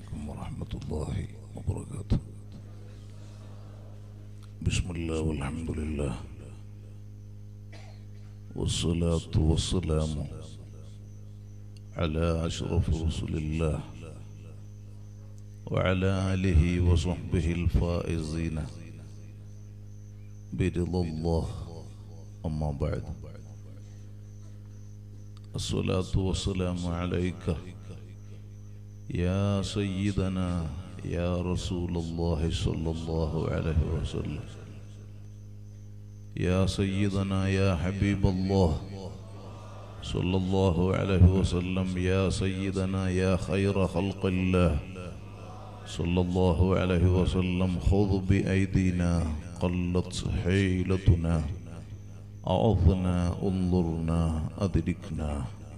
عليكم ورحمة الله وبركاته بسم الله والحمد لله والصلاة والسلام على أشرف رسل الله وعلى آله وصحبه الفائزين برضا الله أما بعد الصلاة والسلام عليك يا سيدنا يا رسول الله صلى الله عليه وسلم يا سيدنا يا حبيب الله صلى الله عليه وسلم يا سيدنا يا خير خلق الله صلى الله عليه وسلم خذ بأيدينا قلت حيلتنا أعظنا انظرنا أدركنا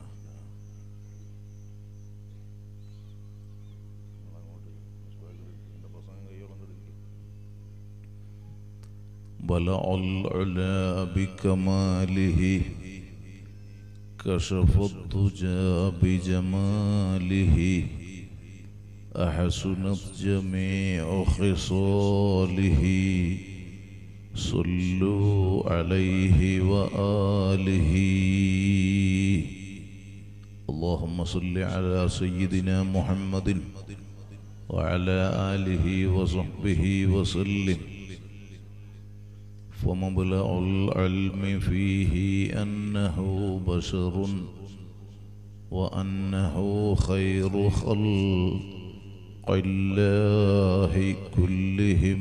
بلع العلا بكماله كشف الضجى بجماله أحسنت جميع خصاله صلوا عليه وآله اللهم صل على سيدنا محمد وعلى آله وصحبه وسلم فمبلغ العلم فيه أنه بشر وأنه خير خلق الله كلهم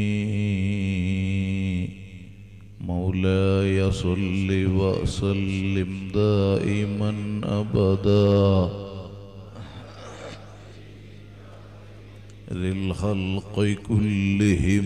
مولاي صل وسلم دائما أبدا للخلق كلهم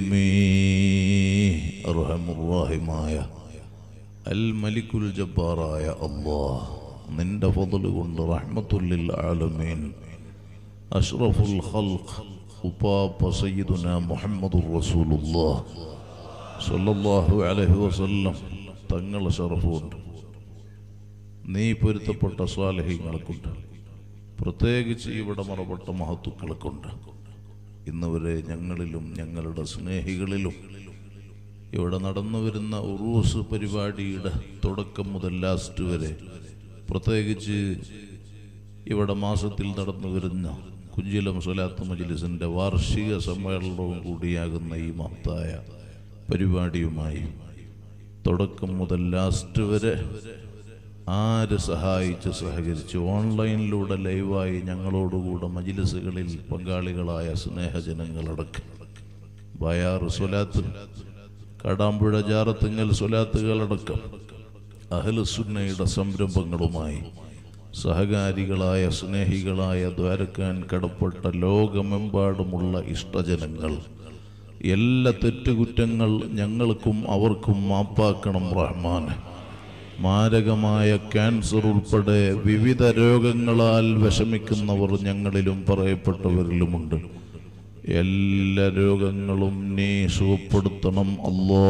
أرحم الراحماയ അൽ മലിക്കുൽ ജബ്ബാറായ അള്ളാഹ് നിന്റെ ഫضل കൊണ്ട് റഹ്മത്തുല്ലിൽ ആലമീൻ അഷ്റഫുൽ ഖൽഖ് ഉപ്പാപ്പ സയ്യിദുന മുഹമ്മദുർ റസൂലുള്ളാഹ് സല്ലല്ലാഹു അലൈഹി വസല്ലം തങ്ങളെ ഷറഫുണ്ട് നീ പൊരുത്തപ്പെട്ട സ്വാലഹ്യങ്ങളെ കൊണ്ട് പ്രത്യേകിച്ച് ഇവിടെ മറപ്പെട്ട മഹത്തുക്കളെ കൊണ്ട് ഇന്ന് വരെ ഞങ്ങളിലും ഞങ്ങളുടെ സ്നേഹികളിലും ഇവിടെ നടന്നു വരുന്ന ഉറൂസ് പരിപാടിയുടെ തുടക്കം മുതൽ ലാസ്റ്റ് വരെ പ്രത്യേകിച്ച് ഇവിടെ മാസത്തിൽ നടന്നു വരുന്ന കുഞ്ചിലം സ്വലാത്ത് മജ്ലിസിന്റെ വാർഷിക സമ്മേളനവും കൂടിയാകുന്ന ഈ മഹത്തായ പരിപാടിയുമായി തുടക്കം മുതൽ ലാസ്റ്റ് വരെ ആര് സഹായിച്ച് സഹകരിച്ച് ഓൺലൈനിലൂടെ ലൈവായി ഞങ്ങളോടുകൂടെ മജിലിസുകളിൽ പങ്കാളികളായ സ്നേഹജനങ്ങളടക്കം ബയാർ സ്വലാത്ത് കടാമ്പുഴ ജാറത്തിങ്ങൽ സ്വലാത്തുകളടക്കം അഹലുസുന്നയുടെ സംരംഭങ്ങളുമായി സഹകാരികളായ സ്നേഹികളായ ദ്വാരക്കാൻ കടപ്പെട്ട ലോകമെമ്പാടുമുള്ള ഇഷ്ടജനങ്ങൾ എല്ലാ തെറ്റുകുറ്റങ്ങൾ ഞങ്ങൾക്കും അവർക്കും മാപ്പാക്കണം റഹ്മാൻ മാരകമായ ക്യാൻസർ ഉൾപ്പെടെ വിവിധ രോഗങ്ങളാൽ വിഷമിക്കുന്നവർ ഞങ്ങളിലും പറയപ്പെട്ടവരിലുമുണ്ട് എല്ലാ രോഗങ്ങളും നീ സുഖപ്പെടുത്തണം അല്ലോ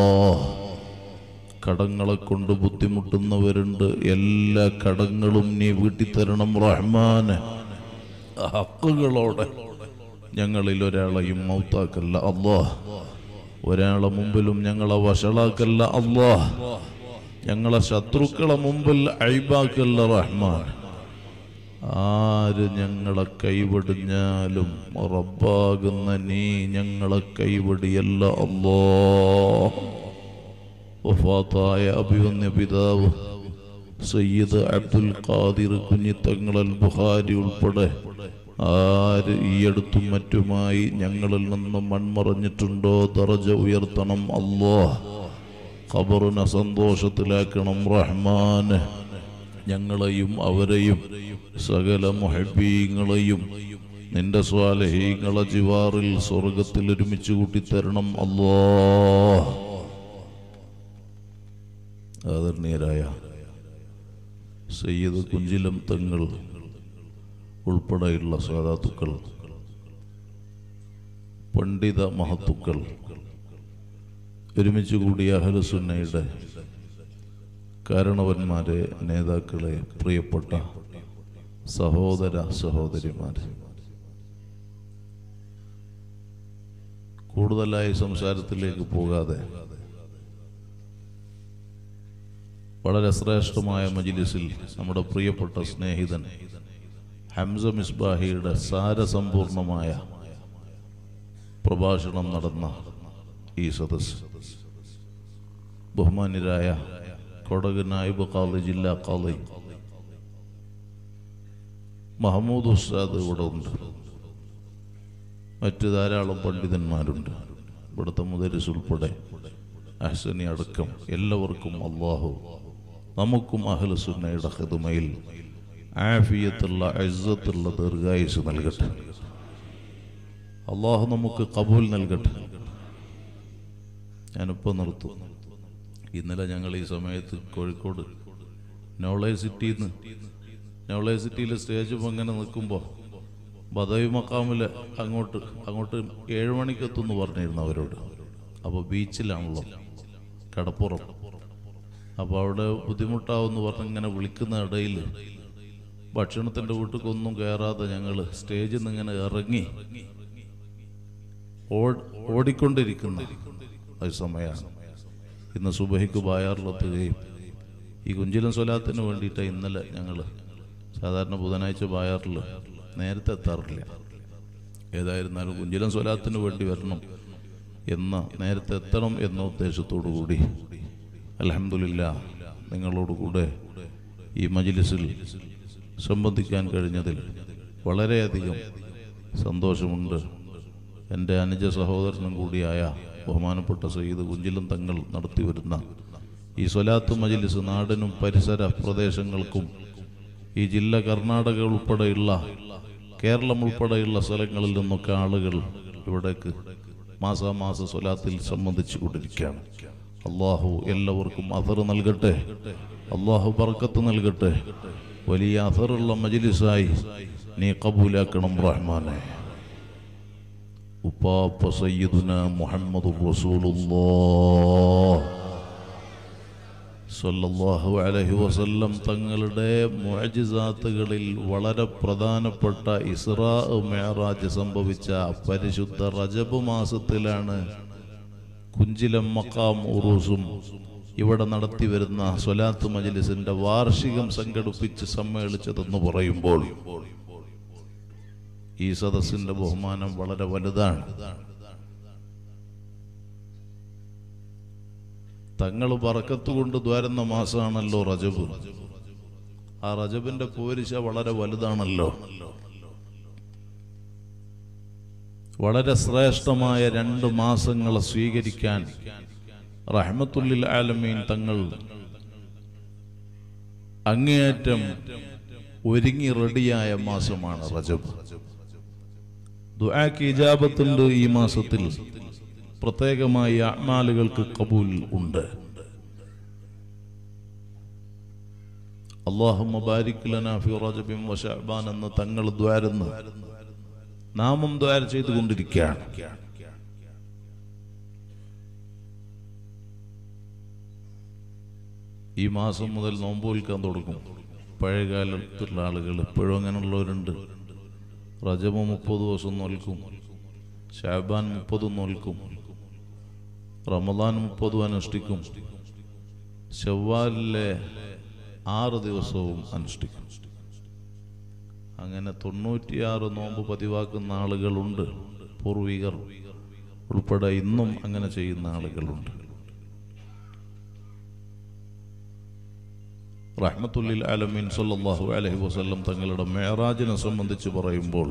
കടങ്ങളെ കൊണ്ട് ബുദ്ധിമുട്ടുന്നവരുണ്ട് എല്ലാ കടങ്ങളും നീ വീട്ടിത്തരണം റഹ്മാന് ഹക്കുകളോടെ ഞങ്ങളിൽ ഒരാളെയും മൗത്താക്കല്ല അല്ലോ ഒരാളെ മുമ്പിലും ഞങ്ങളെ വഷളാക്കല്ല അല്ലോ ഞങ്ങളെ ശത്രുക്കളെ മുമ്പിൽ അഴിബാക്കല്ല റഹ്മാൻ ആര് ഞങ്ങളെ കൈവിടിഞ്ഞാലും റബ്ബാകുന്ന നീ ഞങ്ങളെ കൈവിടിയല്ല അല്ലോ വഫാത്തായ അഭിവന്യ പിതാവ് സയ്യിദ് അബ്ദുൽ ഖാദിർ കുഞ്ഞിത്തങ്ങളൽ ബുഹാരി ഉൾപ്പെടെ ആര് ഈ അടുത്തും മറ്റുമായി ഞങ്ങളിൽ നിന്ന് മൺമറഞ്ഞിട്ടുണ്ടോ ദറജ ഉയർത്തണം അല്ലോ ഖബറിനെ സന്തോഷത്തിലാക്കണം റഹ്മാന് ഞങ്ങളെയും അവരെയും സകല മുഹബീങ്ങളെയും നിന്റെ സ്വാലഹീങ്ങളെ ജിവാറിൽ സ്വർഗത്തിൽ ഒരുമിച്ച് കൂട്ടിത്തരണം അല്ലോ ആദരണീയരായ സയ്യിദ് കുഞ്ചിലം തങ്ങൾ ഉൾപ്പെടെയുള്ള സാധാത്തുക്കൾ പണ്ഡിത മഹത്തുക്കൾ ഒരുമിച്ച് കൂടിയ അഹലസുന്നയുടെ കാരണവന്മാരെ നേതാക്കളെ പ്രിയപ്പെട്ട സഹോദര സഹോദരിമാരെ കൂടുതലായി സംസാരത്തിലേക്ക് പോകാതെ വളരെ ശ്രേഷ്ഠമായ മജിലിസിൽ നമ്മുടെ പ്രിയപ്പെട്ട സ്നേഹിതൻ ഹംസ മിസ്ബാഹിയുടെ സാരസമ്പൂർണമായ പ്രഭാഷണം നടന്ന ഈ സദസ് ബഹുമാന്യരായ കൊടക് നായിബ് കാളി ജില്ലാ കാളി മഹമ്മൂദ് ഉസ്താദ് ഇവിടെ ഉണ്ട് മറ്റു ധാരാളം പണ്ഡിതന്മാരുണ്ട് ഇവിടുത്തെ മുദരിസ് ഉൾപ്പെടെ അഹ്സനി അടക്കം എല്ലാവർക്കും അള്ളാഹു നമുക്കും അഹ്ലുസുന്നയുടെ ഹിതുമയിൽ ആഫിയത്തുള്ള അഴ്സത്തുള്ള ദീർഘായുസ് നൽകട്ടെ അള്ളാഹു നമുക്ക് കബൂൽ നൽകട്ടെ ഞാനിപ്പോൾ നിർത്തും ഇന്നലെ ഞങ്ങൾ ഈ സമയത്ത് കോഴിക്കോട് നോളേജ് സിറ്റിയിൽ നിന്ന് നോളേജ് സിറ്റിയിലെ സ്റ്റേജ് അങ്ങനെ നിൽക്കുമ്പോൾ ബദവി മക്കാമിൽ അങ്ങോട്ട് അങ്ങോട്ട് ഏഴ് മണിക്കെത്തുമെന്ന് പറഞ്ഞിരുന്നു അവരോട് അപ്പോൾ ബീച്ചിലാണല്ലോ കടപ്പുറം അപ്പോൾ അവിടെ ബുദ്ധിമുട്ടാവുമെന്ന് പറഞ്ഞ് ഇങ്ങനെ വിളിക്കുന്ന ഇടയിൽ ഭക്ഷണത്തിൻ്റെ വീട്ടിലൊന്നും കയറാതെ ഞങ്ങൾ സ്റ്റേജിൽ നിന്ന് ഇങ്ങനെ ഇറങ്ങി ഓ- ഓടിക്കൊണ്ടിരിക്കുന്ന ഒരു സമയമാണ് ഇന്ന് സുബഹിക്ക് ബായാറിലെത്തുകയും ഈ കുഞ്ചിലം സ്വലാത്തിന് വേണ്ടിയിട്ട് ഇന്നലെ ഞങ്ങൾ സാധാരണ ബുധനാഴ്ച ബായാറിൽ നേരത്തെ എത്താറില്ല ഏതായിരുന്നാലും കുഞ്ചിലം സ്വലാത്തിന് വേണ്ടി വരണം എന്ന നേരത്തെ എത്തണം എന്ന ഉദ്ദേശത്തോടു കൂടി അലഹമില്ല നിങ്ങളോടുകൂടെ ഈ മജിലിസിൽ സംബന്ധിക്കാൻ കഴിഞ്ഞതിൽ വളരെയധികം സന്തോഷമുണ്ട് എൻ്റെ അനുജ സഹോദരനും കൂടിയായ ബഹുമാനപ്പെട്ട സയ്യിദ് കുഞ്ചിലം തങ്ങൾ നടത്തിവരുന്ന ഈ സ്വലാത്ത് മജിലിസ് നാടിനും പരിസര പ്രദേശങ്ങൾക്കും ഈ ജില്ല കർണാടക ഉൾപ്പെടെയുള്ള കേരളം ഉൾപ്പെടെയുള്ള സ്ഥലങ്ങളിൽ നിന്നൊക്കെ ആളുകൾ ഇവിടേക്ക് മാസാമാസ സ്വലാത്തിൽ സംബന്ധിച്ചു കൊണ്ടിരിക്കുകയാണ് അള്ളാഹു എല്ലാവർക്കും അഥർ നൽകട്ടെ അള്ളാഹു ബർക്കത്ത് നൽകട്ടെ വലിയ അഥറുള്ള മജിലിസായി നീ കബൂലാക്കണം റഹ്മാനെ ഉപ്പാപ്പ സയ്യിദുന മുഹമ്മദ് റസൂലുള്ളാഹ് സല്ലല്ലാഹു അലൈഹി വസല്ലം തങ്ങളുടെ മുഅജിസാത്തുകളിൽ വളരെ പ്രധാനപ്പെട്ട ഇസ്രാ മെഹറാജ് സംഭവിച്ച പരിശുദ്ധ റജബ് മാസത്തിലാണ് കുഞ്ചിലം മക്കാം ഉറൂസും ഇവിടെ നടത്തി വരുന്ന സ്വലാത്ത് മജ്ലിസിന്റെ വാർഷികം സംഘടിപ്പിച്ച് സമ്മേളിച്ചതെന്ന് പറയുമ്പോൾ ഈ സദസ്സിന്റെ ബഹുമാനം വളരെ വലുതാണ് തങ്ങൾ പറക്കത്ത് കൊണ്ട് ദ്വാരുന്ന മാസമാണല്ലോ റജബ് ആ റജബിന്റെ പോരിശ വളരെ വലുതാണല്ലോ വളരെ ശ്രേഷ്ഠമായ രണ്ട് മാസങ്ങളെ സ്വീകരിക്കാൻ റഹ്മത്തുല്ലിൽ ആലമീൻ തങ്ങൾ അങ്ങേയറ്റം ഒരുങ്ങി റെഡിയായ മാസമാണ് റജബ് ദുആക്ക് ഇജാബത്തുണ്ട് ഈ മാസത്തിൽ പ്രത്യേകമായി അമാലുകൾക്ക് കബൂൽ ഉണ്ട് അള്ളാഹുമ്മ ബാരിക് ലനാ ഫി റജബിൻ വ ശഅബാൻ എന്ന് തങ്ങൾ ദ്വാരുന്നു നാമം ദ്വാര ചെയ്തുകൊണ്ടിരിക്കുകയാണ് ഈ മാസം മുതൽ നോമ്പ് വിൽക്കാൻ തുടങ്ങും പഴയകാലത്തുള്ള ആളുകൾ ഇപ്പോഴും അങ്ങനെയുള്ളവരുണ്ട് റജബ് മുപ്പത് ദിവസം നോൽക്കും ഷാബാൻ മുപ്പത് നോൽക്കും റമദാൻ മുപ്പതും അനുഷ്ഠിക്കും ഷവ്വാലിലെ ആറ് ദിവസവും അനുഷ്ഠിക്കും അങ്ങനെ തൊണ്ണൂറ്റിയാറ് നോമ്പ് പതിവാക്കുന്ന ആളുകളുണ്ട് പൂർവികർ ഉൾപ്പെടെ ഇന്നും അങ്ങനെ ചെയ്യുന്ന ആളുകളുണ്ട് റഹ്മത്തുല്ലിൽ ആലമീൻ സല്ലല്ലാഹു അലൈഹി വസല്ലം തങ്ങളുടെ മേറാജിനെ സംബന്ധിച്ച് പറയുമ്പോൾ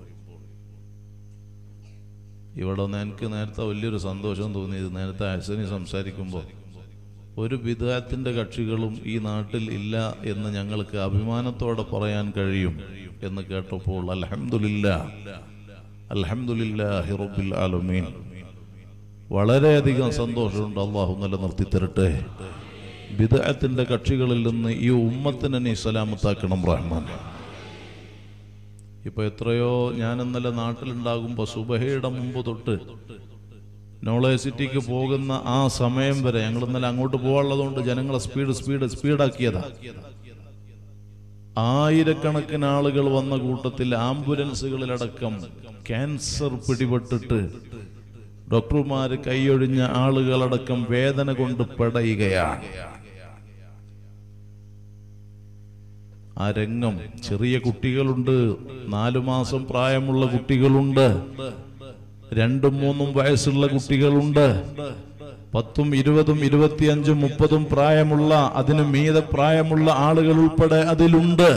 ഇവിടെ നിന്ന് എനിക്ക് നേരത്തെ വലിയൊരു സന്തോഷം തോന്നിയത് നേരത്തെ അഹസനി സംസാരിക്കുമ്പോൾ ഒരു വിധത്തിന്റെ കക്ഷികളും ഈ നാട്ടിൽ ഇല്ല എന്ന് ഞങ്ങൾക്ക് അഭിമാനത്തോടെ പറയാൻ കഴിയും എന്ന് കേട്ടപ്പോൾ അൽഹംദുലില്ല അൽഹംദുലില്ലാഹി റബ്ബിൽ ആലമീൻ വളരെയധികം സന്തോഷമുണ്ട് അള്ളാഹു നിലനിർത്തി തരട്ടെ ബിദഅത്തിന്റെ കക്ഷികളിൽ നിന്ന് ഈ ഉമ്മത്തിനെ നീ സലാമത്താക്കണം റഹ്മാൻ ഇപ്പൊ എത്രയോ ഞാൻ ഇന്നലെ നാട്ടിലുണ്ടാകുമ്പോൾ സുബഹയുടെ മുമ്പ് തൊട്ട് നോളേജ് സിറ്റിക്ക് പോകുന്ന ആ സമയം വരെ ഞങ്ങൾ ഇന്നലെ അങ്ങോട്ട് പോകാനുള്ളതുകൊണ്ട് ജനങ്ങളെ സ്പീഡ് സ്പീഡ് സ്പീഡാക്കിയതാ ആയിരക്കണക്കിന് ആളുകൾ വന്ന കൂട്ടത്തിൽ ആംബുലൻസുകളിലടക്കം ക്യാൻസർ പിടിപെട്ടിട്ട് ഡോക്ടർമാര് കൈയൊഴിഞ്ഞ ആളുകളടക്കം വേദന കൊണ്ട് പെടയുകയാണ് ആ രംഗം ചെറിയ കുട്ടികളുണ്ട് നാലു മാസം പ്രായമുള്ള കുട്ടികളുണ്ട് രണ്ടും മൂന്നും വയസ്സുള്ള കുട്ടികളുണ്ട് പത്തും ഇരുപതും ഇരുപത്തിയഞ്ചും മുപ്പതും പ്രായമുള്ള അതിന് മീതെ പ്രായമുള്ള ആളുകൾ ഉൾപ്പെടെ അതിലുണ്ട്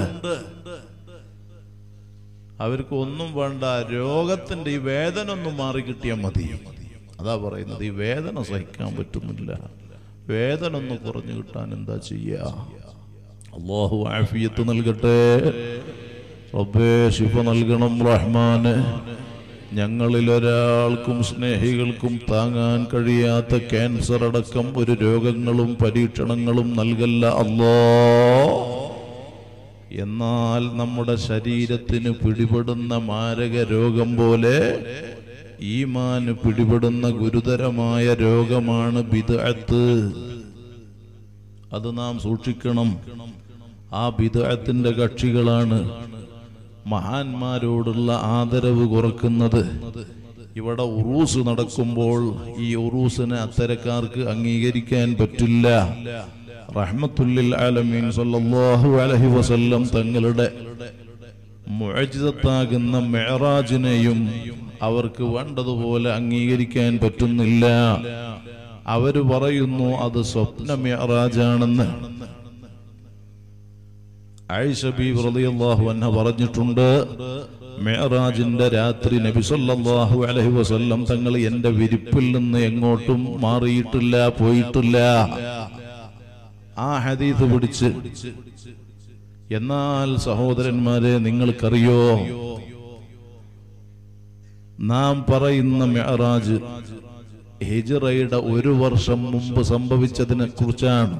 അവർക്ക് ഒന്നും വേണ്ട രോഗത്തിന്റെ ഈ വേദന ഒന്ന് മാറി കിട്ടിയാൽ മതി അതാ പറയുന്നത് ഈ വേദന സഹിക്കാൻ പറ്റുന്നില്ല വേദന ഒന്ന് കുറഞ്ഞു കിട്ടാൻ എന്താ ചെയ്യാ അള്ളാഹു ആഫിയത്ത് നൽകട്ടെ റബ്ബേ ശിഫ നൽകണം റഹ്മാന് ഞങ്ങളിൽ ഒരാൾക്കും സ്നേഹികൾക്കും താങ്ങാൻ കഴിയാത്ത ക്യാൻസർ അടക്കം ഒരു രോഗങ്ങളും പരീക്ഷണങ്ങളും നൽകല്ല അല്ലോ എന്നാൽ നമ്മുടെ ശരീരത്തിന് പിടിപെടുന്ന മാരക രോഗം പോലെ ഈമാന് പിടിപെടുന്ന ഗുരുതരമായ രോഗമാണ് ബിദഅത്ത് അത് നാം സൂക്ഷിക്കണം ആ ബിദഅത്തിന്റെ കക്ഷികളാണ് മഹാന്മാരോടുള്ള ആദരവ് കുറക്കുന്നത് ഇവിടെ ഉറൂസ് നടക്കുമ്പോൾ ഈ ഉറൂസിനെ അത്തരക്കാർക്ക് അംഗീകരിക്കാൻ പറ്റില്ല റഹ്മത്തുല്ലിൽ ആലമീൻ സല്ലല്ലാഹു അലൈഹി വസല്ലം തങ്ങളുടെ മുഅജിസത്താകുന്ന മെഹറാജിനെയും അവർക്ക് വേണ്ടതുപോലെ അംഗീകരിക്കാൻ പറ്റുന്നില്ല അവര് പറയുന്നു അത് സ്വപ്ന മെഹറാജാണെന്ന് ആയിഷ ബീബി റളിയല്ലാഹു അൻഹ പറഞ്ഞിട്ടുണ്ട് മെഹറാജിന്റെ രാത്രി നബി സല്ലല്ലാഹു അലൈഹി വസല്ലം തങ്ങൾ എന്റെ വിരിപ്പിൽ നിന്ന് എങ്ങോട്ടും മാറിയിട്ടില്ല പോയിട്ടില്ല ആ ഹദീസ് പിടിച്ച് എന്നാൽ സഹോദരന്മാരെ നിങ്ങൾക്കറിയോ നാം പറയുന്ന മെഹറാജ് ഹിജറയുടെ ഒരു വർഷം മുമ്പ് സംഭവിച്ചതിനെ കുറിച്ചാണ്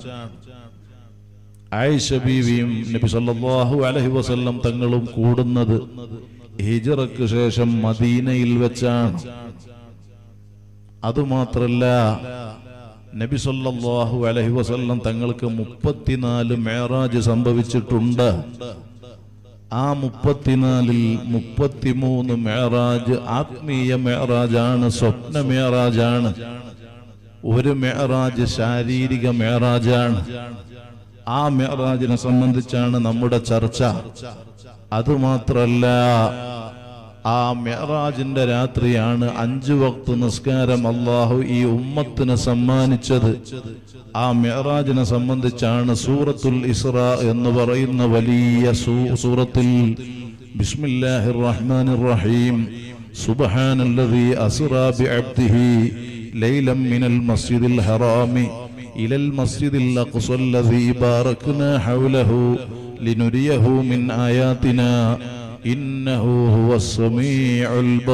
ആയിഷ ബീവിയും നബി സല്ലല്ലാഹു അലൈഹി വസല്ലം തങ്ങളും കൂടുന്നത് ഹിജറക്ക് ശേഷം മദീനയിൽ വെച്ചാണ് അതുമാത്രല്ല നബി സല്ലല്ലാഹു അലൈഹി വസല്ലം തങ്ങൾക്ക് മുപ്പത്തിനാല് മേറാജ് സംഭവിച്ചിട്ടുണ്ട് ആ മുപ്പത്തിനാലിൽ മുപ്പത്തിമൂന്ന് മേറാജ് ആത്മീയ മേറാജാണ് സ്വപ്ന മേറാജാണ് ഒരു മേറാജ് ശാരീരിക മേറാജാണ് ആ മേറാജിനെ സംബന്ധിച്ചാണ് നമ്മുടെ ചർച്ച അതുമാത്രല്ല ആ മെഹറാജിന്റെ രാത്രിയാണ് അഞ്ചു വക്ത് നിസ്കാരം അള്ളാഹു ഈ ഉമ്മത്തിന് സമ്മാനിച്ചത് ആ മെഹറാജിനെ സംബന്ധിച്ചാണ് സൂറത്തുൽ ഇസ്ര എന്ന് പറയുന്ന വലിയ സൂ- സൂറത്തിൽ ബിസ്മില്ലാഹിർ റഹ്മാനിർ റഹീം സുബ്ഹാനല്ലദീ അസ്റാ ബിഅബ്ദിഹി ലൈലം മിനൽ മസ്ജിദിൽ ഹറാമി إلى المسجد الأقصى الذي باركنا حوله لنريه من آياتنا إنه هو السميع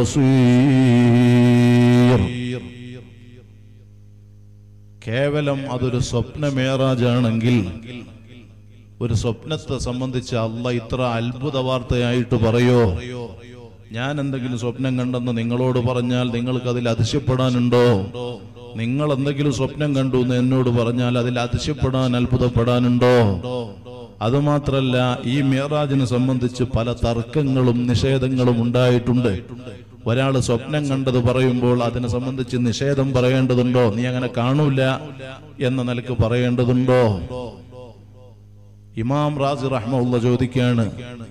البصير കേവലം അതൊരു സ്വപ്ന മേറാജാണെങ്കിൽ ഒരു സ്വപ്നത്തെ സംബന്ധിച്ച് അല്ല ഇത്ര അത്ഭുത വാർത്തയായിട്ട് പറയോ ഞാൻ എന്തെങ്കിലും സ്വപ്നം കണ്ടെന്ന് നിങ്ങളോട് പറഞ്ഞാൽ നിങ്ങൾക്ക് അതിൽ അതിശയപ്പെടാനുണ്ടോ നിങ്ങൾ എന്തെങ്കിലും സ്വപ്നം കണ്ടു എന്ന് എന്നോട് പറഞ്ഞാൽ അതിൽ അതിശയപ്പെടാൻ അത്ഭുതപ്പെടാനുണ്ടോ അതുമാത്രല്ല ഈ മേറാജിനെ സംബന്ധിച്ച് പല തർക്കങ്ങളും നിഷേധങ്ങളും ഉണ്ടായിട്ടുണ്ട് ഒരാൾ സ്വപ്നം കണ്ടത് പറയുമ്പോൾ അതിനെ സംബന്ധിച്ച് നിഷേധം പറയേണ്ടതുണ്ടോ നീ അങ്ങനെ കാണൂല എന്ന നിലക്ക് പറയേണ്ടതുണ്ടോ ഇമാം റാസി റഹ്മുള്ള ചോദിക്കാണ്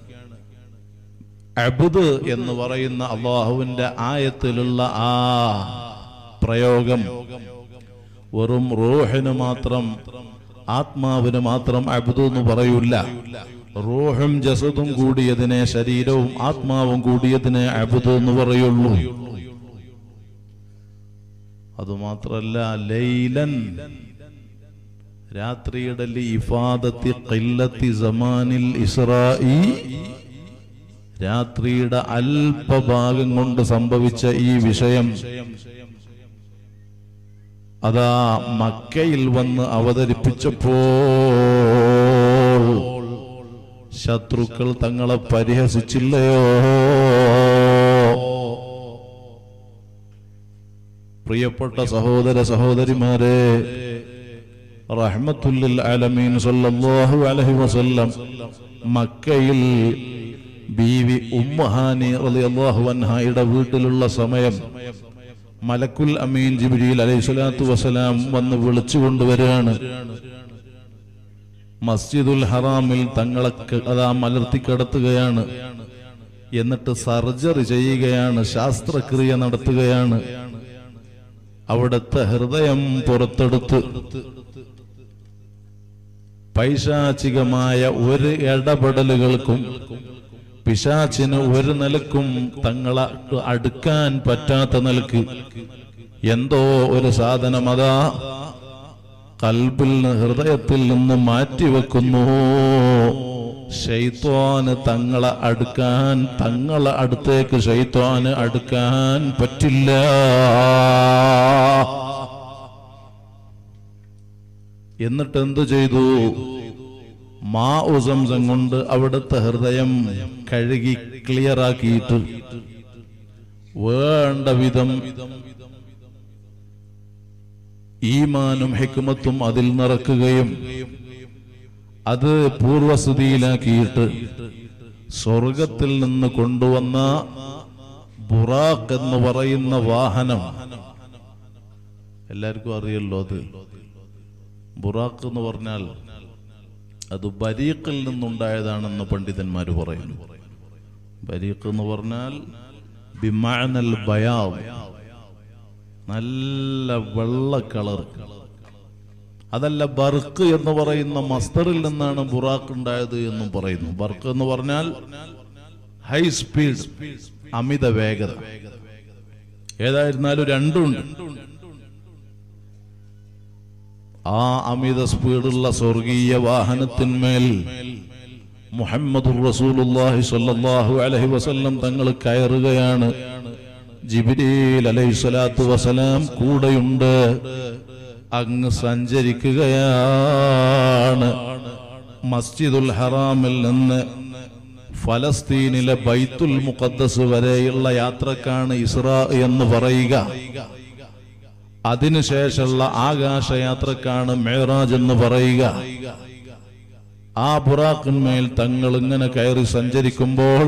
അബുദ് എന്ന് പറയുന്ന അള്ളാഹുവിന്റെ ആയത്തിലുള്ള ആ പ്രയോഗം വെറും റൂഹിന് മാത്രം ആത്മാവിന് മാത്രം അബുദ് എന്ന് പറയൂല റൂഹും ജസദും കൂടിയതിനെ ശരീരവും ആത്മാവും കൂടിയതിനെ അബുദ് എന്ന് പറയുള്ളൂ അതുമാത്രല്ല ലൈലൻ രാത്രിയുടെ ഇഫാദത്തി ഖില്ലത്തി സമാനിൽ ഇസ്രായി രാത്രിയുടെ അല്പഭാഗം കൊണ്ട് സംഭവിച്ച ഈ വിഷയം അതാ മക്കയിൽ വന്ന് അവതരിപ്പിച്ചപ്പോൾ ശത്രുക്കൾ തങ്ങളെ പരിഹസിച്ചില്ലയോ പ്രിയപ്പെട്ട സഹോദര സഹോദരിമാരെ റഹ്മത്തുല്ലിൽ അലമീൻ സല്ലല്ലാഹു അലൈഹി വസല്ലം മക്കയിൽ ബീവി ഉമ്മഹാനി റളിയല്ലാഹു അൻഹയുടെ വീട്ടിലുള്ള സമയം മലക്കുൽ അമീൻ ജിബ്രീൽ അലൈഹി സ്വലാത്തു വസ്സലാം വന്ന് വിളിച്ചു കൊണ്ടുവരികയാണ് മസ്ജിദുൽ ഹറാമിൽ തങ്ങളെ ക- അതാ മലർത്തി കിടത്തുകയാണ് എന്നിട്ട് സർജറി ചെയ്യുകയാണ് ശാസ്ത്രക്രിയ നടത്തുകയാണ് അവിടുത്തെ ഹൃദയം പുറത്തെടുത്ത് പൈശാചികമായ ഒരു ഇടപെടലുകൾക്കും പിശാച്ചിന് ഒരു നിലക്കും തങ്ങളെ അടുക്കാൻ പറ്റാത്ത നിലക്ക് എന്തോ ഒരു സാധനം അതാ കൽബിൽ നിന്ന് ഹൃദയത്തിൽ നിന്ന് മാറ്റിവെക്കുന്നു ഷെയ്ത്വാന് തങ്ങളെ അടുക്കാൻ തങ്ങളെ അടുത്തേക്ക് ഷെയ്ത്വാന് അടുക്കാൻ പറ്റില്ല എന്നിട്ട് എന്തു ചെയ്തു മാ ഉസംസം കൊണ്ട് അവിടുത്തെ ഹൃദയം കഴുകി ക്ലിയറാക്കിയിട്ട് വേണ്ട വിധം ഈമാനും ഹെക്കുമത്തും അതിൽ നിറക്കുകയും അത് പൂർവസ്ഥിതിയിലാക്കിയിട്ട് സ്വർഗത്തിൽ നിന്ന് കൊണ്ടുവന്ന ബുറാഖ് എന്ന് പറയുന്ന വാഹനം എല്ലാവർക്കും അറിയല്ലോ അത് ബുറാഖ് എന്ന് പറഞ്ഞാൽ അത് ബരീഖിൽ നിന്നുണ്ടായതാണെന്ന് പണ്ഡിതന്മാർ പറയുന്നു ബരീഖ് എന്ന് പറഞ്ഞാൽ ബിമാനൽ ബയാവ് നല്ല വെള്ള കളർ അതല്ല ബർക്ക് എന്ന് പറയുന്ന മസ്തറിൽ നിന്നാണ് ബുറാഖ് ഉണ്ടായത് എന്നും പറയുന്നു ബർക്ക് എന്ന് പറഞ്ഞാൽ ഹൈ സ്പീഡ് അമിത വേഗത ഏതായിരുന്നാലും രണ്ടുണ്ട് ആ അമിത സ്പീഡുള്ള സ്വർഗീയ വാഹനത്തിന്മേൽ മുഹമ്മദ് റസൂലുള്ളാഹി സ്വല്ലല്ലാഹു അലൈഹി വസല്ലം തങ്ങൾ കയറുകയാണ് ജിബ്രീൽ അലൈഹി സ്വലാത്തു വസലാം കൂടെയുണ്ട് അങ്ങ് സഞ്ചരിക്കുകയാണ് മസ്ജിദുൽ ഹറാമിൽ നിന്ന് ഫലസ്തീനിലെ ബൈത്തുൽ മുഖദ്ദസ് വരെയുള്ള യാത്രക്കാണ് ഇസ്രാ എന്ന് പറയുക അതിനുശേഷമുള്ള ആകാശയാത്രക്കാണ് മേറാജ് എന്ന് പറയുക ആ ബുറാക്കിന്മേൽ തങ്ങൾ ഇങ്ങനെ കയറി സഞ്ചരിക്കുമ്പോൾ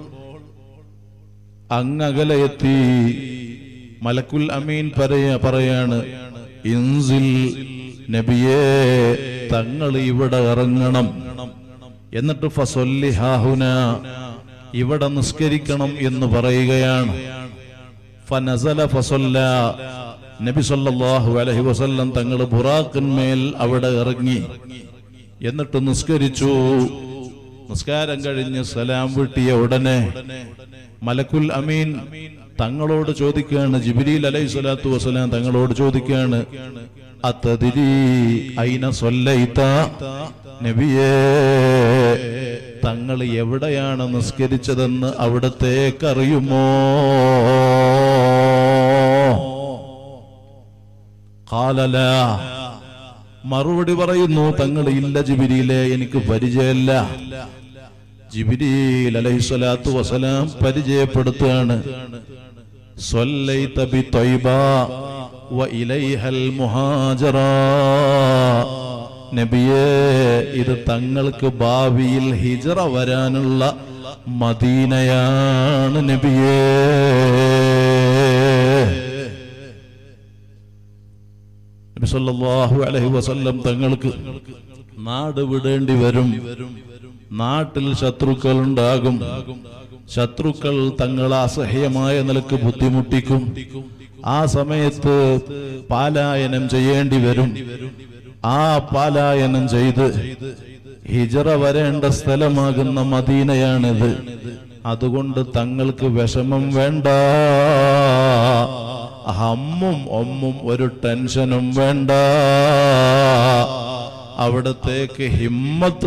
അങ്ങകലെ എത്തി മലക്കുൽ അമീൻ പറയ പറയാണ് ഇൻസിൽ നബിയേ തങ്ങൾ ഇവിടെ ഇറങ്ങണം എന്നിട്ട് ഫസൊല്ലി ഹാഹുന ഇവിടെ നിസ്കരിക്കണം എന്ന് പറയുകയാണ് ഫനസല ഫസല്ല നബി സല്ലല്ലാഹു അലൈഹി വസല്ലം തങ്ങൾ ബുറാക്കിന്മേൽ അവിടെ ഇറങ്ങി എന്നിട്ട് നിസ്കരിച്ചു നിസ്കാരം കഴിഞ്ഞ് സലാം വീട്ടിയ ഉടനെ മലക്കുൽ അമീൻ തങ്ങളോട് ചോദിക്കുകയാണ് ജിബിരിൽ അലൈഹി സ്വലാത്തു വസ്സലാം തങ്ങളോട് ചോദിക്കുകയാണ് അത്തതിരി ഐന സൊല്ലൈത്ത നബിയേ തങ്ങൾ എവിടെയാണ് നിസ്കരിച്ചതെന്ന് അവിടത്തേക്കറിയുമോ കാലല മറുപടി പറയുന്നു തങ്ങൾ ഇല്ല ജിബിരിയിലെ എനിക്ക് പരിചയമല്ല ജിബിരിൽ അലൈഹിസ്വലാത്തു വസലാം പരിചയപ്പെടുത്തുകയാണ് സ്വല്ലൈത ബിത്വയ്ബ വ ഇലൈഹൽ മുഹാജറ നബിയേ ഇത് തങ്ങൾക്ക് ഭാവിയിൽ ഹിജറ വരാനുള്ള മദീനയാണ് നബിയേ നബി സല്ലല്ലാഹു അലൈഹി വസല്ലം തങ്ങൾക്ക് നാട് വിടേണ്ടി വരും നാട്ടിൽ ശത്രുക്കൾ ഉണ്ടാകും ശത്രുക്കൾ തങ്ങളെ അസഹ്യമായ നിലക്ക് ബുദ്ധിമുട്ടിക്കും ആ സമയത്ത് പാലായനം ചെയ്യേണ്ടി വരും ആ പാലായനം ചെയ്ത് ഹിജറ വരേണ്ട സ്ഥലമാകുന്ന മദീനയാണിത് അതുകൊണ്ട് തങ്ങൾക്ക് വിഷമം വേണ്ട ഹമ്മും ഒമ്മും ഒരു ടെൻഷനും വേണ്ട അവിടത്തേക്ക് ഹിമ്മത്ത്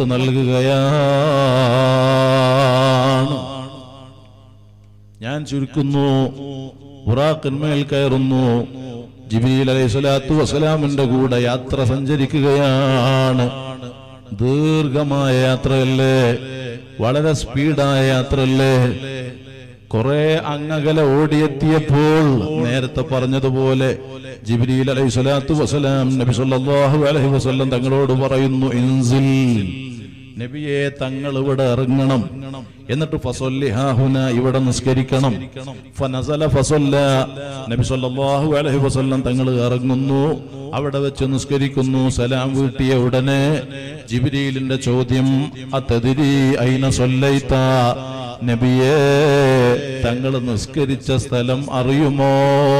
നൽകുകയാണ് ഞാൻ ചുരുക്കുന്നു ബുറാഖിന്മേൽ കയറുന്നു ജിബിയിൽ അലൈഹി സ്വലാത്തു വസ്സലാമിന്റെ കൂടെ യാത്ര സഞ്ചരിക്കുകയാണ് ദീർഘമായ യാത്രയല്ലേ വളരെ സ്പീഡായ യാത്രയല്ലേ കുറെ അങ്ങകലെ ഓടിയെത്തിയപ്പോൾ നേരത്തെ പറഞ്ഞതുപോലെ ജിബ്രീൽ അലൈഹി സ്വലാത്തു വസ്സലാം നബി സല്ലല്ലാഹു അലൈഹി വസല്ലം തങ്ങളോട് പറയുന്നു ഇൻസിൽ നബിയെ തങ്ങൾ ഇവിടെ ഇറങ്ങണം എന്നിട്ട് ഫസൊല്ലിഹാഹുന ഇവിടെ നിസ്കരിക്കണം ഫനസല ഫസൊല്ല നബി സല്ലല്ലാഹു അലൈഹി വസല്ലം തങ്ങൾ ഇറങ്ങുന്നു അവിടെ വെച്ച് നിസ്കരിക്കുന്നു സലാം വീട്ടിയ ഉടനെ ജിബ്രീലിന്റെ ചോദ്യം അതതിരി ഐന സൊല്ലൈത്ത നബിയെ തങ്ങൾ നിസ്കരിച്ച സ്ഥലം അറിയുമോ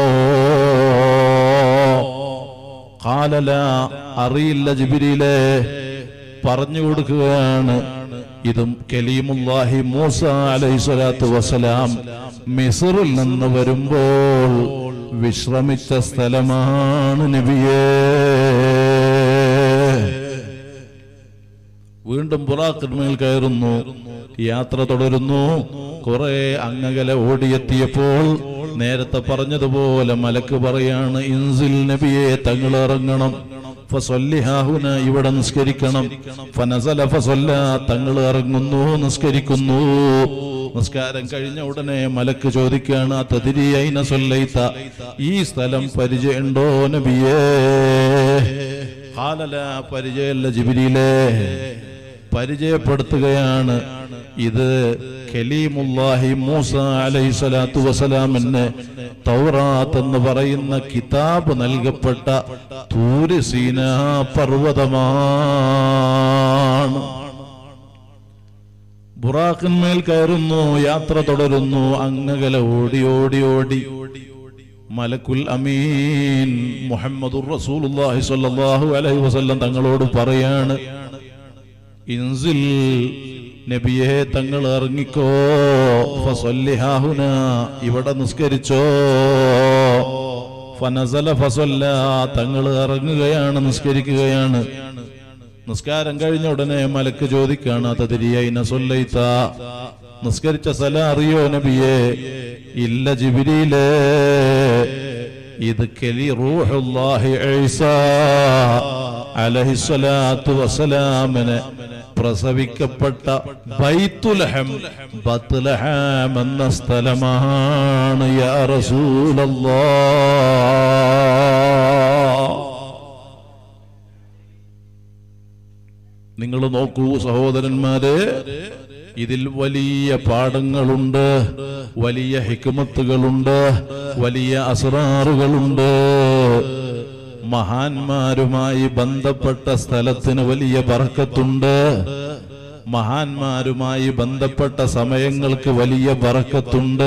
കാലല അറിയില്ല ജിബിരിയിലെ പറഞ്ഞു കൊടുക്കുകയാണ് ഇതും കലീമുല്ലാഹി മൂസ അലൈഹി സ്വലാത്തു വസ്സലാം മിസറിൽ നിന്ന് വരുമ്പോൾ വിശ്രമിച്ച സ്ഥലമാണ് നബിയേ വീണ്ടും ബുറാക്കിന്മേൽ കയറുന്നു യാത്ര തുടരുന്നു കുറെ അങ്ങകലെ ഓടിയെത്തിയപ്പോൾ നേരത്തെ പറഞ്ഞതുപോലെ മലക്ക് പറയാണ് ഇൻസിൽ നബിയെ തങ്ങൾ ഇറങ്ങണം ഫസൊല്ലിഹാഹുന ഇവിടെ നിസ്കരിക്കണം ഫനസല ഫസൊല്ല തങ്ങൾ ഇറങ്ങുന്നു നിസ്കരിക്കുന്നു നിസ്കാരം കഴിഞ്ഞ ഉടനെ മലക്ക് ചോദിക്കാണ് തതിരി ഐന സൊല്ലൈത്ത ഈ സ്ഥലം പരിചയമുണ്ടോ നബിയേ ഹാലല പരിചയമല്ല ജിബിരിയിലെ പരിചയപ്പെടുത്തുകയാണ് ഇത് ഖലീമുല്ലാഹി മൂസ അലൈഹി സ്വലാത്തു വസലാമിന് തൗറാത്ത് എന്ന് പറയുന്ന കിതാബ് നൽകപ്പെട്ട തൂര് സീന പർവ്വതമാണ് ബുറാഖിന്മേൽ കയറുന്നു യാത്ര തുടരുന്നു അങ്ങകലെ ഓടി ഓടി ഓടി മലക്കുൽ അമീൻ മുഹമ്മദുർ റസൂലുള്ളാഹി സ്വല്ലല്ലാഹു അലൈഹി വസല്ലം തങ്ങളോട് പറയാണ് ഇൻസിൽ നബിയെ തങ്ങൾ ഇറങ്ങിക്കോ ഫസല്ലിഹാഹുന ഇവിടെ നിസ്കരിച്ചോ ഫനസല ഫസല്ല തങ്ങൾ ഇറങ്ങുകയാണ് നിസ്കരിക്കുകയാണ് നിസ്കാരം കഴിഞ്ഞ ഉടനെ മലക്ക് ചോദിക്കാണ് തതിരിയൈന സൊല്ലൈത്ത നിസ്കരിച്ച സ്ഥലം അറിയോ നബിയെ ഇല്ല ജിബിരിയിലേ ഇത് കലി റൂഹുല്ലാഹി ഈസ അലഹിസ്വലാത്തു വസ്സലാമിന് പ്രസവിക്കപ്പെട്ട ബൈത്തുലഹം ബത്ലഹാം എന്ന സ്ഥലമാണ് യാ റസൂലല്ലാഹ് നിങ്ങൾ നോക്കൂ സഹോദരന്മാരെ ഇതിൽ വലിയ പാഠങ്ങളുണ്ട് വലിയ ഹിക്മത്തുകളുണ്ട് വലിയ അസ്രാറുകളുണ്ട് മഹാന്മാരുമായി ബന്ധപ്പെട്ട സ്ഥലത്തിന് വലിയ ബറക്കത്തുണ്ട് മഹാന്മാരുമായി ബന്ധപ്പെട്ട സമയങ്ങൾക്ക് വലിയ ബറക്കത്തുണ്ട്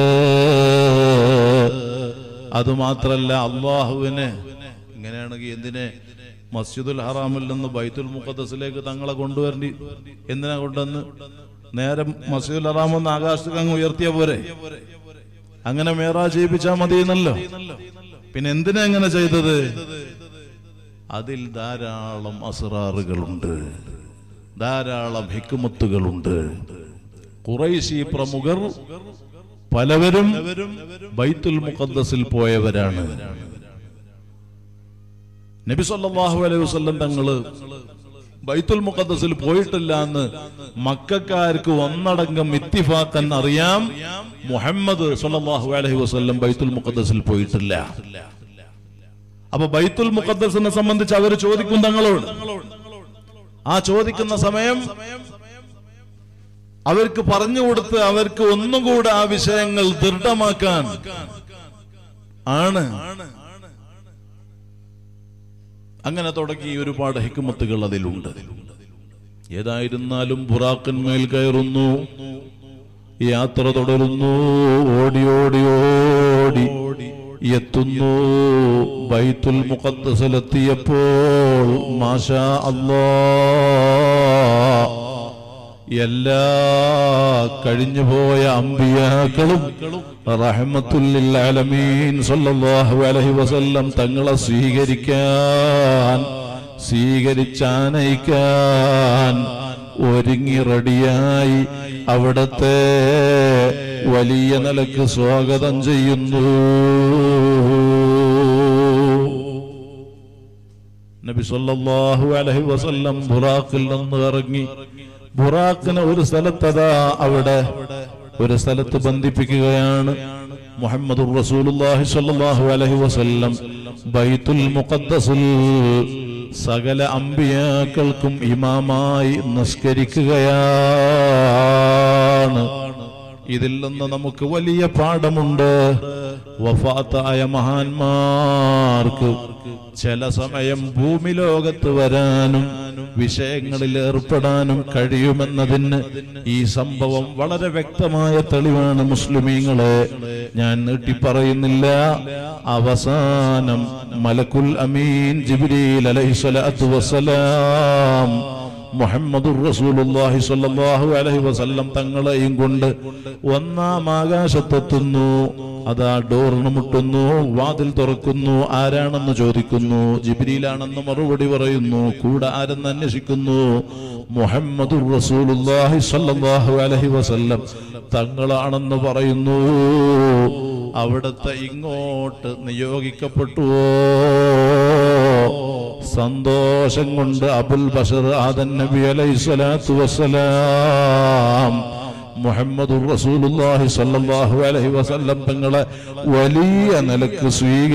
അതുമാത്രല്ല അള്ളാഹുവിന് ഇങ്ങനെയാണെങ്കിൽ എന്തിനെ മസ്ജിദുൽ ഹറാമിൽ നിന്ന് ബൈത്തുൽ മുഖദ്സിലേക്ക് തങ്ങളെ കൊണ്ടുവരേണ്ടി എന്തിനാ കൊണ്ടുവന്ന് നേരെ മസ്ജിദുൽ ഹറാം ഒന്ന് ആകാശത്തേക്ക് അങ്ങ് ഉയർത്തിയ പോരെ അങ്ങനെ മേറാ ചെയ്യിപ്പിച്ചാ മതി എന്നല്ലോ പിന്നെ എന്തിനാ അങ്ങനെ ചെയ്തത് അതിൽ ധാരാളം അസറാറുകളുണ്ട് ധാരാളം ഹിക്കുമത്തുകളുണ്ട് കുറേശി പ്രമുഖർ പലവരും ബൈത്തുൽ മുഖദ്സിൽ പോയവരാണ് നബി സല്ലല്ലാഹു അലൈഹി വസല്ലം തങ്ങള് ബൈത്തുൽ മുഖദ്സിൽ പോയിട്ടില്ല എന്ന് മക്കാർക്ക് ഒന്നടങ്കം ഇത്തിഫാക്കൻ അറിയാം മുഹമ്മദ് സല്ലല്ലാഹു അലൈഹി വസല്ലം ബൈത്തുൽ മുഖദ്സിൽ പോയിട്ടില്ല അപ്പൊ ബൈത്തുൽ മുഖദ്സിനെ സംബന്ധിച്ച് അവർ ചോദിക്കും തങ്ങളോട് ആ ചോദിക്കുന്ന സമയം അവർക്ക് പറഞ്ഞു കൊടുത്ത് അവർക്ക് ഒന്നുകൂടെ ആ വിഷയങ്ങൾ ദൃഢമാക്കാൻ ആണ് അങ്ങനെ തുടങ്ങി ഒരുപാട് ഹിക്കുമത്തുകൾ അതിലുണ്ട് ഏതായിരുന്നാലും ബുറാക്കന്മേൽ കയറുന്നു യാത്ര തുടരുന്നു ഓടി ഓടി ഓടി എത്തുന്നു ബൈത്തുൽ മുഖദ്സിലെത്തിയപ്പോൾ മാഷാ അല്ലാ എല്ലാ കഴിഞ്ഞുപോയ അമ്പിയാക്കളും റഹ്മത്തുല്ലിൽ ആലമീൻ സല്ലല്ലാഹു അലൈഹി വസല്ലം തങ്ങളെ സ്വീകരിക്കാൻ സ്വീകരിച്ചാനയിക്കാൻ ഒരുങ്ങി റെഡിയായി അവിടത്തെ വലിയ നിലക്ക് സ്വാഗതം ചെയ്യുന്നു നബി സല്ലല്ലാഹു അലൈഹി വസല്ലം ബുറാഖിൽ നിന്ന് ഇറങ്ങി ബുറാഖിനെ ഒരു സ്ഥലത്തതാ അവിടെ ഒരു സ്ഥലത്ത് ബന്ധിപ്പിക്കുകയാണ് മുഹമ്മദ് റസൂലുള്ളാഹി സ്വല്ലല്ലാഹു അലൈഹി വസല്ലം ബൈത്തുൽ മുഖദ്ദസിൽ സകല അമ്പിയാക്കൾക്കും ഇമാമായി നിസ്കരിക്കുകയാണ് ഇതിൽ നിന്ന് നമുക്ക് വലിയ പാഠമുണ്ട് വഫാത്തായ മഹാന്മാർക്ക് ചില സമയം ഭൂമി ലോകത്ത് വരാനും വിഷയങ്ങളിൽ ഏർപ്പെടാനും കഴിയുമെന്നതിന് ഈ സംഭവം വളരെ വ്യക്തമായ തെളിവാണ് മുസ്ലിമീങ്ങളെ ഞാൻ നീട്ടി പറയുന്നില്ല അവസാനം മലക്കുൽ അമീൻ ജിബ്രീൽ അലൈഹിസ്സലാത്തു വസ്സലാം മുഹമ്മദുർ റസൂലുള്ളാഹി സ്വല്ലല്ലാഹു അലൈഹി വസല്ലം തങ്ങളെയും കൊണ്ട് ഒന്നാം ആകാശത്തെത്തുന്നു അതാ ഡോറിന് മുട്ടുന്നു വാതിൽ തുറക്കുന്നു ആരാണെന്ന് ചോദിക്കുന്നു ജിബ്രീലാണെന്ന് മറുപടി പറയുന്നു കൂടെ ആരെന്ന് അന്വേഷിക്കുന്നു മുഹമ്മദുർ റസൂലുള്ളാഹി സ്വല്ലല്ലാഹു അലൈഹി വസല്ലം തങ്ങളാണെന്ന് പറയുന്നു അവിടുത്തെ ഇങ്ങോട്ട് നിയോഗിക്കപ്പെട്ടുവോ സന്തോഷം കൊണ്ട് അബുൽ ബഷർ ആദൻ നബി അലൈഹി സ്വലാത്തു വസ്സലാം മുഹമ്മദ് റസൂലുള്ളാഹി സ്വല്ലല്ലാഹു അലൈഹി വസല്ലം തങ്ങളെ വലിയ നിലക്ക്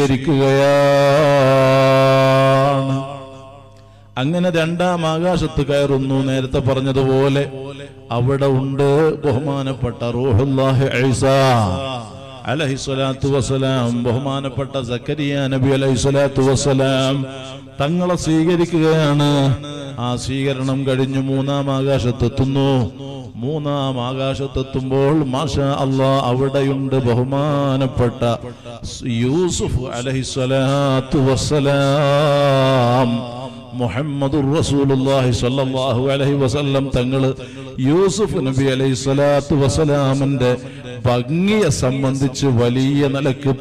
സ്വീകരിക്കുകയാണ് അങ്ങനെ രണ്ടാം ആകാശത്ത് കയറുന്നു നേരത്തെ പറഞ്ഞതുപോലെ അവിടെ ഉണ്ട് ബഹുമാനപ്പെട്ട റൂഹുല്ലാഹി ഈസ അലഹി സ്വലാത്തു വസ്സലാം ബഹുമാനപ്പെട്ട സക്കരിയ നബി അലൈഹി സ്വലാത്തു വസ്സലാം തങ്ങളെ സ്വീകരിക്കുകയാണ് ആ സ്വീകരണം കഴിഞ്ഞ് മൂന്നാം ആകാശത്തെത്തുന്നു മൂന്നാം ആകാശത്തെത്തുമ്പോൾ മാഷ അള്ളാ അവിടെയുണ്ട് ബഹുമാനപ്പെട്ട യൂസുഫ് അലഹി സ്വലാത്തു വസ്സലാം മുഹമ്മദുർ റസൂലുള്ളാഹി സ്വല്ലല്ലാഹു അലൈഹി വസല്ലം തങ്ങൾ യൂസുഫ് നബി അലൈഹി സ്വലാത്തു വസ്സലാമിന്റെ ഭംഗിയെ സംബന്ധിച്ച് വലിയ നിലക്ക്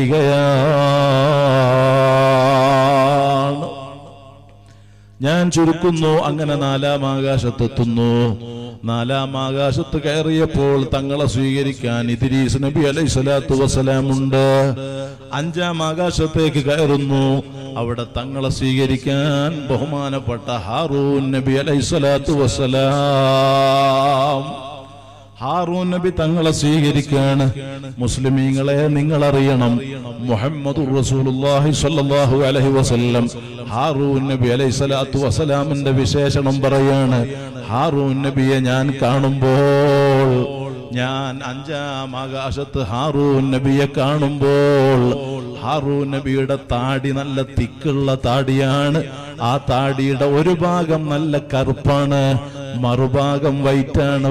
പറയുകയാണ് ഞാൻ ചുരുക്കുന്നു അങ്ങനെ നാലാം ആകാശത്തെത്തുന്നു നാലാം ആകാശത്ത് കയറിയപ്പോൾ തങ്ങളെ സ്വീകരിക്കാൻ ഇദ്രീസ് നബി അലൈഹി സ്വലാത്തു വസ്സലാം ഉണ്ട് അഞ്ചാം ആകാശത്തേക്ക് കയറുന്നു അവിടെ തങ്ങളെ സ്വീകരിക്കാൻ ബഹുമാനപ്പെട്ട ഹാറൂൻ നബി അലൈഹി സ്വലാത്തു വസ്സലാം ഹാറൂൻ നബി തങ്ങളെ സ്വീകരിക്കാണ് മുസ്ലിമീങ്ങളെ നിങ്ങൾ അറിയണം മുഹമ്മദ് റസൂലുള്ളാഹി സ്വല്ലല്ലാഹു അലൈഹി വസല്ലം ഹാറൂൻ നബി അലൈഹി സ്വലാത്തു വസ്സലാമിന്റെ വിശേഷണം പറയാണ് ഹാറൂൻ നബിയെ ഞാൻ കാണുമ്പോൾ ഞാൻ അഞ്ചാം ആകാശത്ത് ഹാറൂൻ നബിയെ കാണുമ്പോൾ ഹാറൂൻ നബിയുടെ താടി നല്ല തിക്കുള്ള താടിയാണ് ആ താടിയുടെ ഒരു ഭാഗം നല്ല കറുപ്പാണ് മറുഭാഗം വൈറ്റാണ്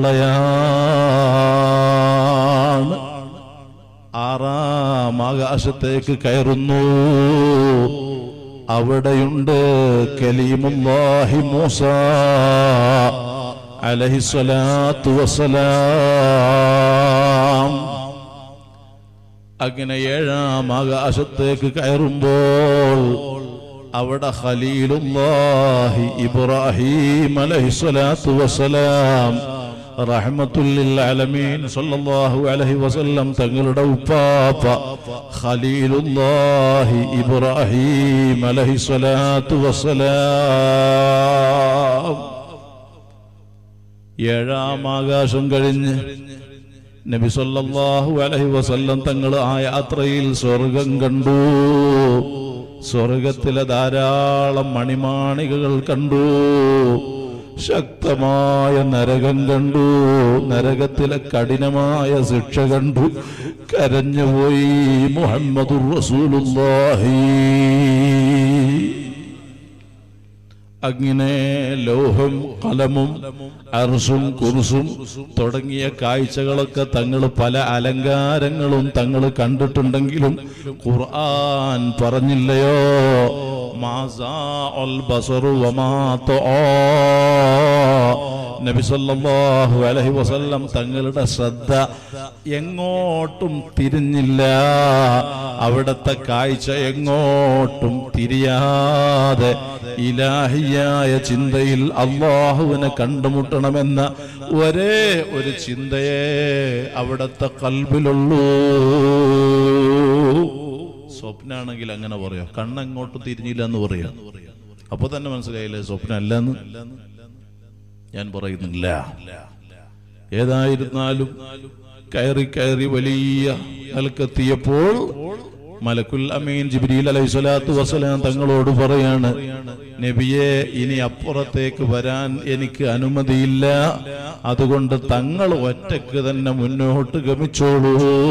വെള്ളയാണ് ആറാം ആകാശത്തേക്ക് കയറുന്നു അവിടെയുണ്ട് കലീമുല്ലാഹി മൂസ അലഹിസ്വലാത്തു വസ്സലാം അങ്ങനെ ഏഴാം ആകാശത്തേക്ക് കയറുമ്പോൾ അവിടെ ഖലീലുല്ലാഹി ഇബ്രാഹിം അലൈഹിസ്സലാത്തു വസ്സലാം റഹ്മത്തുല്ലിൽ അലമീൻ സല്ലല്ലാഹു അലൈഹി വസല്ലം തങ്ങളുടെ ഉപ്പാപ്പ ഖലീലുല്ലാഹി ഇബ്രാഹിം അലൈഹിസ്സലാത്തു വസ്സലാം ഏഴാം ആകാശം കഴിഞ്ഞ് നബി സല്ലല്ലാഹു അലൈഹി വസല്ലം തങ്ങൾ ആ യാത്രയിൽ സ്വർഗം കണ്ടു സ്വർഗത്തിലെ ധാരാളം മണിമാണികകൾ കണ്ടു ശക്തമായ നരകം കണ്ടു നരകത്തിലെ കഠിനമായ ശിക്ഷ കണ്ടു കരഞ്ഞുപോയി മുഹമ്മദുർ റസൂലുള്ളാഹി അങ്ങനെ ലോഹം കലമും അർസും കുറുസും തുടങ്ങിയ കാഴ്ചകളൊക്കെ തങ്ങൾ പല അലങ്കാരങ്ങളും തങ്ങൾ കണ്ടിട്ടുണ്ടെങ്കിലും ഖുർആൻ പറഞ്ഞില്ലയോ മാസാ അൽ ബസറു വമാ തുആ. നബി സല്ലല്ലാഹു അലൈഹി വസല്ലം തങ്ങളുടെ ശ്രദ്ധ എങ്ങോട്ടും തിരിഞ്ഞില്ല അവിടുത്തെ കാഴ്ച എങ്ങോട്ടും തിരിയാതെ ഇലാഹിയായ ചിന്തയിൽ അള്ളാഹുവിനെ കണ്ടുമുട്ടണമെന്ന ഒരേ ഒരു ചിന്തയെ അവിടുത്തെ കൽബിലുള്ളൂ സ്വപ്നാണെങ്കിൽ അങ്ങനെ പറയാം കണ്ണെങ്ങോട്ടും തിരിഞ്ഞില്ല എന്ന് പറയാം അപ്പൊ തന്നെ മനസ്സിലായില്ലേ സ്വപ്നം അല്ലെന്ന് ഞാൻ പറയുന്നില്ല ഏതായിരുന്നാലും കയറി കയറി വലിയ നിലക്കെത്തിയപ്പോൾ മലക്കുൽ അമീൻ ജിബ്രീൽ അലൈഹി സ്വലാത്തു വസ്സലാം തങ്ങളോട് പറയാണ് നബിയെ ഇനി അപ്പുറത്തേക്ക് വരാൻ എനിക്ക് അനുമതിയില്ല അതുകൊണ്ട് തങ്ങൾ ഒറ്റക്ക് തന്നെ മുന്നോട്ട് ഗമിച്ചോളൂ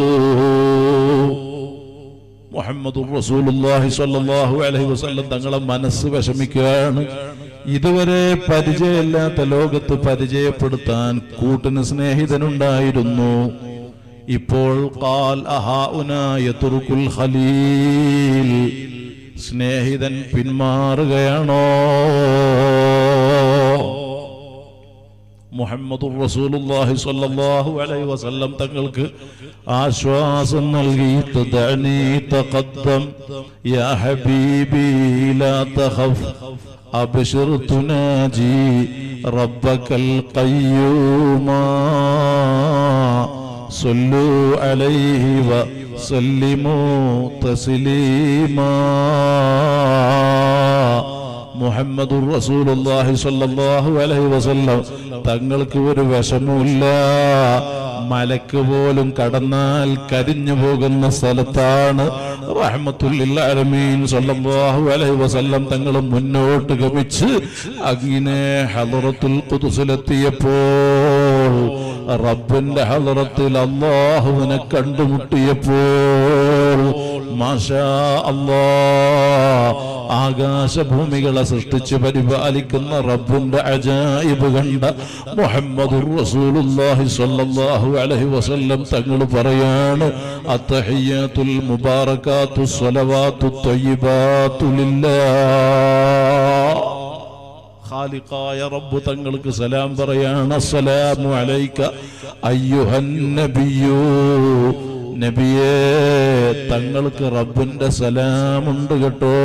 മുഹമ്മദ് റസൂലുള്ളാഹി സ്വല്ലല്ലാഹു അലൈഹി വസല്ലം തങ്ങളെ മനസ്സ് വിഷമിക്കുകയാണ് ഇതുവരെ പരിചയമില്ലാത്ത ലോകത്ത് പരിചയപ്പെടുത്താൻ കൂട്ടിന് സ്നേഹിതനുണ്ടായിരുന്നു ഇപ്പോൾ ഖാൽ അഹാഉനായ തുർക്കുൽ ഖലീൽ സ്നേഹിതൻ പിന്മാറുകയാണോ മുഹമ്മദ് റസൂലുള്ളാഹി സ്വല്ലല്ലാഹു അലൈഹി വസല്ലം തങ്ങൾക്ക് ആശ്വാസം നൽകിയിട്ട് ദഅനി തഖദ്ദം യാ ഹബീബി ലാ തഖഫ് അബ്ശിർ തുനാജി റബ്ബക്കൽ ഖയ്യൂമാ صلوا عليه وسلموا تسليما മുഹമ്മദ് റസൂലുള്ളാഹി സ്വല്ലല്ലാഹു അലൈഹി വസല്ലം തങ്ങൾക്ക് ഒരു വിഷമമില്ല മലക്ക് പോലും കടന്നാൽ കരിഞ്ഞു പോകുന്ന സ്ഥലത്താണ് റഹ്മത്തുല്ലിൽ ആലമീൻ സ്വല്ലല്ലാഹു അലൈഹി വസല്ലം തങ്ങൾ മുന്നോട്ട് ഗമിച്ച് അങ്ങനെ ഹളറത്തുൽ ഖുദ്സിലെത്തിയപ്പോൾ റബ്ബിന്റെ ഹളറത്തിൽ അള്ളാഹുവിനെ കണ്ടുമുട്ടിയപ്പോൾ മാഷാ അല്ലാ ആകാശഭൂമികളെ സൃഷ്ടിച്ച് പരിപാലിക്കുന്ന റബ്ബിന്റെ അജായിബ് കണ്ട മുഹമ്മദ് റസൂലുള്ളാഹി സ്വല്ലല്ലാഹു അലൈഹി വസല്ലം തങ്ങൾ പറയാണ് അത്തഹിയ്യാത്തുൽ മുബാറകാത്തു സ്വലവാത്തു ത്വയ്യിബാത്തു ലില്ലാഹ് ഖാലിഖായ റബ്ബ് തങ്ങൾക്ക് സലാം പറയാണ് അസ്സലാമു അലൈക അയ്യുഹൻ നബിയൂ നബിയേ തങ്ങൾക്ക് റബ്ബിന്റെ സലാമുണ്ട് കേട്ടോ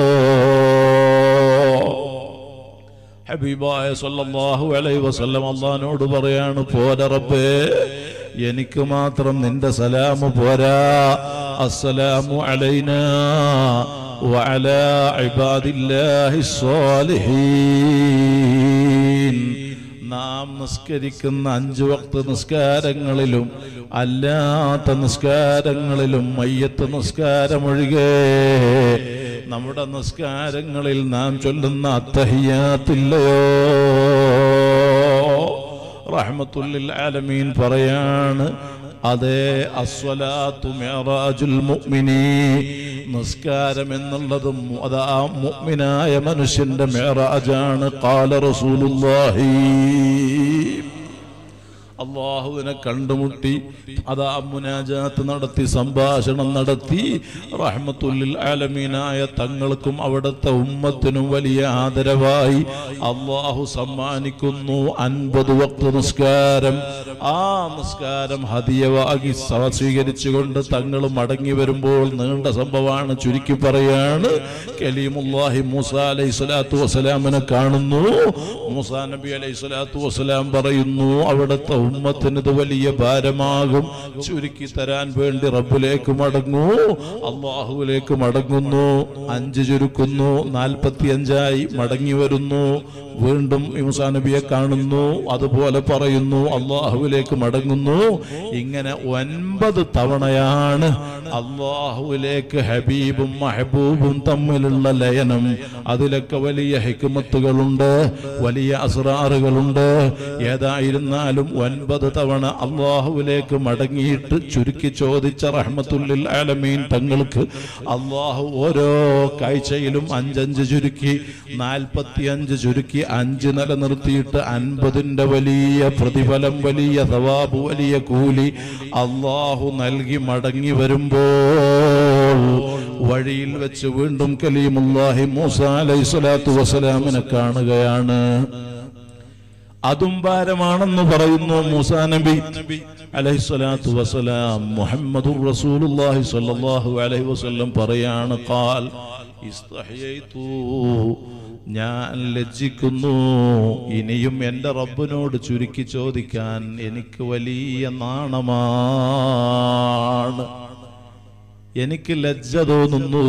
ഹബീബായ സല്ലല്ലാഹു അലൈഹി വസല്ലം അള്ളഹാനോട് പറയാണ് പോരാ റബ്ബേ എനിക്ക് മാത്രം നിന്റെ സലാമു പോരാ അസ്സലാമു അലൈനാ وعلى عباد الله الصالحين നാം നിസ്കരിക്കുന്ന അഞ്ചു വക്ത നിസ്കാരങ്ങളിലും അല്ലാത്ത നിസ്കാരങ്ങളിലും മയ്യത്ത് നിസ്കാരമൊഴികെ നമ്മുടെ നിസ്കാരങ്ങളിൽ നാം ചൊല്ലുന്ന അത്തഹിയാത്തില്ലയോ റഹ്മത്തുല്ലിൽ ആലമീൻ പറയാണ് അതേ അസ്വലാത്തു മിഅറാജുൽ മുഅ്മിനീ നിസ്കാരം എന്നുള്ളതും അത് ആ മുഅ്മിനായ മനുഷ്യന്റെ മിഅറാജാണ് ഖാല റസൂലുള്ളാഹി അള്ളാഹുവിനെ കണ്ടുമുട്ടി അതാ മുനാജാത്ത് നടത്തി സംഭാഷണം നടത്തി റഹ്മത്തുല്ലിൽ ആലമീനായ തങ്ങൾക്കും അവിടുത്തെ ഉമ്മത്തിനും വലിയ ആദരവായി അള്ളാഹു സമ്മാനിക്കുന്നു അൻപത് വക്ത നിസ്കാരം ആ നിസ്കാരം ഹദിയവാകി സ- സ്വീകരിച്ചുകൊണ്ട് തങ്ങൾ മടങ്ങി വരുമ്പോൾ നീണ്ട സംഭവമാണ് ചുരുക്കി പറയാണ് കലീമുല്ലാഹി മൂസ അലൈഹി സ്വലാത്തു വസ്സലാമിനെ കാണുന്നു മൂസാ നബി അലൈഹി സ്വലാത്തു വസ്സലാം പറയുന്നു അവിടുത്തെ ഉമ്മത്തിന് ഇത് വലിയ ഭാരമാകും ചുരുക്കി തരാൻ വേണ്ടി റബ്ബിലേക്ക് മടങ്ങൂ അള്ളാഹുവിലേക്ക് മടങ്ങുന്നു അഞ്ച് ചുരുക്കുന്നു നാൽപ്പത്തി അഞ്ചായി മടങ്ങി വരുന്നു വീണ്ടും മൂസാ നബിയെ കാണുന്നു അതുപോലെ പറയുന്നു അള്ളാഹുവിലേക്ക് മടങ്ങുന്നു ഇങ്ങനെ ഒൻപത് തവണയാണ് അള്ളാഹുവിലേക്ക് ഹബീബും മഹബൂബും തമ്മിലുള്ള ലയനം അതിലൊക്കെ വലിയ ഹിക്മത്തുകളുണ്ട് വലിയ അസ്രാറുകളുണ്ട് ഏതായിരുന്നാലും ഒൻപത് തവണ അള്ളാഹുവിലേക്ക് മടങ്ങിയിട്ട് ചുരുക്കി ചോദിച്ച റഹ്മത്തുല്ലിൽ ആലമീൻ തങ്ങൾക്ക് അള്ളാഹു ഓരോ കാഴ്ചയിലും അഞ്ചഞ്ച് ചുരുക്കി നാൽപ്പത്തി അഞ്ച് ചുരുക്കി അഞ്ച് നിലനിർത്തിയിട്ട് അൻപതിന്റെ വലിയ പ്രതിഫലം വലിയ സവാബ് വലിയ കൂലി അള്ളാഹു നൽകി മടങ്ങി വരുമ്പോൾ വഴിയിൽ വെച്ച് വീണ്ടും കലീമുല്ലാഹി മൂസ അലൈഹി സ്വലാത്തു വസ്സലാമിനെ കാണുകയാണ് അതും ഭാരമാണെന്ന് പറയുന്നു മൂസാ നബി അലൈഹി സ്വലാത്തു വസ്സലാം മുഹമ്മദുർ റസൂലുള്ളാഹി സ്വല്ലല്ലാഹു അലൈഹി വസല്ലം പറയാണ് ഖാൽ ഇസ്തഹയൈതു ഞാൻ ലജ്ജിക്കുന്നു ഇനിയും എൻ്റെ റബ്ബിനോട് ചുരുക്കി ചോദിക്കാൻ എനിക്ക് വലിയ നാണമാണ് എനിക്ക് ലജ്ജ തോന്നുന്നു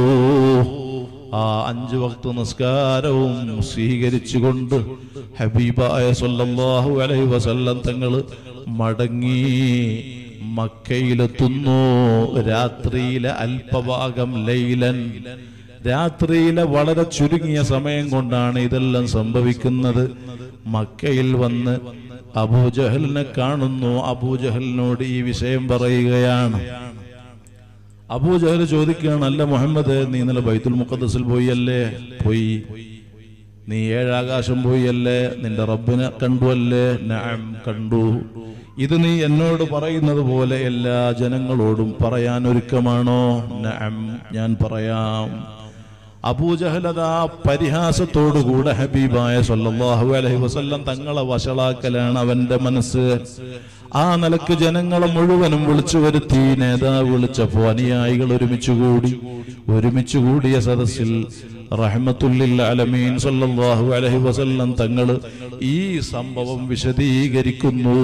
ആ അഞ്ചു വക്ത നിസ്കാരവും സ്വീകരിച്ചുകൊണ്ട് ഹബീബായ സല്ലല്ലാഹു അലൈഹി വസല്ലം തങ്ങൾ മടങ്ങി മക്കയിലെത്തുന്നു രാത്രിയിലെ അല്പഭാഗം ലൈലൻ രാത്രിയിലെ വളരെ ചുരുങ്ങിയ സമയം കൊണ്ടാണ് ഇതെല്ലാം സംഭവിക്കുന്നത് മക്കയിൽ വന്ന് അബൂജഹലിനെ കാണുന്നു അബൂജഹലിനോട് ഈ വിഷയം പറയുകയാണ് അബൂജഹൽ ചോദിക്കുകയാണ് അല്ല മുഹമ്മദ് നീ ഇന്നലെ ബൈത്തുൽ മുഖദ്സിൽ പോയല്ലേ പോയി നീ ഏഴാകാശം പോയല്ലേ നിന്റെ റബ്ബിനെ കണ്ടുവല്ലേ നഅം കണ്ടു ഇത് നീ എന്നോട് പറയുന്നത് പോലെ എല്ലാ ജനങ്ങളോടും പറയാൻ ഒരുക്കമാണോ നഅം ഞാൻ പറയാം അബൂജഹലതാ പരിഹാസത്തോടുകൂടെ ഹബീബായ സല്ലല്ലാഹു അലൈഹി വസല്ലം തങ്ങളെ വഷളാക്കലാണ് അവന്റെ മനസ്സ് ആ നിലക്ക് ജനങ്ങളെ മുഴുവനും വിളിച്ചു വരുത്തി നേതാവ് വിളിച്ചപ്പോ അനുയായികൾ ഒരുമിച്ച് കൂടി ഒരുമിച്ച് കൂടിയ സദസ്സിൽ റഹ്മത്തുല്ലിൽ അലമീൻ സല്ലല്ലാഹു അലൈഹി വസല്ലം തങ്ങൾ ഈ സംഭവം വിശദീകരിക്കുന്നു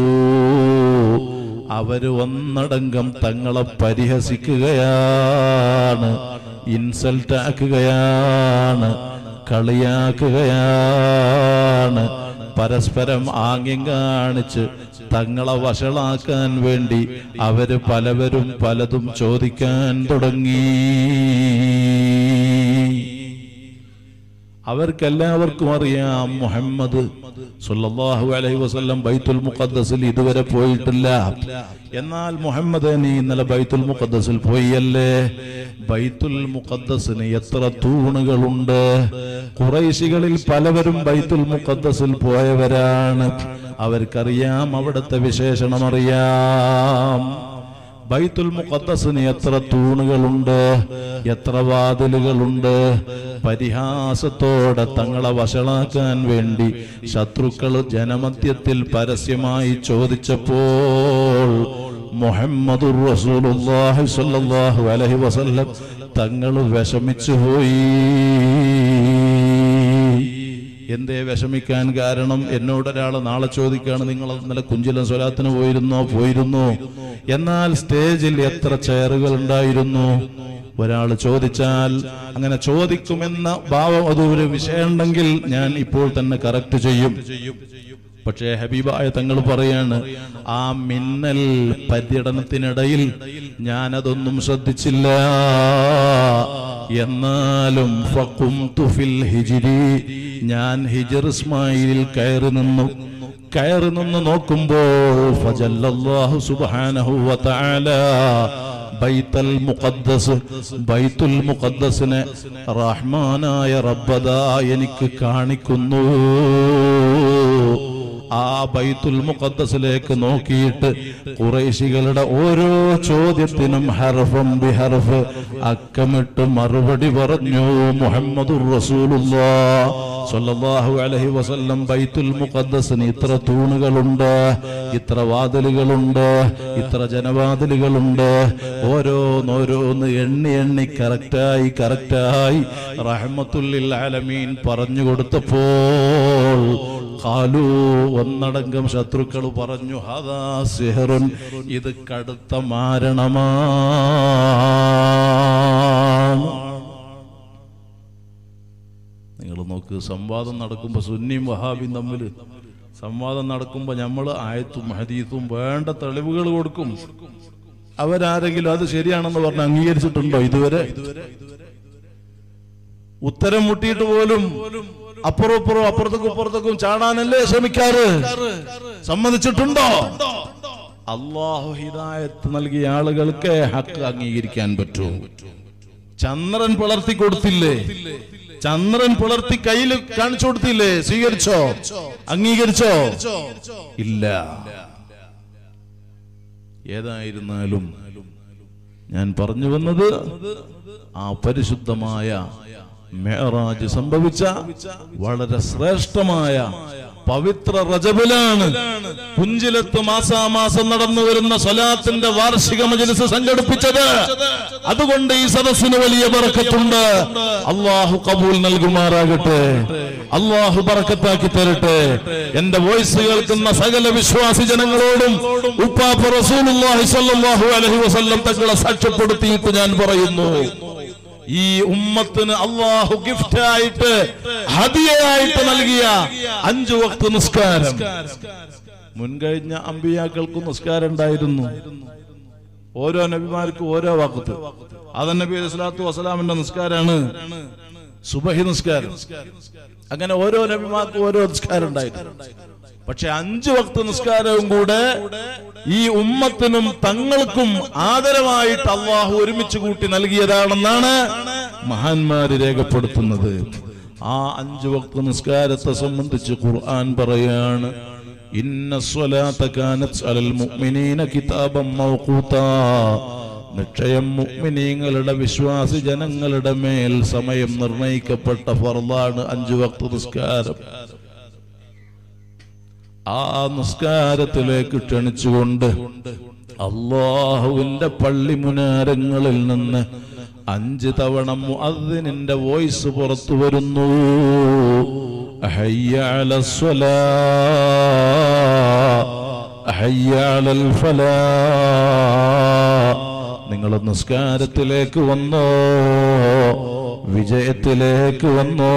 അവര് ഒന്നടങ്കം തങ്ങളെ പരിഹസിക്കുകയാണ് ഇൻസൾട്ട് ആക്കുകയാണ് കളിയാക്കുകയാണ് പരസ്പരം ആംഗ്യം കാണിച്ച് തങ്ങളെ വഷളാക്കാൻ വേണ്ടി അവര് പലവരും പലതും ചോദിക്കാൻ തുടങ്ങി അവർക്കെല്ലാവർക്കും അറിയാം മുഹമ്മദ് സല്ലല്ലാഹു അലൈഹി വസല്ലം ബൈത്തുൽ മുഖദ്ദസിൽ ഇതുവരെ പോയിട്ടില്ല എന്നാൽ മുഹമ്മദ് നീ ഇന്നലെ ബൈത്തുൽ മുഖദ്ദസിൽ പോയല്ലേ ബൈത്തുൽ മുഖദ്ദസിന് എത്ര തൂണുകളുണ്ട് കുറൈശികളിൽ പലവരും ബൈത്തുൽ മുഖദ്ദസിൽ പോയവരാണ് അവർക്കറിയാം അവിടുത്തെ വിശേഷണം അറിയാം ബൈത്തുൽ മുഖദ്ദസിന് എത്ര തൂണുകളുണ്ട് എത്ര വാതിലുകളുണ്ട് പരിഹാസത്തോടെ തങ്ങളെ വഷളാക്കാൻ വേണ്ടി ശത്രുക്കൾ ജനമധ്യത്തിൽ പരസ്യമായി ചോദിച്ചപ്പോൾ മുഹമ്മദുർ റസൂലുള്ളാഹി സ്വല്ലല്ലാഹു അലൈഹി വസല്ലം തങ്ങൾ വിഷമിച്ചു പോയി എന്തേ വിഷമിക്കാൻ കാരണം എന്നോട് ഒരാൾ നാളെ ചോദിക്കാണ് നിങ്ങൾ ഇന്നലെ കുഞ്ചിലം സ്വലാത്തിന് പോയിരുന്നോ പോയിരുന്നു എന്നാൽ സ്റ്റേജിൽ എത്ര ചെയറുകൾ ഉണ്ടായിരുന്നു ഒരാൾ ചോദിച്ചാൽ അങ്ങനെ ചോദിക്കുമെന്ന ഭാവം അത് ഒരു വിഷയം ഉണ്ടെങ്കിൽ ഞാൻ ഇപ്പോൾ തന്നെ കറക്റ്റ് ചെയ്യും പക്ഷേ ഹബീബായ തങ്ങൾ പറയാണ് ആ മിന്നൽ പര്യടനത്തിനിടയിൽ ഞാനതൊന്നും ശ്രദ്ധിച്ചില്ല എന്നാലും ഫഖുംതു ഫിൽ ഹിജ്രി ഞാൻ ഹിജർ ഇസ്മായിലിൽ കയറി നിന്നു കയറി നിന്ന് നോക്കുമ്പോൾ ഫജല്ലല്ലാഹു സുബ്ഹാനഹു വതആല ബൈത്തൽ മുഖദ്ദസ് ബൈത്തുൽ മുഖദ്ദസിനെ റഹ്മാനായ റബ്ബദാ എനിക്ക് കാണിക്കുന്നു ആ ബൈത്തുൽ മുഖദ്ദസിലേക്ക് നോക്കിയിട്ട് കുറേശികളുടെ ഓരോ ചോദ്യത്തിനും ഹർഫം ബിഹർഫ് അക്കമിട്ട് മറുപടി പറഞ്ഞു മുഹമ്മദുർ റസൂലുള്ളാഹ് സ്വല്ലല്ലാഹു അലൈഹി വസല്ലം ബൈത്തുൽ മുഖദ്ദസിന് ഇത്ര തൂണുകളുണ്ട് ഇത്ര വാതിലുകളുണ്ട് ഇത്ര ജനവാതിലുകളുണ്ട് ഓരോന്നോരോന്ന് എണ്ണി എണ്ണി കറക്റ്റായി കറക്റ്റായി റഹ്മത്തുല്ലിൽ ആലമീൻ പറഞ്ഞു കൊടുത്തപ്പോൾ ഖാലു ഒന്നടങ്കം ശത്രുക്കൾ പറഞ്ഞു ഹദാ സിഹറുൻ ഇത് കടുത്ത മാരണമാണ് നിങ്ങൾ നോക്ക് സംവാദം നടക്കുമ്പോൾ സുന്നിയും വഹാബിയും തമ്മിൽ സംവാദം നടക്കുമ്പോൾ നമ്മൾ ആയത്തും ഹദീത്തും വേണ്ട തെളിവുകൾ കൊടുക്കും അവരാരെങ്കിലും അത് ശരിയാണെന്ന് പറഞ്ഞ് അംഗീകരിച്ചിട്ടുണ്ടോ ഇതുവരെ ഉത്തരം മുട്ടിയിട്ട് പോലും അപ്പുറം ഇപ്പുറം അപ്പുറത്തേക്കും ഇപ്പുറത്തേക്കും ചാടാനല്ലേ ശ്രമിക്കാറ് സമ്മതിച്ചിട്ടുണ്ടോ അള്ളാഹു ഹിദായത്ത് നൽകിയ ആളുകൾക്ക് ഹക്ക് അംഗീകരിക്കാൻ പറ്റൂ ചന്ദ്രൻ പിളർത്തി കൊടുത്തില്ലേ ചന്ദ്രൻ പിളർത്തി കയ്യിൽ കാണിച്ചു കൊടുത്തില്ലേ സ്വീകരിച്ചോ അംഗീകരിച്ചോ ഇല്ല ഏതായിരുന്നാലും ഞാൻ പറഞ്ഞു വന്നത് ആ പരിശുദ്ധമായ മേറാജ് സംഭവിച്ച വളരെ ശ്രേഷ്ഠമായ പവിത്ര റജബിലാണ് പുഞ്ചിലത്ത് മാസാമാസം നടന്നു വരുന്ന സ്വലാത്തിന്റെ വാർഷിക മജലിസ് സംഘടിപ്പിച്ചത് അതുകൊണ്ട് ഈ സദസ്സിന് വലിയ ബറക്കത്തുണ്ട് അള്ളാഹു കബൂൽ നൽകുമാറാകട്ടെ അള്ളാഹു ബറക്കത്താക്കി തരട്ടെ എന്റെ വോയിസ് കേൾക്കുന്ന സകല വിശ്വാസി ജനങ്ങളോടും ഉപ്പാപ്പ റസൂലുള്ളാഹി സ്വല്ലല്ലാഹു അലൈഹി വസല്ലം തങ്ങളെ സാക്ഷ്യപ്പെടുത്തിയിട്ട് ഞാൻ പറയുന്നു ഈ ഉമ്മത്തിന് അള്ളാഹു ഗിഫ്റ്റ് ആയിട്ട് ഹദിയായിട്ട് നൽകിയ അഞ്ചു വക്ത് നിസ്കാരം മുൻകഴിഞ്ഞ അമ്പിയാക്കൾക്ക് നിസ്കാരം ഉണ്ടായിരുന്നു ഓരോ നബിമാർക്കും ഓരോ വാക്കത്ത് അതൻ നബി അലൈഹി സ്വലാത്തു വസ്സലാമിന്റെ നിസ്കാരാണ് സുബഹി നിസ്കാരം അങ്ങനെ ഓരോ നബിമാർക്കും ഓരോ നിസ്കാരം ഉണ്ടായിരുന്നു പക്ഷെ അഞ്ചു വക്ത നിസ്കാരവും കൂടെ ഈ ഉമ്മത്തിനും തങ്ങൾക്കും ആദരവായിട്ട് അള്ളാഹു ഒരുമിച്ച് കൂട്ടി നൽകിയതാണെന്നാണ് മഹാന്മാര് രേഖപ്പെടുത്തുന്നത് ആ അഞ്ചു വക്ത നിസ്കാരത്തെ സംബന്ധിച്ച് ഖുർആൻ പറയാണ് ഇന്ന സ്വലാത്ത കാനത്ത് അലൽ മുഅ്മിനീന കിതാബം മൗഖൂതാ നിശ്ചയം മുഅ്മിനീങ്ങളുടെ വിശ്വാസി ജനങ്ങളുടെ മേൽ സമയം നിർണയിക്കപ്പെട്ട ഫർദാണ് അഞ്ചു വക്ത നിസ്കാരം ആ നിസ്കാരത്തിലേക്ക് ക്ഷണിച്ചുകൊണ്ട് അള്ളാഹുവിന്റെ പള്ളി മുനാരങ്ങളിൽ നിന്ന് അഞ്ച് തവണ മുഅദ്ദിനിന്റെ വോയിസ് പുറത്തു വരുന്നു ഹയ്യ അലസ്വലാ, ഹയ്യ അലൽ ഫലാ. നിങ്ങൾ നിസ്കാരത്തിലേക്ക് വന്നോ വിജയത്തിലേക്ക് വന്നോ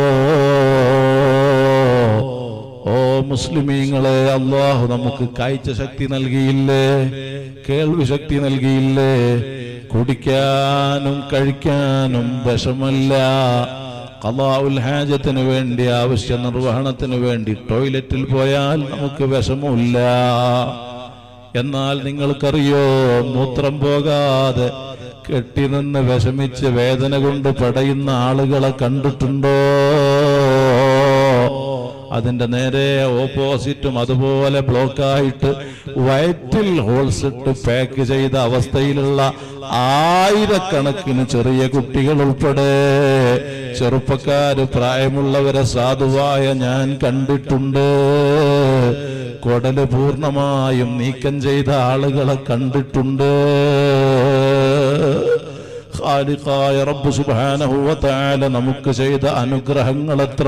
ഓ മുസ്ലിമീങ്ങളെ അള്ളാഹു നമുക്ക് കാഴ്ച ശക്തി നൽകിയില്ലേ കേൾവി ശക്തി നൽകിയില്ലേ കുടിക്കാനും കഴിക്കാനും വിഷമല്ല കലാഉൽ ഹാജത്തിന് വേണ്ടി ആവശ്യ നിർവഹണത്തിന് വേണ്ടി ടോയ്ലറ്റിൽ പോയാൽ നമുക്ക് വിഷമമില്ല എന്നാൽ നിങ്ങൾക്കറിയോ മൂത്രം പോകാതെ കെട്ടിനിന്ന് വിഷമിച്ച് വേദന കൊണ്ട് പടയുന്ന ആളുകളെ കണ്ടിട്ടുണ്ടോ അതിന്റെ നേരെ ഓപ്പോസിറ്റും അതുപോലെ ബ്ലോക്കായിട്ട് വയറ്റിൽ ഹോൾസ് ഇട്ട് പാക്ക് ചെയ്ത അവസ്ഥയിലുള്ള ആയിരക്കണക്കിന് ചെറിയ കുട്ടികൾ ഉൾപ്പെടെ ചെറുപ്പക്കാര് പ്രായമുള്ളവരെ സാധുവായ ഞാൻ കണ്ടിട്ടുണ്ട് കൊടല് പൂർണ്ണമായും നീക്കം ചെയ്ത ആളുകളെ കണ്ടിട്ടുണ്ട് ഖാലിഖായ റബ്ബ് സുബ്ഹാനഹു വ തആല നമുക്ക് ചെയ്ത അനുഗ്രഹങ്ങൾ എത്ര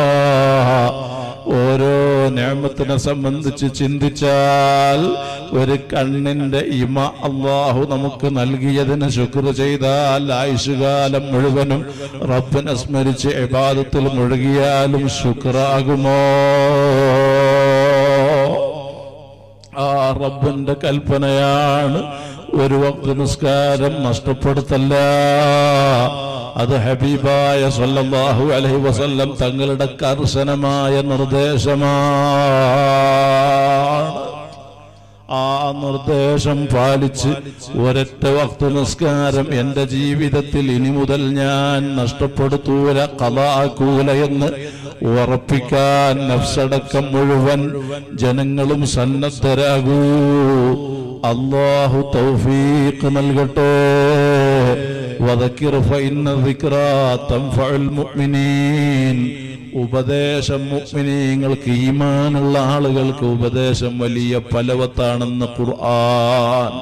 ഓരോ നിയമത്തിനെ സംബന്ധിച്ച് ചിന്തിച്ചാൽ ഒരു കണ്ണിന്റെ ഇമ അള്ളാഹു നമുക്ക് നൽകിയതിന് ശുക്ർ ചെയ്താൽ ആയുഷുകാലം മുഴുവനും റബ്ബിനെ സ്മരിച്ച് ഇബാദത്തിൽ മുഴുകിയാലും ശുക്രാകുമോ ആ റബ്ബിന്റെ കൽപ്പനയാണ് ഒരു വക്ത നിസ്കാരം നഷ്ടപ്പെടുത്തല്ല അത് ഹബീബായ സല്ലല്ലാഹു അലൈഹി വസല്ലം തങ്ങളുടെ കർശനമായ നിർദ്ദേശമാണ് ആ നിർദ്ദേശം പാലിച്ച് ഒരൊറ്റ വക്ത നിസ്കാരം എന്റെ ജീവിതത്തിൽ ഇനി മുതൽ ഞാൻ നഷ്ടപ്പെടുത്തൂല കലാക്കൂല എന്ന് ഉറപ്പിക്കാൻ നഫ്സടക്കം മുഴുവൻ ജനങ്ങളും സന്നദ്ധരാകൂ അള്ളാഹു തൗഫീഖ് നൽകട്ടെ വദക്കിർ ഫഇന്ന ദിക്റാ തൻഫഉൽ മുഅ്മിനീൻ ഉപദേശം മുഅ്മിനീങ്ങൾക്ക് ഈമാനുള്ള ആളുകൾക്ക് ഉപദേശം വലിയ ഫലവത്താണെന്ന് ഖുർആൻ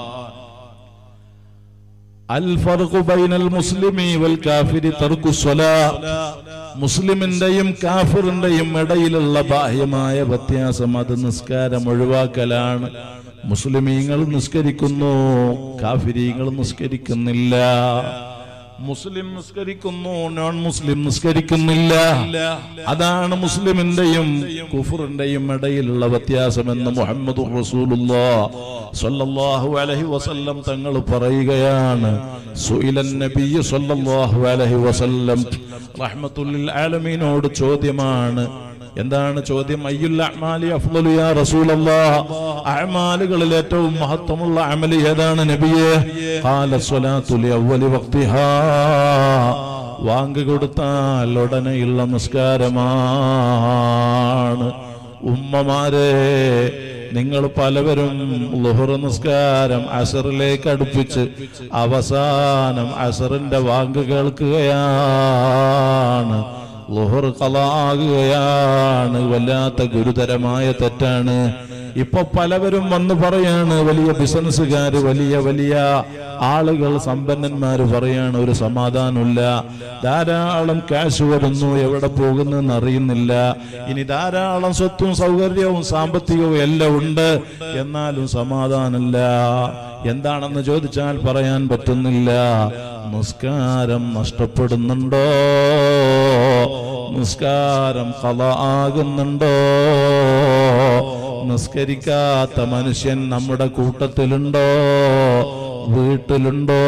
അൽ ഫർഖു ബൈനൽ മുസ്ലിമി വൽ കാഫിരി തർക്കു സ്വലാ മുസ്ലിമിന്റെയും കാഫിറിന്റെയും ഇടയിലുള്ള ബാഹ്യമായ വ്യത്യാസം അത് നിസ്കാരം ഒഴിവാക്കലാണ് മുസ്ലിമീങ്ങൾ നിസ്കരിക്കുന്നു കാഫിരീങ്ങൾ നിസ്കരിക്കുന്നില്ല മുസ്ലിം നിസ്കരിക്കുന്നു നോൺ മുസ്ലിം നിസ്കരിക്കുന്നില്ല അതാണ് മുസ്ലിമിന്റെയും കുഫറിന്റെയും ഇടയിലുള്ള വ്യത്യാസമെന്ന് മുഹമ്മദ് സല്ലല്ലാഹു അലൈഹി വസല്ലം തങ്ങൾ പറയുകയാണ് സുയിലൻ നബിയ്യ സല്ലല്ലാഹു അലൈഹി വസല്ലം റഹ്മത്തുല്ലിൽ ആലമീനോട് ചോദ്യമാണ് എന്താണ് ചോദ്യം അയ്യുൽ അഅ്മാലി അഫ്ളലു യാ റസൂലല്ലാഹ് അഅ്മാലുകളിൽ ഏറ്റവും മഹത്വമുള്ള അമൽ ഏതാണ് നബിയെ ഖാല സ്വലാത്തു ലി അവ്വലി വഖ്തിഹാ വാങ്ക് കൊടുത്താൽ ഉടനെയുള്ള നിസ്കാരമാണ് ഉമ്മമാരെ നിങ്ങൾ പലവരും ലുഹർ നിസ്കാരം അസറിലേക്ക് അടുപ്പിച്ച് അവസാനം അസറിന്റെ വാങ്ക് കേൾക്കുകയാണ് ലുഹർ കളാകുകയാണ് വല്ലാത്ത ഗുരുതരമായ തെറ്റാണ് ഇപ്പൊ പലവരും വന്ന് പറയാണ് വലിയ ബിസിനസ്സുകാര് വലിയ വലിയ ആളുകൾ സമ്പന്നന്മാര് പറയാണ് ഒരു സമാധാനമില്ല ധാരാളം ക്യാഷ് വരുന്നു എവിടെ പോകുന്നെന്ന് അറിയുന്നില്ല ഇനി ധാരാളം സ്വത്തും സൗകര്യവും സാമ്പത്തികവും എല്ലാം ഉണ്ട് എന്നാലും സമാധാനമില്ല എന്താണെന്ന് ചോദിച്ചാൽ പറയാൻ പറ്റുന്നില്ല നിസ്കാരം നഷ്ടപ്പെടുന്നുണ്ടോ നിസ്കാരം കല ആകുന്നുണ്ടോ നിസ്കരിക്കാത്ത മനുഷ്യൻ നമ്മുടെ കൂട്ടത്തിലുണ്ടോ വീട്ടിലുണ്ടോ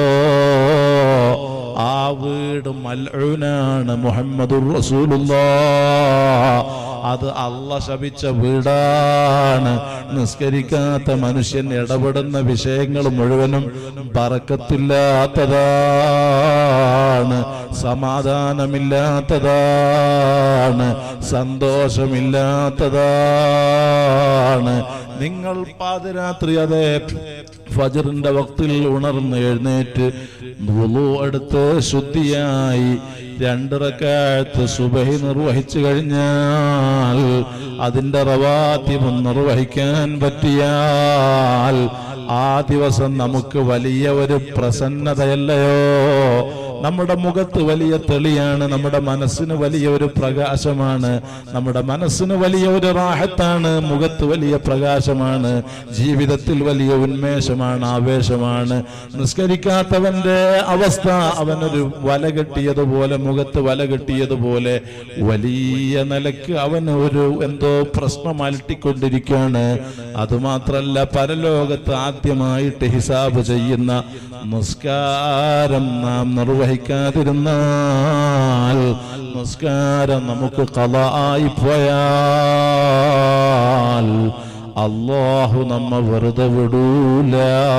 ആ വീട് മൽഊനാണ് മുഹമ്മദുർ റസൂലുള്ള അത് അല്ല ശപിച്ച വീടാണ് നിസ്കരിക്കാത്ത മനുഷ്യൻ ഇടപെടുന്ന വിഷയങ്ങൾ മുഴുവനും പറക്കത്തില്ലാത്തതാണ് സമാധാനമില്ലാത്തതാണ് സന്തോഷമില്ലാത്തതാണ് നിങ്ങൾ പാതിരാത്രി അതെ ഫജറിന്റെ വക്തിൽ ഉണർന്ന് എഴുന്നേറ്റ് വുളു എടുത്ത് ശുദ്ധിയായി രണ്ടിറക്കാലത്ത് സുബഹി നിർവഹിച്ചു കഴിഞ്ഞാൽ അതിന്റെ റവാത്തിബ് നിർവഹിക്കാൻ പറ്റിയാൽ ആ ദിവസം നമുക്ക് വലിയ ഒരു പ്രസന്നതയല്ലയോ നമ്മുടെ മുഖത്ത് വലിയ തെളിയാണ് നമ്മുടെ മനസ്സിന് വലിയ ഒരു പ്രകാശമാണ് നമ്മുടെ മനസ്സിന് വലിയ ഒരു റാഹത്താണ് മുഖത്ത് വലിയ പ്രകാശമാണ് ജീവിതത്തിൽ വലിയ ഉന്മേഷമാണ് ആവേശമാണ് നിസ്കരിക്കാത്തവന്റെ അവസ്ഥ അവനൊരു വല കെട്ടിയതുപോലെ മുഖത്ത് വല കെട്ടിയതുപോലെ വലിയ നിലക്ക് അവന് ഒരു എന്തോ പ്രശ്നം അലട്ടിക്കൊണ്ടിരിക്കുകയാണ് അതുമാത്രല്ല പരലോകത്ത് ആദ്യമായിട്ട് ഹിസാബ് ചെയ്യുന്ന നിസ്കാരം നാം നിർവഹിക്കാതിരുന്നാൽ നിസ്കാരം നമുക്ക് കഥ ആയി പോയാൽ അള്ളാഹു നമ്മ വെറുതെ വിടൂല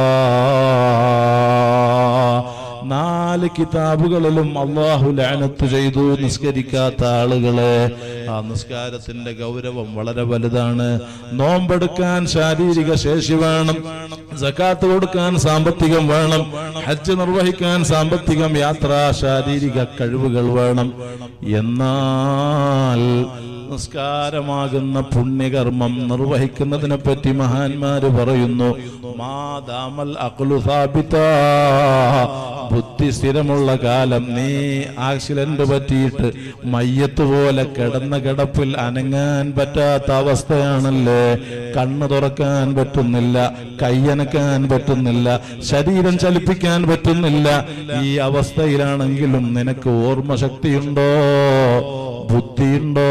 നാല് കിതാബുകളിലും അള്ളാഹു ലാനത്ത് ചെയ്തു നിസ്കരിക്കാത്ത ആളുകളെ ആ നിസ്കാരത്തിന്റെ ഗൗരവം വളരെ വലുതാണ് നോമ്പെടുക്കാൻ ശാരീരിക ശേഷി വേണം സക്കാത്ത് കൊടുക്കാൻ സാമ്പത്തികം വേണം ഹജ്ജ് നിർവഹിക്കാൻ സാമ്പത്തികം യാത്ര ശാരീരിക കഴിവുകൾ വേണം എന്നാൽ നിസ്കാരമാകുന്ന പുണ്യകർമ്മം നിർവഹിക്കുന്നതിനെ പറ്റി മഹാന്മാര് പറയുന്നു മാതാമൽ അഖ്ലു സാബിതാ ബുദ്ധി സ്ഥിരമുള്ള കാലം നീ ആക്സിഡന്റ് പറ്റിയിട്ട് മയ്യത്ത് പോലെ കിടന്ന കിടപ്പിൽ അനങ്ങാൻ പറ്റാത്ത അവസ്ഥയാണല്ലേ കണ്ണ് തുറക്കാൻ പറ്റുന്നില്ല കയ്യനക്കാൻ പറ്റുന്നില്ല ശരീരം ചലിപ്പിക്കാൻ പറ്റുന്നില്ല ഈ അവസ്ഥയിലാണെങ്കിലും നിനക്ക് ഓർമ്മശക്തിയുണ്ടോ ബുദ്ധിയുണ്ടോ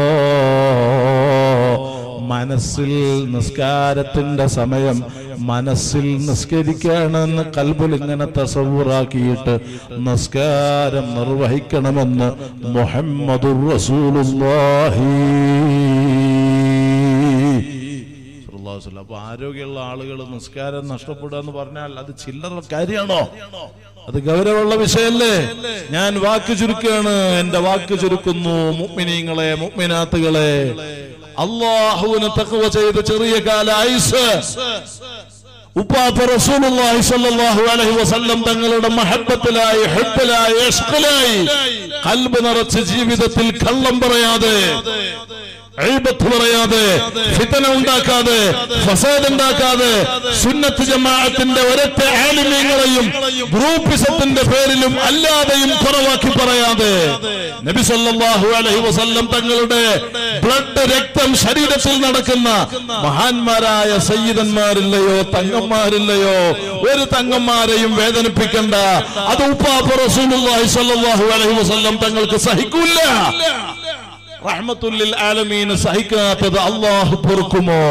മനസ്സിൽ നിസ്കാരത്തിന്റെ സമയം മനസ്സിൽ നിസ്കരിക്കണമെന്ന് കൽബിൽ ഇങ്ങനെ തസവുറാക്കിയിട്ട് നിസ്കാരം നിർവഹിക്കണമെന്ന് മുഹമ്മദുർ റസൂലുള്ളാഹി സല്ലല്ലാഹു അലൈഹി വസല്ലം. അപ്പൊ ആരോഗ്യമുള്ള ആളുകൾ നിസ്കാരം നഷ്ടപ്പെടുക എന്ന് പറഞ്ഞാൽ അത് ചില്ലറ കാര്യമാണോ അത് ഗൗരവമുള്ള വിഷയല്ലേ ഞാൻ വാക്ക് ചുരുക്കുകയാണ് എന്റെ വാക്ക് ചുരുക്കുന്നു മുഗ്മിനീങ്ങളെ മുഗ്മിനാത്തുകളെ അള്ളാഹുവിന് തക്കവ ചെയ്ത് ചെറിയ കാല ആയുസ് ഉപ്പാപ്പ റസൂലുള്ളാഹി സ്വല്ലല്ലാഹു അലൈഹി വസല്ലം തങ്ങളുടെ മഹബത്തിലായി ഹബ്ബിലായി ഇഷ്ഖിലായി കൽബ് നിറച്ച് ജീവിതത്തിൽ കള്ളം പറയാതെ ഐബത്ത് പറയാതെ ഫിതന ഉണ്ടാക്കാതെ ഫസാദ് ഉണ്ടാക്കാതെ സുന്നത്ത് ജമാഅത്തിന്റെ ഒരൊറ്റ ആലിമ്യങ്ങളെയും ഗ്രൂപ്പിസത്തിന്റെ പേരിലും അല്ലാതെയും കുറവാക്കി പറയാതെ നബി സല്ലല്ലാഹു അലൈഹി വസല്ലം തങ്ങളുടെ ബ്ലഡ് രക്തം ശരീരത്തിൽ നടക്കുന്ന മഹാന്മാരായ സയ്യിദന്മാരില്ലയോ തങ്ങന്മാരില്ലയോ ഒരു തങ്ങന്മാരെയും വേദനിപ്പിക്കണ്ട അത് ഉപ്പാപ്പ റസൂലുള്ളാഹി സ്വല്ലല്ലാഹു അലൈഹി വസല്ലം തങ്ങൾക്ക് സഹിക്കൂല റഹ്മത്തുല്ലിൽ ആലമീന് സഹിക്കാത്തത് അള്ളാഹു പൊറുക്കുമോ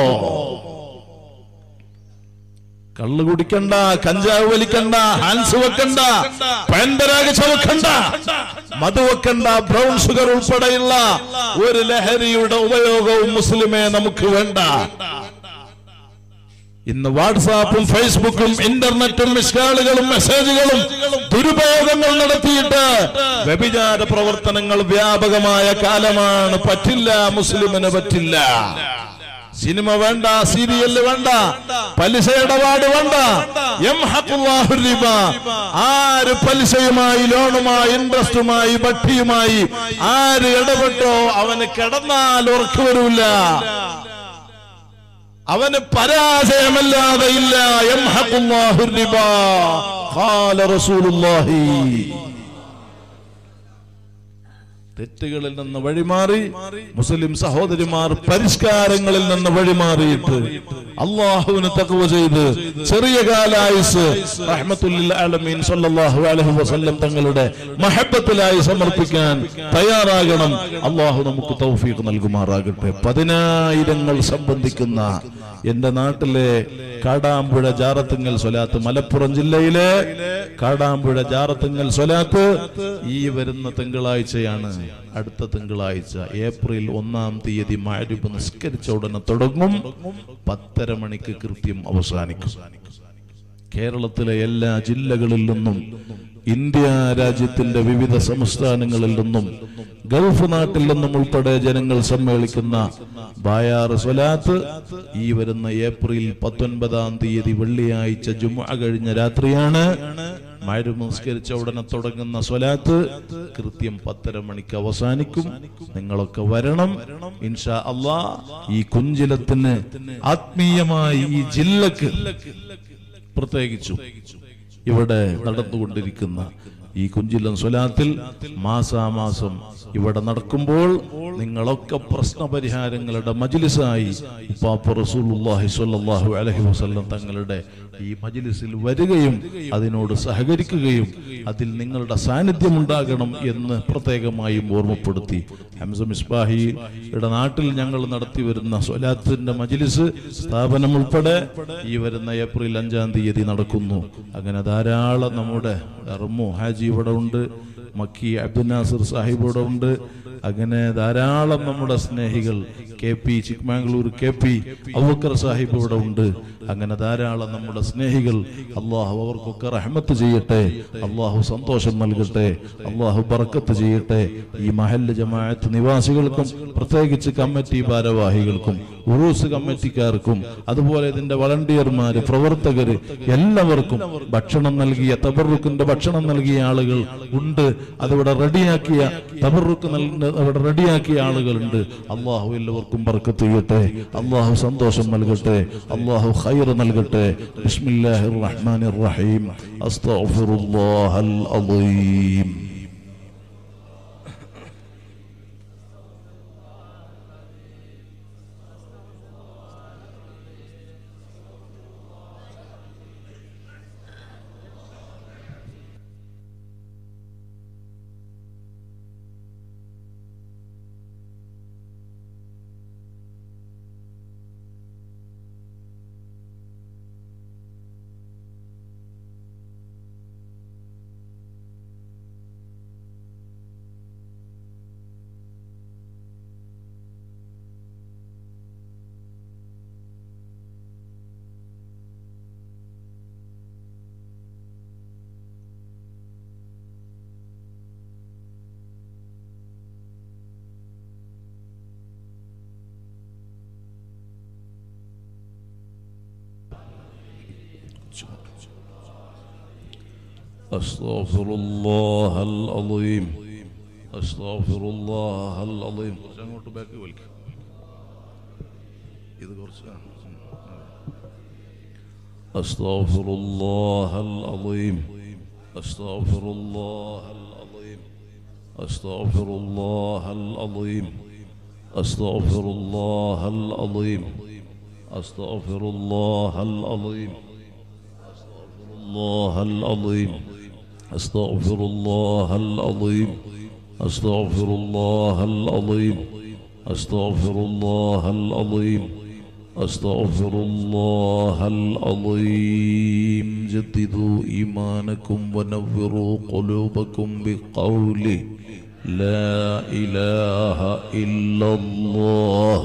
കള്ളു കുടിക്കണ്ട കഞ്ചാവ് വലിക്കണ്ട ഹാൻസ് വെക്കണ്ട പഴന്തരാഗ ചവക്കണ്ട മധു വെക്കണ്ട ബ്രൗൺ ഷുഗർ ഉൾപ്പെടെയുള്ള ഒരു ലഹരിയുടെ ഉപയോഗവും മുസ്ലിമെ നമുക്ക് വേണ്ട ഇന്ന് വാട്സാപ്പും ഫേസ്ബുക്കും ഇന്റർനെറ്റും മിസ്കാളുകളും മെസ്സേജുകളും ദുരുപയോഗങ്ങൾ നടത്തിയിട്ട് വ്യഭിചാര പ്രവർത്തനങ്ങൾ വ്യാപകമായ കാലമാണ് പറ്റില്ല മുസ്ലിമിന് പറ്റില്ല സിനിമ വേണ്ട സീരിയല് വേണ്ട പലിശ ഇടപാട് വേണ്ട യംഹഖുല്ലാഹു റിബ. ആര് പലിശയുമായി ലോണുമായി ഇൻട്രസ്റ്റുമായി ബട്ടിയുമായി ആര് ഇടപെട്ടോ അവന് കിടന്നാൽ ഉറക്കു വരൂല അവന് പരാജയമല്ലാതെ ഇല്ല യംഹഖുല്ലാഹു റിബ. ഖാല റസൂലുള്ളാഹി തെറ്റുകളിൽ നിന്ന് വഴിമാറി മുസ്ലിം സഹോദരിമാർ പരിഷ്കാരങ്ങളിൽ നിന്ന് വഴിമാറിയിട്ട് അള്ളാഹുവിന് തക്കവ ചെയ്ത് ചെറിയ കാലായുസ് റഹ്മത്തുല്ലിൽ ആലമീൻ സല്ലല്ലാഹു അലൈഹി വസല്ലം തങ്ങളുടെ മഹബത്തിലായി സമർപ്പിക്കാൻ തയ്യാറാകണം അള്ളാഹു നമുക്ക് തൗഫീഖ് നൽകുമാറാകട്ടെ പതിനായിരങ്ങൾ സംബന്ധിക്കുന്ന എന്റെ നാട്ടിലെ കാടാമ്പുഴ ജാറത്തുങ്ങൽ സ്വലാത്ത് മലപ്പുറം ജില്ലയിലെ കാടാമ്പുഴ ജാറത്തുങ്ങൽ സ്വലാത്ത് ഈ വരുന്ന തിങ്കളാഴ്ചയാണ് അടുത്ത തിങ്കളാഴ്ച ഏപ്രിൽ ഒന്നാം തീയതി മാരിബ് നിസ്കരിച്ച ഉടനെ തുടങ്ങും പത്തര മണിക്ക് കൃത്യം അവസാനിക്കും കേരളത്തിലെ എല്ലാ ജില്ലകളിൽ നിന്നും ഇന്ത്യ രാജ്യത്തിന്റെ വിവിധ സംസ്ഥാനങ്ങളിൽ നിന്നും ഗൾഫ് നാട്ടിൽ നിന്നും ഉൾപ്പെടെ ജനങ്ങൾ സമ്മേളിക്കുന്ന ബായാർ സ്വലാത്ത് ഈ വരുന്ന ഏപ്രിൽ പത്തൊൻപതാം തീയതി വെള്ളിയാഴ്ച ജുമ കഴിഞ്ഞ രാത്രിയാണ് മഴ നമസ്കരിച്ച ഉടനെ തുടങ്ങുന്ന സ്വലാത്ത് കൃത്യം പത്തര മണിക്ക് അവസാനിക്കും നിങ്ങളൊക്കെ വരണം ഇൻഷാ അള്ളാ ഈ കുഞ്ചിലത്തിന് ആത്മീയമായി ഈ ജില്ലക്ക് പ്രത്യേകിച്ചു ഇവിടെ നടന്നുകൊണ്ടിരിക്കുന്ന ഈ കുഞ്ചിലം സ്വലാത്തിൽ മാസാമാസം ഇവിടെ നടക്കുമ്പോൾ നിങ്ങളൊക്കെ പ്രശ്നപരിഹാരങ്ങളുടെ മജിലിസായി ഉപ്പാപ്പ റസൂലുള്ളാഹി സ്വല്ലല്ലാഹു അലൈഹി വസല്ലം തങ്ങളുടെ ഈ മജിലിസിൽ വരികയും അതിനോട് സഹകരിക്കുകയും അതിൽ നിങ്ങളുടെ സാന്നിധ്യം ഉണ്ടാകണം എന്ന് പ്രത്യേകമായും ഓർമ്മപ്പെടുത്തി ഹംസ മിസ്ബാഹിയുടെ നാട്ടിൽ ഞങ്ങൾ നടത്തി വരുന്ന സ്വലാത്തിന്റെ മജിലിസ് സ്ഥാപനം ഉൾപ്പെടെ ഈ വരുന്ന ഏപ്രിൽ അഞ്ചാം തീയതി നടക്കുന്നു അങ്ങനെ ധാരാളം നമ്മുടെ റമ്മു ഹാജി ഇവിടെ ഉണ്ട് മക്കി അബ്ദുൽ നാസിർ സാഹിബ് ഇവിടെ ഉണ്ട് അങ്ങനെ ധാരാളം നമ്മുടെ സ്നേഹികൾ K P Chikmagalur K P Aboobacker Sahib ഇവിടെ ഉണ്ട് അങ്ങനെ ധാരാളം നമ്മുടെ സ്നേഹികൾ അള്ളാഹു അവർക്കൊക്കെ റഹ്മത്ത് ചെയ്യട്ടെ അള്ളാഹു സന്തോഷം നൽകട്ടെ അള്ളാഹു ബർക്കത്ത് ചെയ്യട്ടെ ഈ മഹല്ല് ജമാഅത്ത് നിവാസികൾക്കും പ്രത്യേകിച്ച് കമ്മിറ്റി ഭാരവാഹികൾക്കും ഉറൂസ് കമ്മിറ്റിക്കാർക്കും അതുപോലെ ഇതിന്റെ വളണ്ടിയർമാര് പ്രവർത്തകര് എല്ലാവർക്കും ഭക്ഷണം നൽകിയ തബറുക്കിന്റെ ഭക്ഷണം നൽകിയ ആളുകൾ ഉണ്ട് അതിവിടെ റെഡിയാക്കിയ തബറുക്ക് നൽകുന്ന അവിടെ റെഡിയാക്കിയ ആളുകളുണ്ട് അള്ളാഹു എല്ലാവർക്കും ബർക്കത്ത് ചെയ്യട്ടെ അള്ളാഹു സന്തോഷം നൽകട്ടെ അള്ളാഹു ഖൈർ നൽകട്ടെ ബിസ്മില്ലാഹിർ റഹ്മാനിർ റഹീം അസ്തഗ്ഫിറുല്ലാഹൽ അളീം أستغفر الله العظيم أستغفر الله العظيم കുറച്ച് അങ്ങോട്ട് ബാക്ക് വലിക്കും ഇത് കുറച്ച് ആ, ഉം, ആ. أستغفر الله العظيم أستغفر الله العظيم أستغفر الله العظيم أستغفر الله العظيم أستغفر الله العظيم الله العظيم أستغفر الله العظيم أستغفر الله العظيم أستغفر الله العظيم أستغفر الله العظيم جددوا إيمانكم ونوروا قلوبكم بقول لا إله إلا الله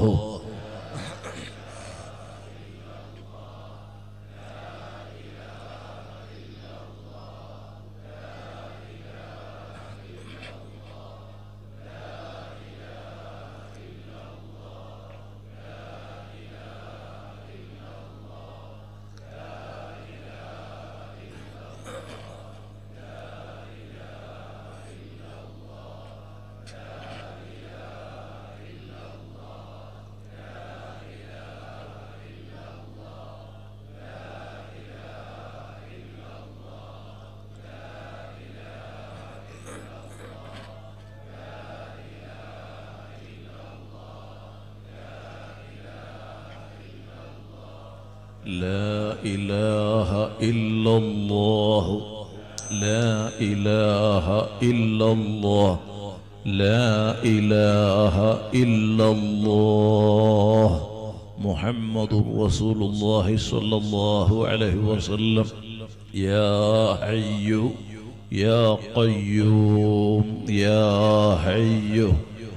لا إله إلا الله لا إله إلا الله لا إله إلا الله محمد رسول الله صلى الله عليه وسلم يا حي يا قيوم يا حي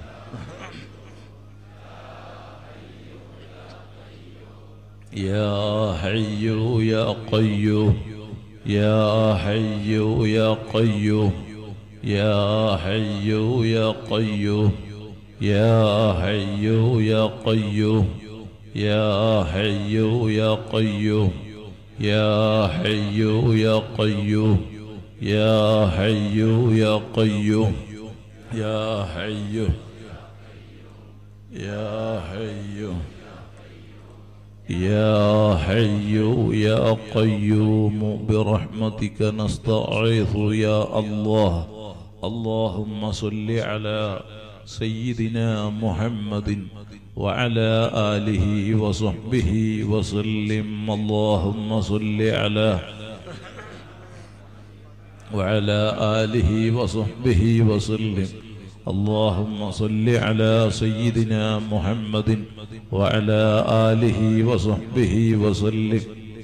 يا حي يا قيوم يا حي يا قيوم يا حي يا قيوم يا حي يا قيوم يا حي يا قيوم يا حي يا قيوم يا حي يا قيوم يا حي يا حي يا حي يا قيوم برحمتك نستعيذ يا الله اللهم صل على سيدنا محمد وعلى آله وصحبه وسلم اللهم صل على وعلى آله وصحبه وسلم اللهم صل على سيدنا محمد وعلى آله وصحبه وسلم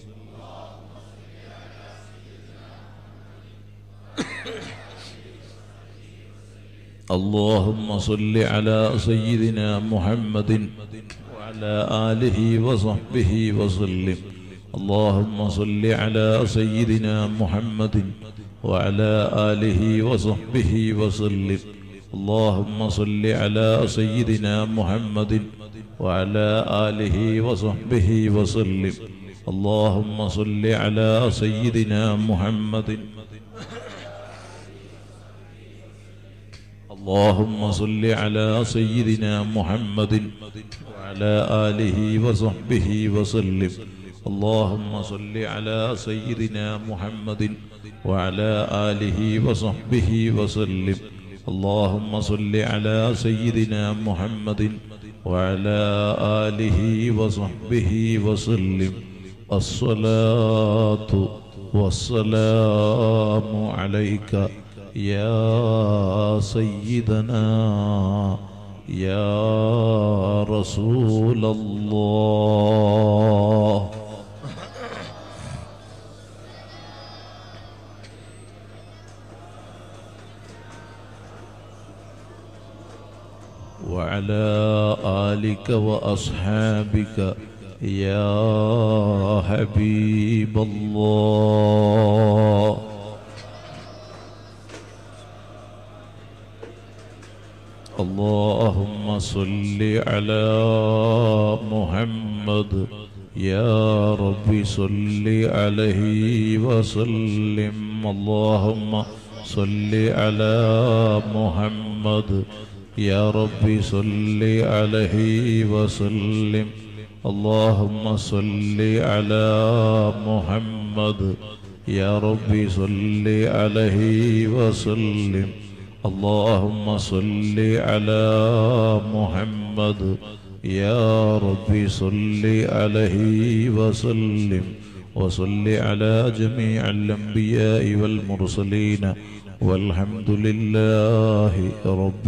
اللهم صل على سيدنا محمد وعلى آله وصحبه وسلم اللهم صل على سيدنا محمد وعلى آله وصحبه وسلم اللهم صل على سيدنا محمد وعلى آله وصحبه وسلم اللهم صل على سيدنا محمد اللهم صل على سيدنا محمد وعلى آله وصحبه وسلم اللهم صل على سيدنا محمد وعلى آله وصحبه وسلم اللهم صل على سيدنا محمد وعلى آله وصحبه وسلم الصلاة والسلام عليك يا سيدنا يا رسول الله وعلى آلك وأصحابك يا حبيب الله اللهم صل على محمد يا رب صل عليه وسلم اللهم صل على محمد يا رب صل عليه وسلم اللهم صل على محمد يا رب صل عليه وسلم اللهم صل على محمد يا رب صل عليه وسلم وصل على جميع الأنبياء والمرسلين والحمد لله رب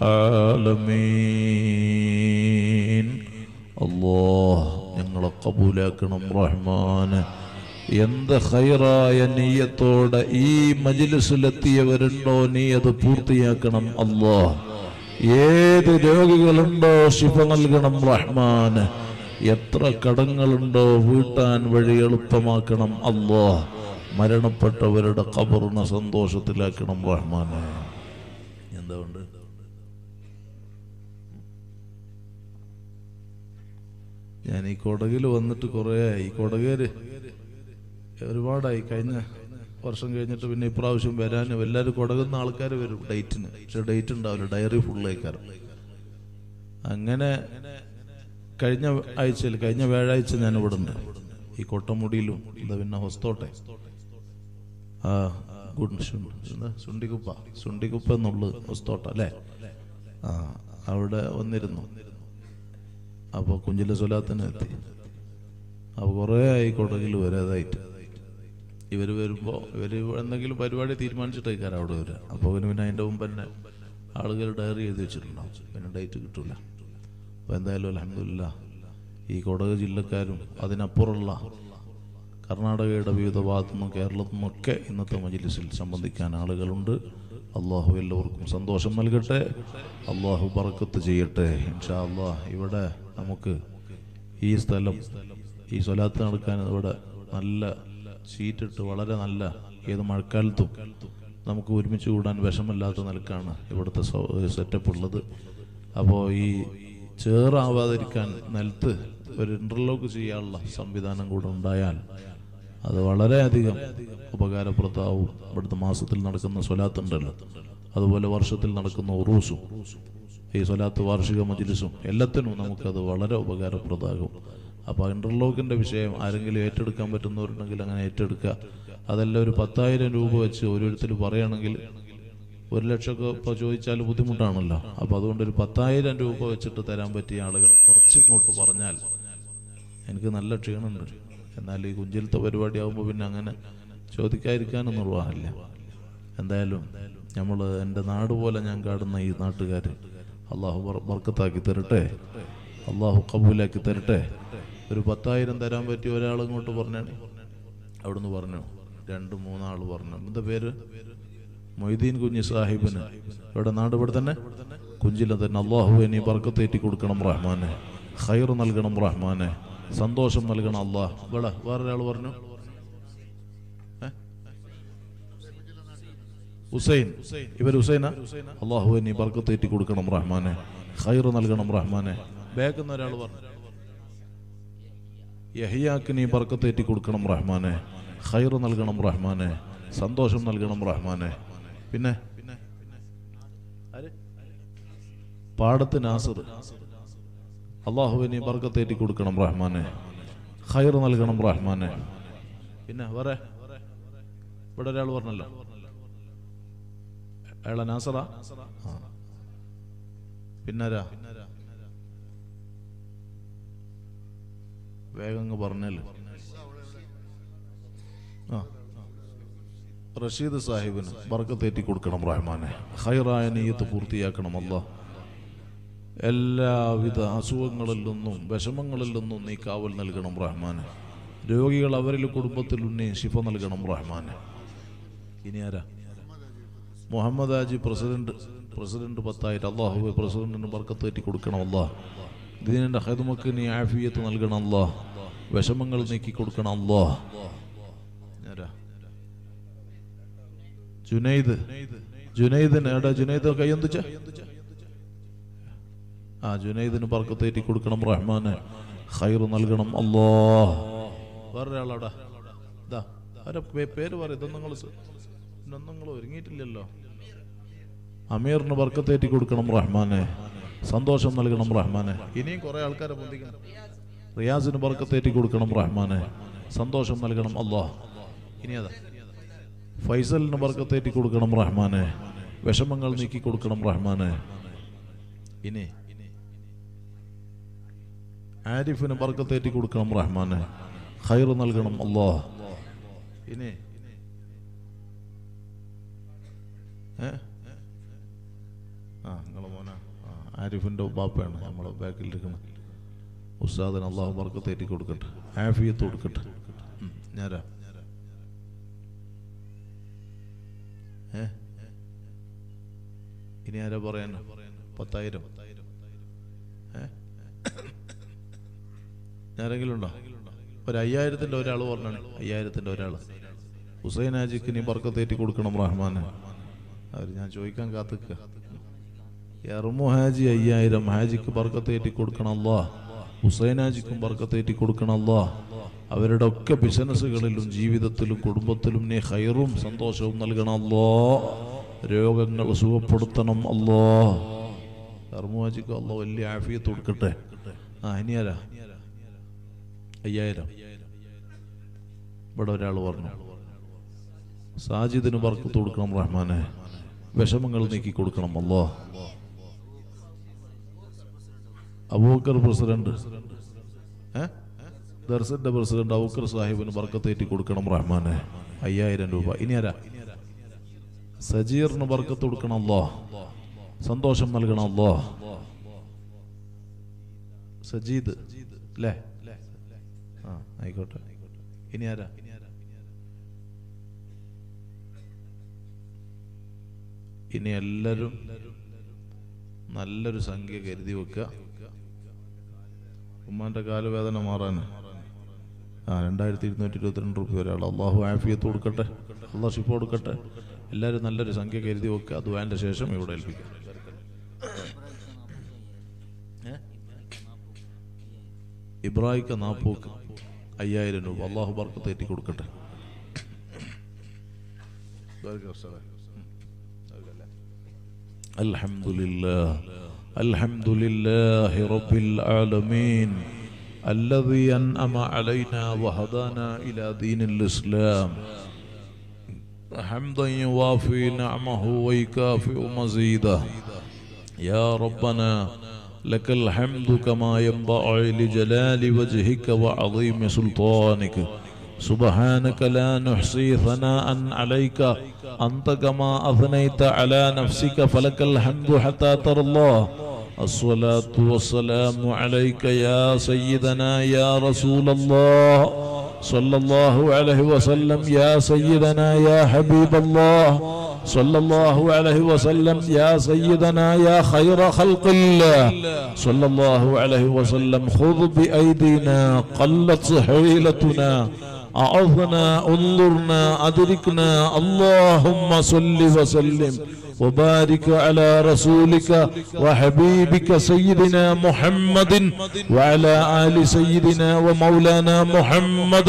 العالمين الله ഞങ്ങളെ കബൂലാക്കണം റഹ്മാന് എന്ത് ഹൈറായ നീയത്തോടെ ഈ മജിലിസിലെത്തിയവരുണ്ടോ നീ അത് പൂർത്തിയാക്കണം അല്ലോ ഏത് രോഗികളുണ്ടോ ശിഫ നൽകണം റഹ്മാന് എത്ര കടങ്ങളുണ്ടോ വീട്ടാൻ വഴി എളുപ്പമാക്കണം അല്ലോ മരണപ്പെട്ടവരുടെ കബറിനെ സന്തോഷത്തിലാക്കണം റഹ്മാന് എന്താ ഉണ്ട് ഞാൻ ഈ കൊടകിൽ വന്നിട്ട് കുറേ ആയി കൊടകേര് ഒരുപാടായി കഴിഞ്ഞ വർഷം കഴിഞ്ഞിട്ട് പിന്നെ ഇപ്രാവശ്യം വരാനും എല്ലാവരും കൊടകുന്ന ആൾക്കാർ വരും ഡേറ്റിന് പക്ഷെ ഡേറ്റ് ഉണ്ടാവില്ല ഡയറി ഫുള്ളേക്കാരം അങ്ങനെ കഴിഞ്ഞ ആഴ്ചയിൽ കഴിഞ്ഞ വ്യാഴാഴ്ച ഞാൻ ഇവിടെ ഉണ്ട് ഈ കൊട്ടമുടിയിലും എന്താ പിന്നെ ഹൊസ്തോട്ടെ ആ ഗുഡ് എന്താ സുണ്ടിക്കുപ്പ സുണ്ടിക്കുപ്പ എന്നുള്ളത് ഹൊസ്തോട്ട അല്ലേ ആ അവിടെ വന്നിരുന്നു അപ്പോൾ കുഞ്ചില സ്വലാത്തിന് എത്തി അപ്പോൾ കുറേ ആയി കൊടകിൽ വരാതായിട്ട് ഇവർ വരുമ്പോൾ ഇവർ എന്തെങ്കിലും പരിപാടി തീരുമാനിച്ചിട്ടേക്കാരം അവിടെ വരിക അപ്പോൾ പിന്നെ പിന്നെ അതിൻ്റെ മുമ്പ് തന്നെ ആളുകൾ ഡയറി എഴുതി വെച്ചിട്ടുണ്ടാവും പിന്നെ ഡേറ്റ് കിട്ടില്ല അപ്പോൾ എന്തായാലും അലഹമില്ല ഈ കൊടക് ജില്ലക്കാരും അതിനപ്പുറമുള്ള കർണാടകയുടെ വിവിധ ഭാഗത്തു നിന്നും കേരളത്തിൽ നിന്നൊക്കെ ഇന്നത്തെ മജിലിസിൽ സംബന്ധിക്കാൻ ആളുകളുണ്ട് അള്ളാഹു എല്ലാവർക്കും സന്തോഷം നൽകട്ടെ അള്ളാഹു ബറക്കത്ത് ചെയ്യട്ടെ ഇൻഷാ അള്ളാഹ് ഇവിടെ നമുക്ക് ഈ സ്ഥലം ഈ സ്വലാത്ത് നടക്കാൻ ഇവിടെ നല്ല ഷീറ്റിട്ട് വളരെ നല്ല ഏത് മഴക്കാലത്തും നമുക്ക് ഒരുമിച്ച് കൂടാൻ വിഷമല്ലാത്ത നിലക്കാണ് ഇവിടുത്തെ സെറ്റപ്പ് ഉള്ളത് അപ്പോൾ ഈ ചേറാവാതിരിക്കാൻ നിലത്ത് ഒരു ഇന്റർലോക്ക് ചെയ്യാനുള്ള സംവിധാനം കൂടെ ഉണ്ടായാൽ അത് വളരെയധികം ഉപകാരപ്രദമാവും ഇവിടുത്തെ മാസത്തിൽ നടക്കുന്ന സ്വലാത്തുണ്ടല്ലോ അതുപോലെ വർഷത്തിൽ നടക്കുന്ന ഉറൂസും ഈ സ്വലാത്ത് വാർഷിക മജ്ലിസും എല്ലാത്തിനും നമുക്കത് വളരെ ഉപകാരപ്രദമാകും അപ്പോൾ ഇന്റർലോക്കിന്റെ വിഷയം ആരെങ്കിലും ഏറ്റെടുക്കാൻ പറ്റുന്നവരുണ്ടെങ്കിൽ അങ്ങനെ ഏറ്റെടുക്കുക അതെല്ലാം ഒരു പത്തായിരം രൂപ വെച്ച് ഓരോരുത്തർ പറയുകയാണെങ്കിൽ ഒരു ലക്ഷമൊക്കെ ഇപ്പോൾ ചോദിച്ചാൽ ബുദ്ധിമുട്ടാണല്ലോ അപ്പോൾ അതുകൊണ്ട് ഒരു പത്തായിരം രൂപ വെച്ചിട്ട് തരാൻ പറ്റിയ ആളുകൾ കുറച്ച് ഇങ്ങോട്ട് പറഞ്ഞാൽ എനിക്ക് നല്ല ക്ഷീണമുണ്ട് എന്നാൽ ഈ കുഞ്ചിലത്തെ പരിപാടി ആകുമ്പോൾ പിന്നെ അങ്ങനെ ചോദിക്കാതിരിക്കാനും നിർവാഹമില്ല എന്തായാലും നമ്മൾ എൻ്റെ നാട് പോലെ ഞാൻ കാണുന്ന ഈ നാട്ടുകാർ അള്ളാഹു ബർ- ബർക്കത്താക്കി തരട്ടെ അള്ളാഹു കബൂലാക്കി തരട്ടെ ഒരു പത്തായിരം തരാൻ പറ്റിയ ഒരാൾ ഇങ്ങോട്ട് പറഞ്ഞാണ് അവിടുന്ന് പറഞ്ഞു രണ്ട് മൂന്നാൾ പറഞ്ഞു എന്താ പേര് മൊയ്തീൻ കുഞ്ഞി സാഹിബിന് ഇവിടെ നാട് ഇവിടെ തന്നെ കുഞ്ചില തന്നെ അള്ളാഹു നീ ബർക്കത്തേറ്റി കൊടുക്കണം റഹ്മാനെ ഖൈർ നൽകണം റഹ്മാനെ സന്തോഷം നൽകണം അള്ളാഹ് ഇവിടെ വേറൊരാൾ പറഞ്ഞു ഏ? ഹുസൈൻ ഇവർ ഹുസൈന അള്ളാഹു നീ ബർക്കത്തേറ്റി കൊടുക്കണം റഹ്മാനെ ഖൈർ നൽകണം റഹ്മാനെ ബാക്കുന്ന ഒരാൾ പറഞ്ഞു യഹിയാക്ക് നീ ബർക്കത്തേറ്റി കൊടുക്കണം റഹ്മാനെ ഖൈർ നൽകണം റഹ്മാനെ സന്തോഷം നൽകണം റഹ്മാനെ പിന്നെ ആര്? പാടത്ത് നാസർ അള്ളാഹുവെ നീ ബർക്കത്തേറ്റി കൊടുക്കണം റഹ്മാനെ ഖൈർ നൽകണം റഹ്മാനെ പിന്നെ വേറെ ഇവിടെ ഒരാൾ പറഞ്ഞല്ലോ അയാളെ നാസറ ആ. പിന്നാരാ വേഗം അങ്ങ് പറഞ്ഞല്ലോ ആ റഷീദ് സാഹിബിന് ബർക്കത്തേറ്റി കൊടുക്കണം റഹ്മാനെ ഹൈറായ നീയത്ത് പൂർത്തിയാക്കണം അല്ല എല്ലാവിധ അസുഖങ്ങളിൽ നിന്നും വിഷമങ്ങളിൽ നിന്നും നീ കാവൽ നൽകണം റഹ്മാനെ രോഗികൾ അവരിൽ കുടുംബത്തിൽ ഉന്നയി ശിഫ നൽകണം റഹ്മാനെ ഇനി ആരാ മുഹമ്മദ് ഹാജി പ്രസിഡന്റ് പ്രസിഡന്റ് പത്തായിട്ട് അള്ളാഹു പ്രസിഡന്റിന് ബർക്കത്തേറ്റി കൊടുക്കണം അല്ലാ ദീനിന്റെ ഹൈദുമക്ക് നീ ആഫിയത്ത് നൽകണം അല്ലാ വിഷമങ്ങൾ നീക്കി കൊടുക്കണം അല്ലാ ആരാ ജുനൈദ് ജുനൈദിന് എടാ ജുനൈദ് കയ്യൊന്നിച്ച ആ ജുനൈദിന് പറക്കത്തേറ്റി കൊടുക്കണം റഹ്മാന് ഖൈർ നൽകണം അല്ലോ വേറൊരാളവിടെ ഇതാ അവരെ പേ- പേര് പറയും ഇതൊന്നും നിങ്ങൾ ഇതൊന്നും നിങ്ങൾ ഒരുങ്ങിയിട്ടില്ലല്ലോ അമീറിന് ബർക്കത്തേറ്റി കൊടുക്കണം റഹ്മാനെ സന്തോഷം നൽകണം റഹ്മാനെ ഇനിയും കുറെ ആൾക്കാരെ പൊന്തിക്കണം റിയാസിന് ബർക്കത്തേറ്റി കൊടുക്കണം റഹ്മാനെ സന്തോഷം നൽകണം അല്ലാഹ് ഇനി അതാ ഫൈസലിന് ബർക്കത്തേറ്റി കൊടുക്കണം റഹ്മാനെ വിഷമങ്ങൾ നീക്കി കൊടുക്കണം റഹ്മാനെ ഇനി ആരിഫിന് ബർക്കത്തേറ്റി കൊടുക്കണം റഹ്മാനെ ഖൈർ നൽകണം അല്ലാഹ് ഇനി ഏ ആ നിങ്ങളെ മോന ആ ആരിഫിൻ്റെ ബാപ്പയാണ് നമ്മളെ ബാക്കിൽ ഇരിക്കുന്നത് ഉസ്താദിന് അള്ളാഹു ബർക്കത്തേറ്റി കൊടുക്കട്ടെ ആഫിയത്ത് കൊടുക്കട്ടെ ഉം, ഞാനാ ഏ ഇനി ആരാ പറയാൻ പത്തായിരം ഏ ആരെങ്കിലും ഉണ്ടോ ഒരു അയ്യായിരത്തിന്റെ ഒരാൾ പറഞ്ഞാണ് അയ്യായിരത്തിന്റെ ഒരാൾ ഹുസൈൻ ഹാജിക്ക് നീ ബർക്കത്തേറ്റി കൊടുക്കണം റഹ്മാന് അവർ ഞാൻ ചോദിക്കാൻ കാത്തിക്ക എറുമു ഹാജി അയ്യായിരം ഹാജിക്ക് ബർക്കത്തേറ്റി കൊടുക്കണം അല്ലാ ഹുസൈൻ ഹാജിക്കും ബർക്കത്തേറ്റി കൊടുക്കണം അല്ലാ അവരുടെ ഒക്കെ ബിസിനസ്സുകളിലും ജീവിതത്തിലും കുടുംബത്തിലും നീ ഹൈറും സന്തോഷവും നൽകണം അല്ലോ രോഗങ്ങൾ സുഖപ്പെടുത്തണം അല്ലോ എറുമു ഹാജിക്ക് അല്ലോ വലിയ ആഫിയത്ത് കൊടുക്കട്ടെ ആ ഇനി ആരാ അയ്യായിരം ഇവിടെ ഒരാൾ പറഞ്ഞു സാജിദിന് ബർക്കത്ത് കൊടുക്കണം റഹ്മാനെ വിഷമങ്ങൾ നീക്കി കൊടുക്കണം അല്ലോ അബൂക്കർ പ്രസിഡന്റ് ഏ ദർസിന്റെ പ്രസിഡന്റ് ഔക്കർ സാഹിബിന് ബർക്കത്തേറ്റി കൊടുക്കണം റഹ്മാനെ അയ്യായിരം രൂപ ഇനി ആരാ സജീറിന് ബർക്കത്ത് കൊടുക്കണമല്ലോ സന്തോഷം നൽകണമല്ലോ സജീദ് അല്ലേ ആ ആയിക്കോട്ടെ ഇനി ആരാ ഇനി എല്ലാവരും നല്ലൊരു സംഖ്യ കരുതി വെക്കുക ഉമ്മാന്റെ കാലുവേദന മാറാൻ ആ രണ്ടായിരത്തി ഇരുന്നൂറ്റി ഇരുപത്തിരണ്ട് റുപ്യ ഒരാൾ അള്ളാഹു ആഫിയത്ത് കൊടുക്കട്ടെ അള്ളാഹ് ഷിപ്പ് കൊടുക്കട്ടെ എല്ലാവരും നല്ലൊരു സംഖ്യ കരുതി വെക്കുക അത് വേണ്ട ശേഷം ഇവിടെ ഏൽപ്പിക്കാം ഇബ്രാഹിക്ക നാപ്പൂക്ക് അയ്യായിരം രൂപ അള്ളാഹു ബർക്കത്ത് ഏറ്റി കൊടുക്കട്ടെ الحمد لله الحمد لله رب العالمين الذي أنعم علينا وهدانا إلى دين الإسلام حمدا يوافي نعمه ويكافئ مزيده يا ربنا لك الحمد كما ينبغي لجلال وجهك وعظيم سلطانك سبحانك لا نحصي ثناء عليك أنت كما أثنيت على نفسك فلك الحمد حتى ترى الله الصلاة والسلام عليك يا سيدنا يا رسول الله صلى الله عليه وسلم يا سيدنا يا حبيب الله صلى الله عليه وسلم يا سيدنا يا خير خلق الله صلى الله عليه وسلم خذ بأيدينا قلت حيلتنا أعظنا انظرنا أدركنا اللهم صل وسلم وبارك على رسولك وحبيبك سيدنا محمد وعلى آل سيدنا ومولانا محمد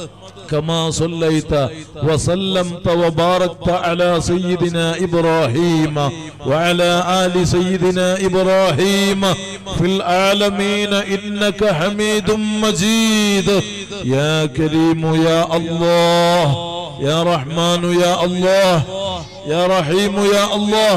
كما صليت وسلمت وباركت على سيدنا إبراهيم وعلى آل سيدنا إبراهيم في العالمين إنك حميد مجيد يا كريم يا الله يا رحمن يا الله يا رحيم يا الله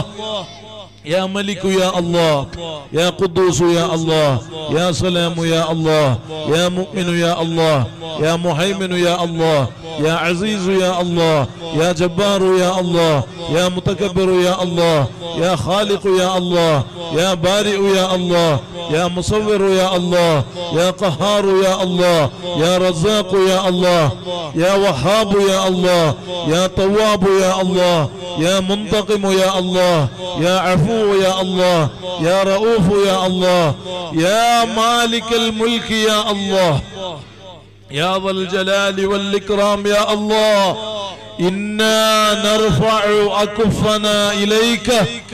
يا ملك يا الله يا قدوس يا الله يا سلام يا الله يا مؤمن يا الله يا مهيمن يا الله يا عزيز يا الله يا جبار يا الله يا متكبر يا الله يا خالق يا الله يا بارئ يا الله يا مصور يا الله يا قهار يا الله يا رزاق يا الله يا وهاب يا الله يا تواب يا الله يا منتقم يا الله يا عفو يا الله يا رؤوف يا الله يا مالك الملك يا الله يا ذا الجلال والإكرام يا الله إنا نرفع أكفنا إليك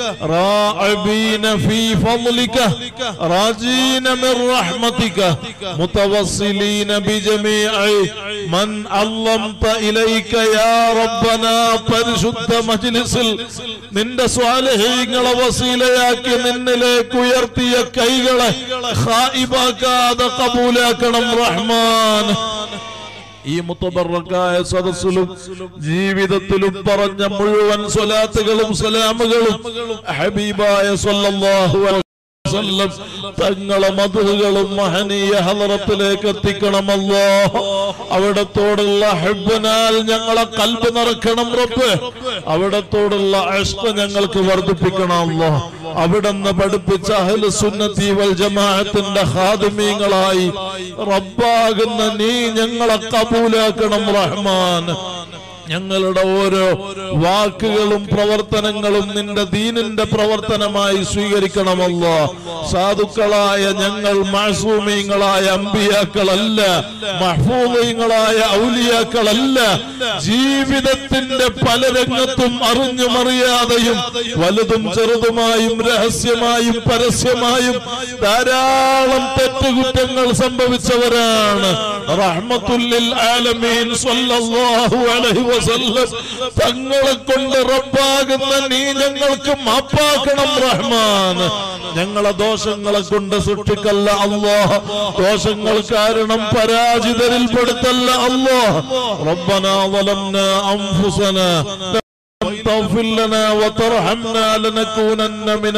راعبين في فضلك راجين من رحمتك متوصلين بجميع من علمت إليك يا ربنا പരിശുദ്ധ മജ്ലിസിൽ നിന്റെ സ്വാലഹീങ്ങളെ വസീലയാക്കി നിന്നിലേക്ക് ഉയർത്തിയ കൈകളെ ഹായിബാക്കാതെ കബൂലാക്കണം റഹ്മാൻ ഈ മുത്തബറക്കായ സദസ്സിലും ജീവിതത്തിലും പറഞ്ഞ മുഴുവൻ സ്വലാത്തുകളും സലാമുകളും ഹബീബായ സല്ലല്ലാഹു അലൈഹി വസല്ലം തങ്ങളെ മധുകളും മഹനീയ ഹലറത്തിലേക്ക് എത്തിക്കണമല്ലോ അവിടത്തോടുള്ള ഹെബനാൽ ഞങ്ങളെ കൽബ് നിറക്കണം റബ്ബ് അവിടത്തോടുള്ള അഷ്ക ഞങ്ങൾക്ക് വർദ്ധിപ്പിക്കണമല്ലോ അവിടുന്ന് പഠിപ്പിച്ച അഹ്ലു സുന്നത്തി വൽ ജമാഅത്തിന്റെ ഖാദിമീങ്ങളായി റബ്ബാകുന്ന നീ ഞങ്ങളെ കബൂലാക്കണം റഹ്മാൻ ഞങ്ങളുടെ ഓരോ വാക്കുകളും പ്രവർത്തനങ്ങളും നിന്റെ ദീനിന്റെ പ്രവർത്തനമായി സ്വീകരിക്കണമല്ലോ സാധുക്കളായ ഞങ്ങൾ മാസൂമീങ്ങളായ അമ്പിയാക്കളല്ല മഹ്ഫൂമീങ്ങളായ ഔലിയാക്കളല്ല ജീവിതത്തിന്റെ പല രംഗത്തും അറിഞ്ഞും അറിയാതെയും വലുതും ചെറുതുമായും രഹസ്യമായും പരസ്യമായും ധാരാളം തെറ്റുകുറ്റങ്ങൾ സംഭവിച്ചവരാണ് റഹ്മത്തുല്ലിൽ ആലമീൻ സ്വല്ലല്ലാഹു അലൈഹി വസല്ലം തങ്ങളെ കൊണ്ട് റബ്ബാകുന്ന നീ ഞങ്ങൾക്ക് മാപ്പാക്കണം റഹ്മാൻ ഞങ്ങളെ ദോഷങ്ങളെ കൊണ്ട് സൃഷ്ടിക്കല്ല അല്ലാഹ് ദോഷങ്ങൾ കാരണം പരാജിതരിൽ പെടുത്തല്ല അല്ലാഹ് റബ്ബനാ ظلمنا أنفسنا تغفر لنا وترحمنا لنكونن من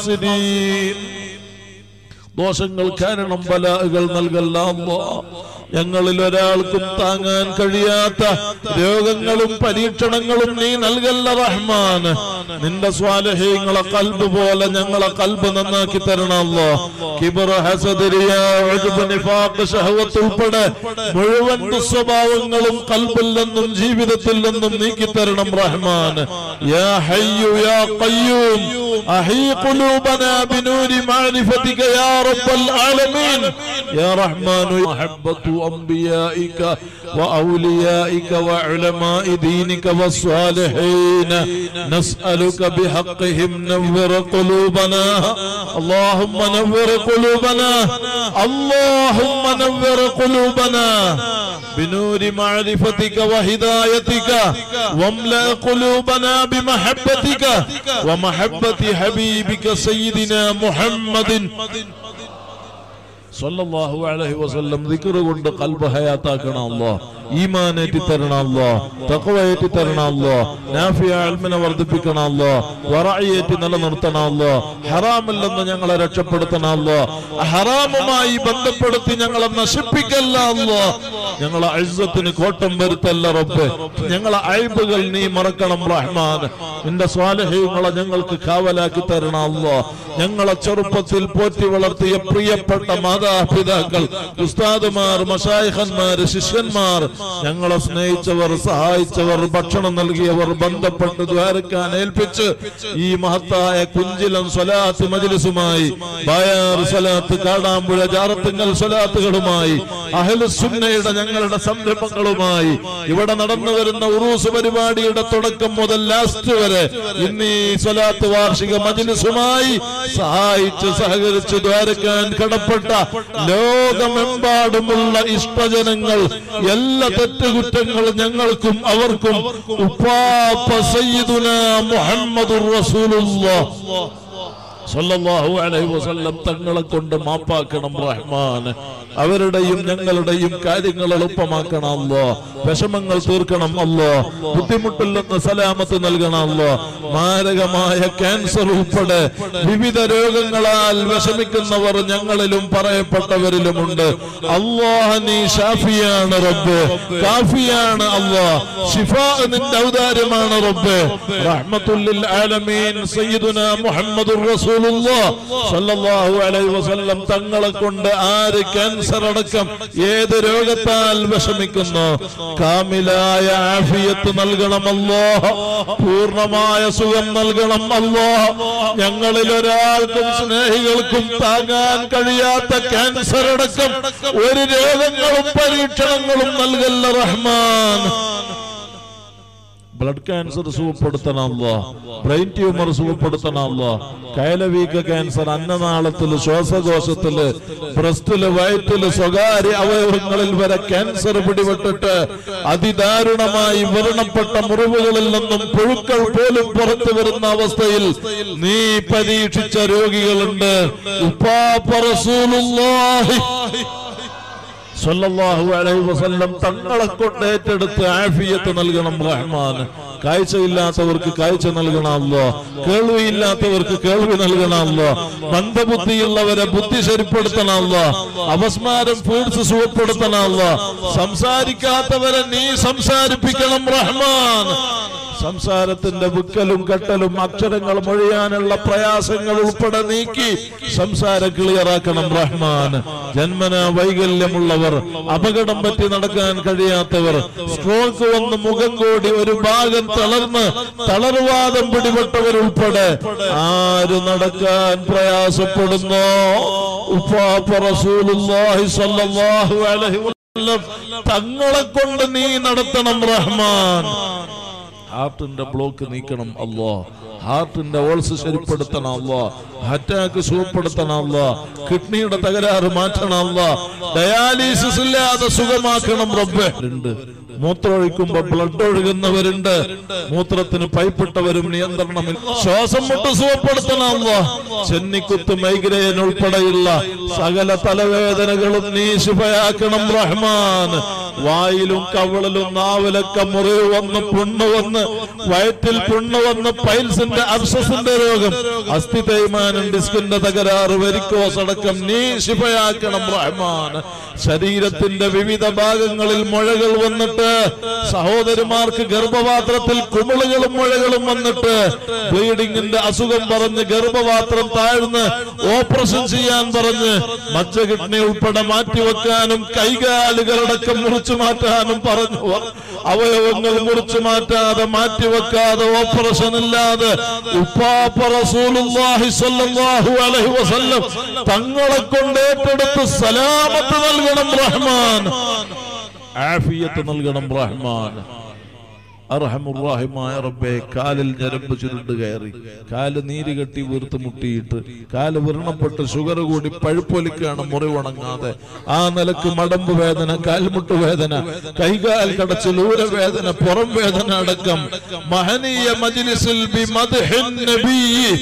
الخاسرين ദോഷങ്ങൾ കാരണം ബലാകൾ നൽകല്ല അല്ലാ ഞങ്ങളിൽ ഒരാൾക്കും താങ്ങാൻ കഴിയാത്ത രോഗങ്ങളും പരീക്ഷണങ്ങളും നീ നൽകല്ല റഹ്മാൻ നിന്റെ സ്വാലഹ്യങ്ങളെ കൽബ് പോലെ ഞങ്ങളെ കൽബ് നന്നാക്കി തരണമല്ലോ കിബർ ഹസദ് റിയാ, ഉജ്ബ്, നിഫാഖ്, ഷഹവത്ത് ഉൾപ്പെടെ മുഴുവൻ ദുസ്വഭാവങ്ങളും കൽബിൽ നിന്നും ജീവിതത്തിൽ നിന്നും നീക്കി തരണം റഹ്മാൻ യാ ഹയ്യു യാ ഖയ്യൂം അഹീ ഖുലൂബനാ ബിനൂരി മഅരിഫതിക യാ റബ്ബൽ ആലമീൻ യാ റഹ്മാൻ മഹബ്ബത്തു അംബിയായിക وأوليائك وعلماء دينك والصالحين نسألك بحقهم نور قلوبنا اللهم نور قلوبنا اللهم نور قلوبنا بنور معرفتك وهدايتك واملأ قلوبنا بمحبتك ومحبة حبيبك سيدنا محمد സല്ലല്ലാഹു അലൈഹി വസല്ലം ദിക്റ് കൊണ്ട് കൽബ് ഹയാത്താക്കണം അല്ലാഹ് ഈമാൻ ഏറ്റി തരണം അല്ലാഹ് തഖ്വ ഏറ്റി തരണം അല്ലാഹ് നാഫിയ ഇൽമിനെ വർദ്ധിപ്പിക്കണം അല്ലാഹ് വറഇ ഏറ്റി നിലനിർത്തണം അല്ലാഹ് ഹറാമിൽ നിന്ന് ഞങ്ങളെ രക്ഷപ്പെടുത്തണം അല്ലാഹ് ഹറാമുമായി ബന്ധപ്പെടുത്തി ഞങ്ങളെ നശിപ്പിക്കല്ല അല്ലാഹ് ഞങ്ങളെ ഇസ്സത്തിന് കോട്ടം വരുത്തല്ല റബ്ബേ ഞങ്ങളെ അയ്ബുകൾ നീ മറക്കണം റഹ്മാൻ നിന്റെ സ്വാലഹ്യങ്ങളെ ഞങ്ങൾക്ക് കാവലാക്കി തരണം അല്ലാഹ് ഞങ്ങളെ ചെറുപ്പത്തിൽ പോറ്റി വളർത്തിയ പ്രിയപ്പെട്ട മാതാപിതാക്കൾ ഉസ്താദുമാർ മഷായിഖന്മാർ ശിഷ്യന്മാർ ഞങ്ങളെ സ്നേഹിച്ചവർ സഹായിച്ചവർ ഭക്ഷണം നൽകിയവർ ബന്ധപ്പെട്ട് ദ്വാരക്കാൻ ഏൽപ്പിച്ച് ഈ മഹത്തായ കുഞ്ചിലം സ്വലാത്ത് മജിലിസുമായി ബായാർ സ്വലാത്ത് കാടാമ്പുഴ ജാറത്തിങ്ങൽ സ്വലാത്തുകളുമായി അഹലുസുന്നയുടെ ഞങ്ങളുടെ സംരംഭങ്ങളുമായി ഇവിടെ നടന്നു വരുന്ന ഉറൂസ് പരിപാടിയുടെ തുടക്കം മുതൽ ലാസ്റ്റ് വരെ ഇന്ന് ഈ സ്വലാത്ത് വാർഷിക മജിലിസുമായി സഹായിച്ച് സഹകരിച്ച് ദ്വാരക്കാൻ കടപ്പെട്ട ലോകമെമ്പാടുമുള്ള ഇഷ്ടജനങ്ങൾ എല്ലാ തെറ്റുകുറ്റങ്ങളും ഞങ്ങൾക്കും അവർക്കും ഉപ്പാപ്പ സയ്യിദുന മുഹമ്മദുർ റസൂലുള്ളാഹ് സല്ലല്ലാഹു അലൈഹി വസല്ലം തങ്ങളെ കൊണ്ട് മാപ്പാക്കണം റഹ്മാൻ അവരുടെയും ഞങ്ങളുടെയും കാര്യങ്ങൾ എളുപ്പമാക്കണം അല്ലോ വിഷമങ്ങൾ തീർക്കണം അല്ലോ ബുദ്ധിമുട്ടിൽ നിന്ന് സലാമത്ത് നൽകണം അല്ലോ മാരകമായ ക്യാൻസർ ഉൾപ്പെടെ വിവിധ രോഗങ്ങളാൽ വിഷമിക്കുന്നവർ ഞങ്ങളിലും പറയപ്പെട്ടവരിലുമുണ്ട് അള്ളാഹ് നീ ഷാഫിയാണ് റബ്ബ് കാഫിയാണ് അള്ളാഹ് ഷിഫാ നിന്റെ ഔദാര്യമാണ് റബ്ബ് റഹ്മത്തുല്ലിൽ ആലമീൻ സയ്യിദുന മുഹമ്മദുർ റസൂലുള്ളാഹ് സ്വല്ലല്ലാഹു അലൈഹി വസല്ലം തങ്ങളെ കൊണ്ട് ആര് ക്യാൻസർ അടക്കം ഏത് രോഗത്താൽ വിഷമിക്കുന്നു കാമിലായ ആഫിയത്ത് നൽകണമല്ലോ പൂർണ്ണമായ സുഖം നൽകണമല്ലോ ഞങ്ങളിൽ ഒരാൾക്കും സ്നേഹികൾക്കും താങ്ങാൻ കഴിയാത്ത ക്യാൻസർ അടക്കം ഒരു രോഗങ്ങളും പരീക്ഷണങ്ങളും നൽകല്ല റഹ്മാൻ ബ്ലഡ് ക്യാൻസർ സുഖപ്പെടുത്തണമല്ലോ ബ്രെയിൻ ട്യൂമർ സുഖപ്പെടുത്തണമല്ലോ കയലവീക്ക ക്യാൻസർ അന്നനാളത്തില് ശ്വാസകോശത്തില് ബ്രസ്റ്റില് വയറ്റില് സ്വകാര്യ അവയവങ്ങളിൽ വരെ ക്യാൻസർ പിടിപെട്ടിട്ട് അതിദാരുണമായി വ്രണപ്പെട്ട മുറിവുകളിൽ നിന്നും പുഴുക്കൾ പോലും പുറത്തു വരുന്ന അവസ്ഥയിൽ നീ പരീക്ഷിച്ച രോഗികളുണ്ട് ഉപ്പാപ്പ റസൂലുള്ളാഹി സല്ലല്ലാഹു അലൈഹി വസല്ലം തങ്ങളെ കൊണ്ട് ഏറ്റെടുത്ത് ആഫിയത്ത് നൽകണം റഹ്മാൻ കാഴ്ചയില്ലാത്തവർക്ക് കാഴ്ച നൽകണമല്ലോ കേൾവിയില്ലാത്തവർക്ക് കേൾവി നൽകണമല്ലോ മന്ദബുദ്ധിയുള്ളവരെ ബുദ്ധി ശരിപ്പെടുത്തണമല്ലോ അപസ്മാരം ഫീഡ്സ് സുഖപ്പെടുത്തണമല്ലോ സംസാരിക്കാത്തവരെ നീ സംസാരിപ്പിക്കണം റഹ്മാൻ സംസാരത്തിന്റെ വിക്കലും കെട്ടലും അക്ഷരങ്ങൾ മൊഴിയാനുള്ള പ്രയാസങ്ങൾ ഉൾപ്പെടെ നീക്കി സംസാരം ക്ലിയറാക്കണം റഹ്മാൻ ജന്മന വൈകല്യമുള്ളവർ അപകടം പറ്റി നടക്കാൻ കഴിയാത്തവർ സ്ട്രോക്ക് വന്ന് മുഖം കൂടി ഒരു ഭാഗം തളർന്ന് തളർവാദം പിടിപെട്ടവരുൾപ്പെടെ ആര് നടക്കാൻ പ്രയാസപ്പെടുന്നോ ഉപ്പാപ്പ റസൂലുള്ളാഹി സ്വല്ലല്ലാഹു അലൈഹി വസല്ലം തങ്ങളെ കൊണ്ട് നീ നടത്തണം റഹ്മാൻ ഹാർട്ടിന്റെ ബ്ലോക്ക് നീക്കണം അല്ലോ ഹാർട്ടിന്റെ ഓൾസ് ശരിപ്പെടുത്തണം അല്ലോ അറ്റാക്ക് സുഖപ്പെടുത്തണം അല്ലോ കിഡ്നിയുടെ തകരാറ് മാറ്റണം അല്ലോ ഡയാലിസിസ് ഇല്ലാതെ സുഖമാക്കണം റബ്ബ് ഉണ്ട് മൂത്രമൊഴിക്കുമ്പോ ബ്ലഡ് ഒഴുകുന്നവരുണ്ട് മൂത്രത്തിന് പൈപ്പിട്ടവരും നിയന്ത്രണമില്ല ശ്വാസം മുട്ട് സുഖപ്പെടുത്തണം അല്ലോ ചെന്നിക്കുത്ത് മൈഗ്രെയിൻ ഉൾപ്പെടെയുള്ള സകല തലവേദനകളും നീ ശുഭയാക്കണം റഹ്മാൻ വായിലും കവളിലും നാവിലൊക്കെ മുറിവ് വന്ന് പുണ്ണ് വന്ന് വയറ്റിൽ പുണ്ണ് വന്ന് പൈൽസിന്റെ അർഷസിന്റെ രോഗം അസ്ഥി തേയ്മാനം ഡിസ്കിന്റെ തകരാറ് വെരിക്കോസ് അടക്കം നീ ശിഫയാക്കണം റഹ്മാൻ ശരീരത്തിന്റെ വിവിധ ഭാഗങ്ങളിൽ മുഴകൾ വന്നിട്ട് സഹോദരിമാർക്ക് ഗർഭപാത്രത്തിൽ കുമിളുകളും മുഴകളും വന്നിട്ട് ബ്ലീഡിങ്ങിന്റെ അസുഖം പറഞ്ഞ് ഗർഭപാത്രം താഴ്ന്ന് ഓപ്പറേഷൻ ചെയ്യാൻ പറഞ്ഞ് മച്ച കിഡ്നി ഉൾപ്പെടെ മാറ്റിവെക്കാനും കൈകാലുകളടക്കം മുറിച്ചു മാറ്റാനും പറഞ്ഞവർ അവയവങ്ങൾ മുറിച്ചു മാറ്റാതെ മാറ്റിവെക്കാതെ ഓപ്പറേഷൻ ഇല്ലാതെ ഉപ്പാപ്പ റസൂലുള്ളാഹി സ്വല്ലല്ലാഹു അലൈഹി വസല്ലം തങ്ങളെ കൊണ്ട് ഏറ്റെടുത്ത് സലാമത്ത് നൽകണം റഹ്മാൻ ആഫിയത്ത് നൽകണം റഹ്മാൻ അർഹമുറാഹിമായ റബ്ബെ കാലിൽ ഞരമ്പ് ചുരുണ്ട് കയറി കാല് നീര് കെട്ടി വീർത്ത് മുട്ടിയിട്ട് കാല് വ്രണപ്പെട്ട് ഷുഗർ കൂടി പഴുപ്പൊലിക്കാണ് മുറിവണങ്ങാതെ ആ നിലക്ക് മടമ്പ് വേദന കാൽമുട്ട് വേദന കൈകാൽ കടച്ചിൽ ഊരവേദന പുറം വേദന അടക്കം മഹനീയ മജ്ലിസിൽ ബിമദ്ഹിൻ നബിയ്യി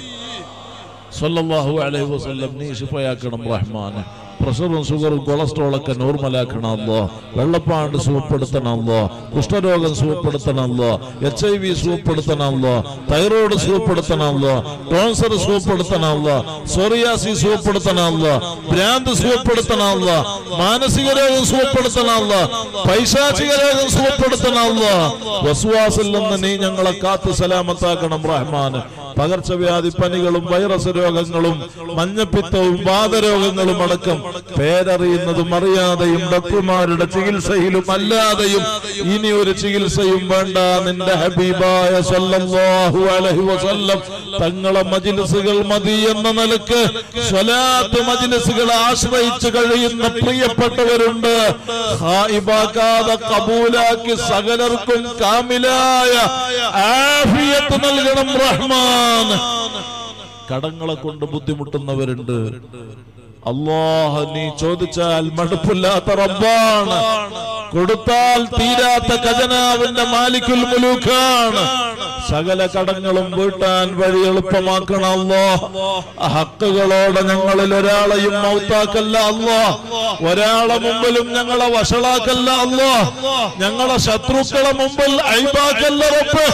സല്ലല്ലാഹു അലൈഹി വസല്ലം നീ ശിഫയാക്കണം റഹ്മാൻ പ്രഷറും ഷുഗറും കൊളസ്ട്രോൾ ഒക്കെ നോർമലാക്കണമല്ലോ വെള്ളപ്പാണ്ട് സുഖപ്പെടുത്തണമല്ലോ കുഷ്ഠരോഗം സുഖപ്പെടുത്തണമല്ലോ എച്ച് ഐ വി സുഖപ്പെടുത്തണമല്ലോ തൈറോയ്ഡ് സുഖപ്പെടുത്തണമല്ലോ ടോൺസർ സുഖപ്പെടുത്തണമല്ലോ സോറിയാസി സുഖപ്പെടുത്തണമല്ലോ ഭ്രാന്ത് സുഖപ്പെടുത്തണമല്ലോ മാനസിക രോഗം സുഖപ്പെടുത്തണമല്ലോ പൈശാചിക രോഗം സുഖപ്പെടുത്തണമല്ലോ വസുവാസിൽ നിന്ന് നീ ഞങ്ങളെ കാത്ത് സലാമത്താക്കണം റഹ്മാൻ പകർച്ചവ്യാധി പനികളും വൈറസ് രോഗങ്ങളും മഞ്ഞപ്പിത്തവും വാതരോഗങ്ങളും അടക്കം പേരറിയുന്നതും അറിയാതെയും ഡോക്ടർമാരുടെ ചികിത്സയിലും അല്ലാതെയും ഇനി ഒരു ചികിത്സയും വേണ്ട നിന്റെ ഹബീബായ സല്ലല്ലാഹു അലൈഹി വസല്ലം തങ്ങളെ മജിലിസുകൾ മതി എന്ന നിലക്ക് സ്വലാത്ത് മജിലിസുകളെ ആശ്രയിച്ച് കഴിയുന്ന പ്രിയപ്പെട്ടവരുണ്ട് ഹായിബാക്കാതെ കബൂലാക്കി സകലർക്കും കാമിലായ ആഫിയത്ത് നൽകണം റഹ്മാൻ കടങ്ങളെ കൊണ്ട് ബുദ്ധിമുട്ടുന്നവരുണ്ട് അള്ളാഹ് നീ ചോദിച്ചാൽ മടുപ്പില്ലാത്ത റബ്ബാണ് കൊടുത്താൽ തീരാത്ത ഖജനാവിന്റെ മാലിക്കുൽ മുലൂക്കാണ് സകല കടങ്ങളും വീട്ടാൻ വഴി എളുപ്പമാക്കണം അല്ലോ ഹക്കുകളോടെ ഞങ്ങളിൽ ഒരാളെയും മൗത്താക്കല്ല അല്ലോ ഒരാളെ മുമ്പിലും ഞങ്ങളെ വഷളാക്കല്ല അല്ലോ ഞങ്ങളെ ശത്രുക്കളെ മുമ്പിൽ ഐബാക്കല്ല റബ്ബ്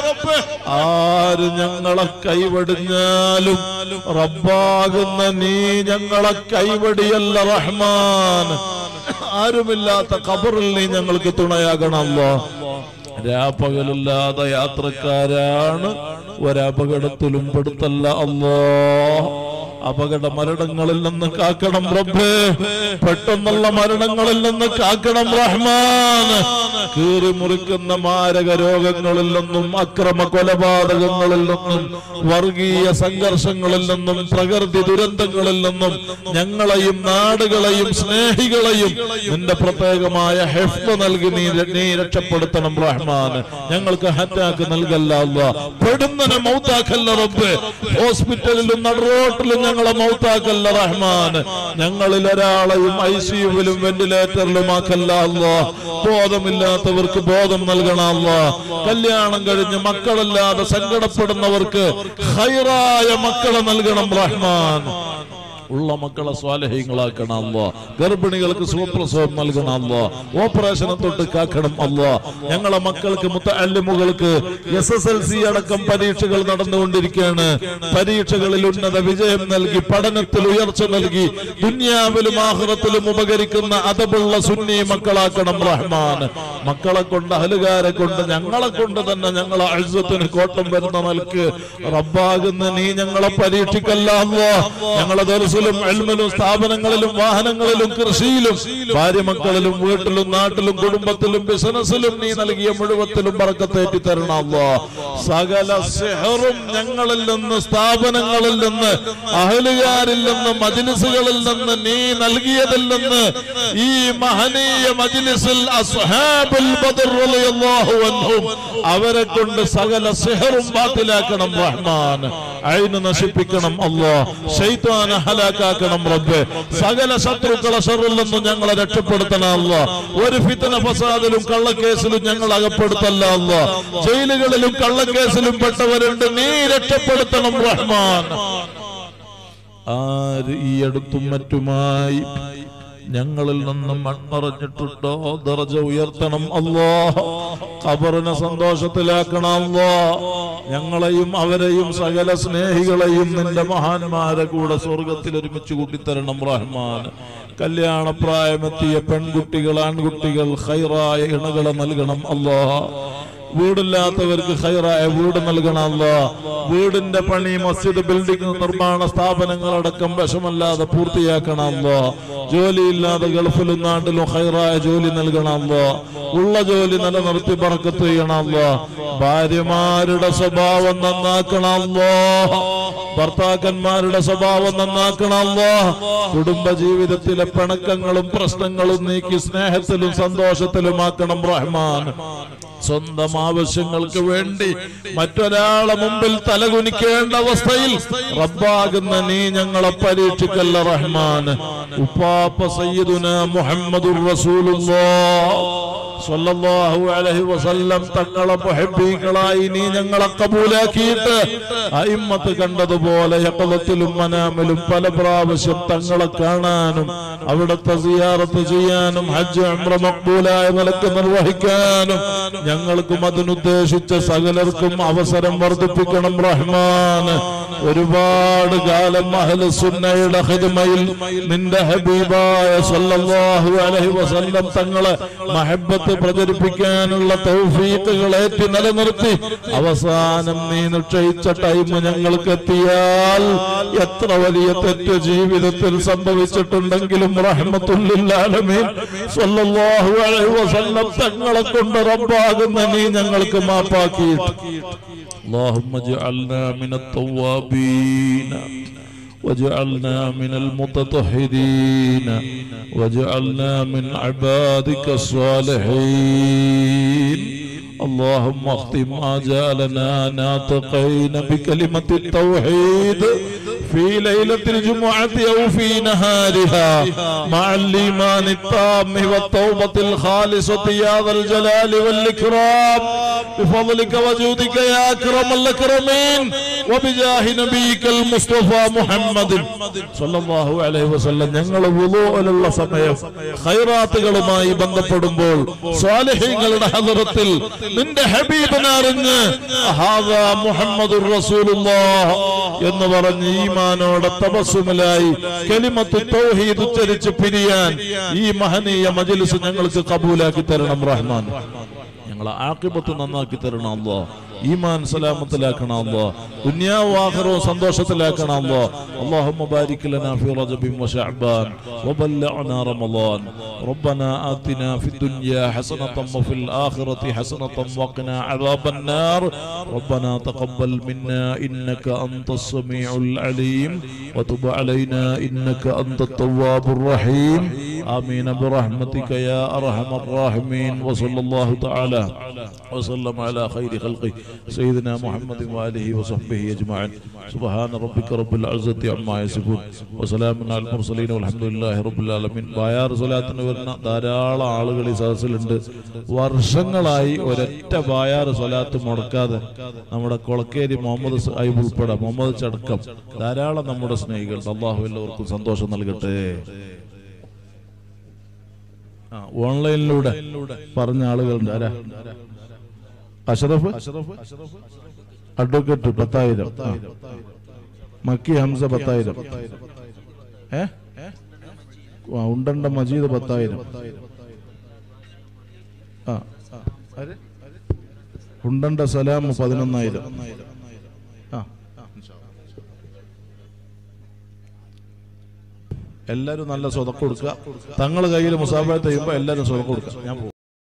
ആര് ഞങ്ങളെ കൈവടിഞ്ഞാലും റബ്ബാകുന്ന നീ ഞങ്ങളെ കൈവടിയല്ല റഹ്മാൻ ആരുമില്ലാത്ത ഖബറിൽ നീ ഞങ്ങൾക്ക് തുണയാകണമല്ലോ രാപ്പകലില്ലാതെ യാത്രക്കാരാണ് ഒരപകടത്തിലും പെടുത്തല്ല അല്ലോ അപകട മരണങ്ങളിൽ നിന്ന് കാക്കണം റബ്ബേ പെട്ടെന്നുള്ള മരണങ്ങളിൽ നിന്ന് കാക്കണം റഹ്മാൻ കീറി മുറിക്കുന്ന മാരക രോഗങ്ങളിൽ നിന്നും അക്രമ കൊലപാതകങ്ങളിൽ നിന്നും വർഗീയ സംഘർഷങ്ങളിൽ നിന്നും പ്രകൃതി ദുരന്തങ്ങളിൽ നിന്നും ഞങ്ങളെയും നാടുകളെയും സ്നേഹികളെയും നിന്റെ പ്രത്യേകമായ ഹെഫ് നൽകി നീ നീ രക്ഷപ്പെടുത്തണം റഹ്മാൻ ഞങ്ങൾക്ക് ഹറ്റാക്ക് നൽകല്ല അല്ലാ. പെടുന്നനെ മൗത്താക്കല്ല റബ്ബ് ഹോസ്പിറ്റലിലും നടുറോട്ടിലും ഞങ്ങളെ മൗത്താക്കല്ല റഹ്മാൻ ഞങ്ങളിൽ ഒരാളെയും ഐ സിയുവിലും വെന്റിലേറ്ററിലും ആക്കല്ല അല്ലാ. ബോധമില്ലാത്തവർക്ക് ബോധം നൽകണം അല്ലാ. കല്യാണം കഴിഞ്ഞ് മക്കളില്ലാതെ സങ്കടപ്പെടുന്നവർക്ക് ഹൈറായ മക്കളെ നൽകണം റഹ്മാൻ ഉള്ള മക്കളെ സ്വാലഹ്യങ്ങളാക്കണം അല്ലോ ഗർഭിണികൾക്ക് സുഖപ്രസവം നൽകണം അല്ലോ ഓപ്പറേഷനെ തൊട്ട് കാക്കണം അല്ലോ ഞങ്ങളെ മക്കൾക്ക് മുത്തല്ലിമുകൾക്ക് എസ് എസ് എൽ സി അടക്കം പരീക്ഷകൾ നടന്നുകൊണ്ടിരിക്കുകയാണ് പരീക്ഷകളിൽ ഉന്നത വിജയം നൽകി പഠനത്തിൽ ഉയർച്ച നൽകി ദുന്യാവിലും ആഹ്റത്തിലും ഉപകരിക്കുന്ന അതബുള്ള സുന്നി മക്കളാക്കണം റഹ്മാൻ മക്കളെ കൊണ്ട് അഹലുകാരെ കൊണ്ട് ഞങ്ങളെ കൊണ്ട് തന്നെ ഞങ്ങളെ അഴുസത്തിന് കോട്ടം വരുന്ന നിലക്ക് റബ്ബാകുന്ന നീ ഞങ്ങളെ പരീക്ഷിക്കല്ല അല്ലോ ഞങ്ങളെ ദർശനം ദർസിലും എൽമിലും സ്ഥാപനങ്ങളിലും വാഹനങ്ങളിലും കൃഷിയിലും ഭാര്യ മക്കളിലും വീട്ടിലും നാട്ടിലും കുടുംബത്തിലും ബിസിനസ്സിലും നീ നൽകിയ മുഴുവത്തിലും പറക്കത്തേറ്റി തരണം അല്ലാ. സകല സെഹറും ഞങ്ങളിൽ നിന്ന് സ്ഥാപനങ്ങളിൽ നിന്ന് അഹലുകാരിൽ നിന്ന് മജിലിസുകളിൽ നിന്ന് നീ നൽകിയതിൽ നിന്ന് ഈ മഹനീയ മജിലിസിൽ അസ്ഹാബുൽ ബദർ റളിയല്ലാഹു അൻഹും അവരെ കൊണ്ട് സകല സെഹറും ബാത്തിലാക്കണം റഹ്മാൻ അയിന് നശിപ്പിക്കണം അല്ലാ ശൈത്താനെ ഹലാക്കാക്കണം റബ്ബ് സകല ശത്രുക്കളെ ഷറിൽ നിന്നും ഞങ്ങളെ രക്ഷപ്പെടുത്തണം അല്ലാ ഒരു ഫിത്തന ഫസാദിലും കള്ളക്കേസിലും ഞങ്ങൾ അകപ്പെടുത്തല്ല അല്ലാ ജയിലുകളിലും കള്ളക്കേസിലും പെട്ടവരുണ്ട് നീ രക്ഷപ്പെടുത്തണം റഹ്മാൻ ആര് ഈ അടുത്തും മറ്റുമായി ഞങ്ങളിൽ നിന്നും മൺമറഞ്ഞിട്ടുണ്ടോ ദർജ ഉയർത്തണം അല്ലോ ഖബറിനെ സന്തോഷത്തിലാക്കണം അല്ലോ ഞങ്ങളെയും അവരെയും സകല സ്നേഹികളെയും നിന്റെ മഹാന്മാരെ കൂടെ സ്വർഗത്തിൽ ഒരുമിച്ച് കൂട്ടിത്തരണം റഹ്മാൻ കല്യാണപ്രായമെത്തിയ പെൺകുട്ടികൾ ആൺകുട്ടികൾ ഹൈറായ ഇണകളെ നൽകണം അല്ലോ വീടില്ലാത്തവർക്ക് ഹൈറായ വീട് നൽകണം അല്ലോ വീടിന്റെ പണി മസ്ജിദ് ബിൽഡിംഗ് നിർമ്മാണ സ്ഥാപനങ്ങളടക്കം വിഷമല്ലാതെ പൂർത്തിയാക്കണം അല്ലോ ജോലിയില്ലാതെ ഗൾഫിലും നാട്ടിലും ഹൈറായ ജോലി നൽകണം അല്ലോ ഉള്ള ജോലി നിലനിർത്തി പറക്കത്ത് ചെയ്യണം അല്ലോ ഭാര്യമാരുടെ സ്വഭാവം നന്നാക്കണം അല്ലോ ഭർത്താക്കന്മാരുടെ സ്വഭാവം നന്നാക്കണമല്ലോ കുടുംബ ജീവിതത്തിലെ പിണക്കങ്ങളും പ്രശ്നങ്ങളും നീക്കി സ്നേഹത്തിലും സന്തോഷത്തിലുമാക്കണം റഹ്മാൻ സ്വന്തം ആവശ്യങ്ങൾക്ക് വേണ്ടി മറ്റൊരാളെ മുമ്പിൽ തലകുനിക്കേണ്ട അവസ്ഥയിൽ റബ്ബാകുന്ന നീ ഞങ്ങളെ പരീക്ഷിക്കല്ല റഹ്മാൻ ഉപ്പാപ്പ സയ്യിദുന മുഹമ്മദുർ റസൂലുള്ളാഹ് സ്വല്ലല്ലാഹു അലൈഹി വസല്ലം തങ്ങളെ മുഹബ്ബീങ്ങളായി നീ ഞങ്ങളെ കബൂലാക്കിയിട്ട് അയിമ്മത്ത് കണ്ടതുപോലെ യഖലത്തിലും മനാമിലും പല പ്രാവശ്യം തങ്ങളെ കാണാനും അവിടുത്തെ സിയാറത്ത് ചെയ്യാനും ഹജ്ജ് ഉംറ മഖ്ബൂലായ നിലക്ക് നിർവഹിക്കാനും ഞങ്ങൾക്കും അതിനുദ്ദേശിച്ച സകലർക്കും അവസരം വർദ്ധിപ്പിക്കണം റഹ്മാൻ ഒരുപാട് കാലം അഹ്ലു സുന്നയുടെ ഹിദ്മയിൽ നിന്റെ ഹബീബായ സല്ലല്ലാഹു അലൈഹി വസല്ലം തങ്ങളെ മഹബ്ബത്ത് പ്രചരിപ്പിക്കാനുള്ള തൗഫീഖുകൾ ഏറ്റി നിലനിർത്തി അവസാനം നീ നിശ്ചയിച്ച ടൈം ഞങ്ങൾക്ക് എത്തിയാൽ എത്ര വലിയ തെറ്റ് ജീവിതത്തിൽ സംഭവിച്ചിട്ടുണ്ടെങ്കിലും റഹ്മത്തുല്ലാലമീൻ സല്ലല്ലാഹു അലൈഹി വസല്ലം തങ്ങളെ കൊണ്ട് റബ്ബാകുന്ന നീ ഞങ്ങൾക്ക് മാപ്പാക്കിയിട്ട് اللهم اجعلنا من التوابين واجعلنا من المتطهرين واجعلنا من عبادك الصالحين اللهم اختم آجالنا ناطقين بكلمة التوحيد في ليلة الجمعة أو في نهارها مع الإيمان التام والتوبة الخالصة يا ذا الجلال والإكرام بفضلك وجودك يا أكرم الأكرمين وبجاه نبيك المصطفى محمد صلى الله عليه وسلم ഞങ്ങൾ വുളുവിലുള്ള സമയം ഖൈറാത്തുകളുമായി ബന്ധപ്പെടുമ്പോൾ സ്വാലിഹീങ്ങളുടെ ഹദറത്തിൽ നിന്റെ ഹബീബിനെ അറിഞ്ഞ് ഹാദാ മുഹമ്മദുർ റസൂലുള്ളാഹ് എന്ന് പറഞ്ഞ് ഈമാനോടെ തപസ്സുമിലായി കലിമത്ത് തൗഹീദ് ഉച്ചരിച്ച് പിരിയാൻ ഈ മഹനീയ മജ്ലിസ് ഞങ്ങൾക്ക് കബൂലാക്കി തരണം റഹ്മാൻ ഞങ്ങളെ ആക്കിബത്ത് നന്നാക്കി തരണം അല്ലോ ഈമാൻ സലാമത്തിലാക്കണം അല്ലോ ദുനിയാവും ആഖിറവും സന്തോഷത്തിലാക്കണം അല്ലോ اللهم بارك لنا في رجب وشعبان وبلغنا رمضان ربنا آتنا في الدنيا حسنة وفي الآخرة حسنة وقنا عذاب النار ربنا تقبل منا إنك أنت السميع العليم وتب علينا إنك أنت التواب الرحيم آمين برحمتك يا أرحم الراحمين وصلى الله تعالى وسلم على خير خلقه سيدنا محمد وآله وصحبه أجمعين سبحان ربك رب العزة عما يصفون وسلام على المرسلين والحمد لله رب العالمين ബായാർ സ്വലാത്തിന് വരുന്ന ധാരാളം ആളുകൾ ഈ സദസ്സിലുണ്ട് വർഷങ്ങളായി ഒരൊറ്റ ബായാർ സ്വലാത്ത് മുടക്കാതെ നമ്മുടെ കൊളക്കേരി മുഹമ്മദ് സാഹിബ് ഉൾപ്പെടെ മുഹമ്മദ് ചടക്കം ധാരാളം നമ്മുടെ സ്നേഹികൾ അള്ളാഹു എല്ലാവർക്കും സന്തോഷം നൽകട്ടെ ആ, ഓൺലൈനിലൂടെ പറഞ്ഞ ആളുകളുണ്ട് ആരാ അഷറഫ് അഡ്വക്കേറ്റ് പത്തായിരം ആ. മക്കി ഹംസ പത്തായിരം ഏ ആ, ഉണ്ടണ്ട മജീദ് പത്തായിരം ആ ആര്? ഉണ്ടണ്ട സലാം പതിനൊന്നായിരം ആ എല്ലാരും നല്ല സ്വതക്ക് കൊടുക്കുക തങ്ങൾ കയ്യിൽ മുസാഫത്ത് ചെയ്യുമ്പോൾ എല്ലാരും സ്വതക്ക് കൊടുക്കുക ഞാൻ പോകും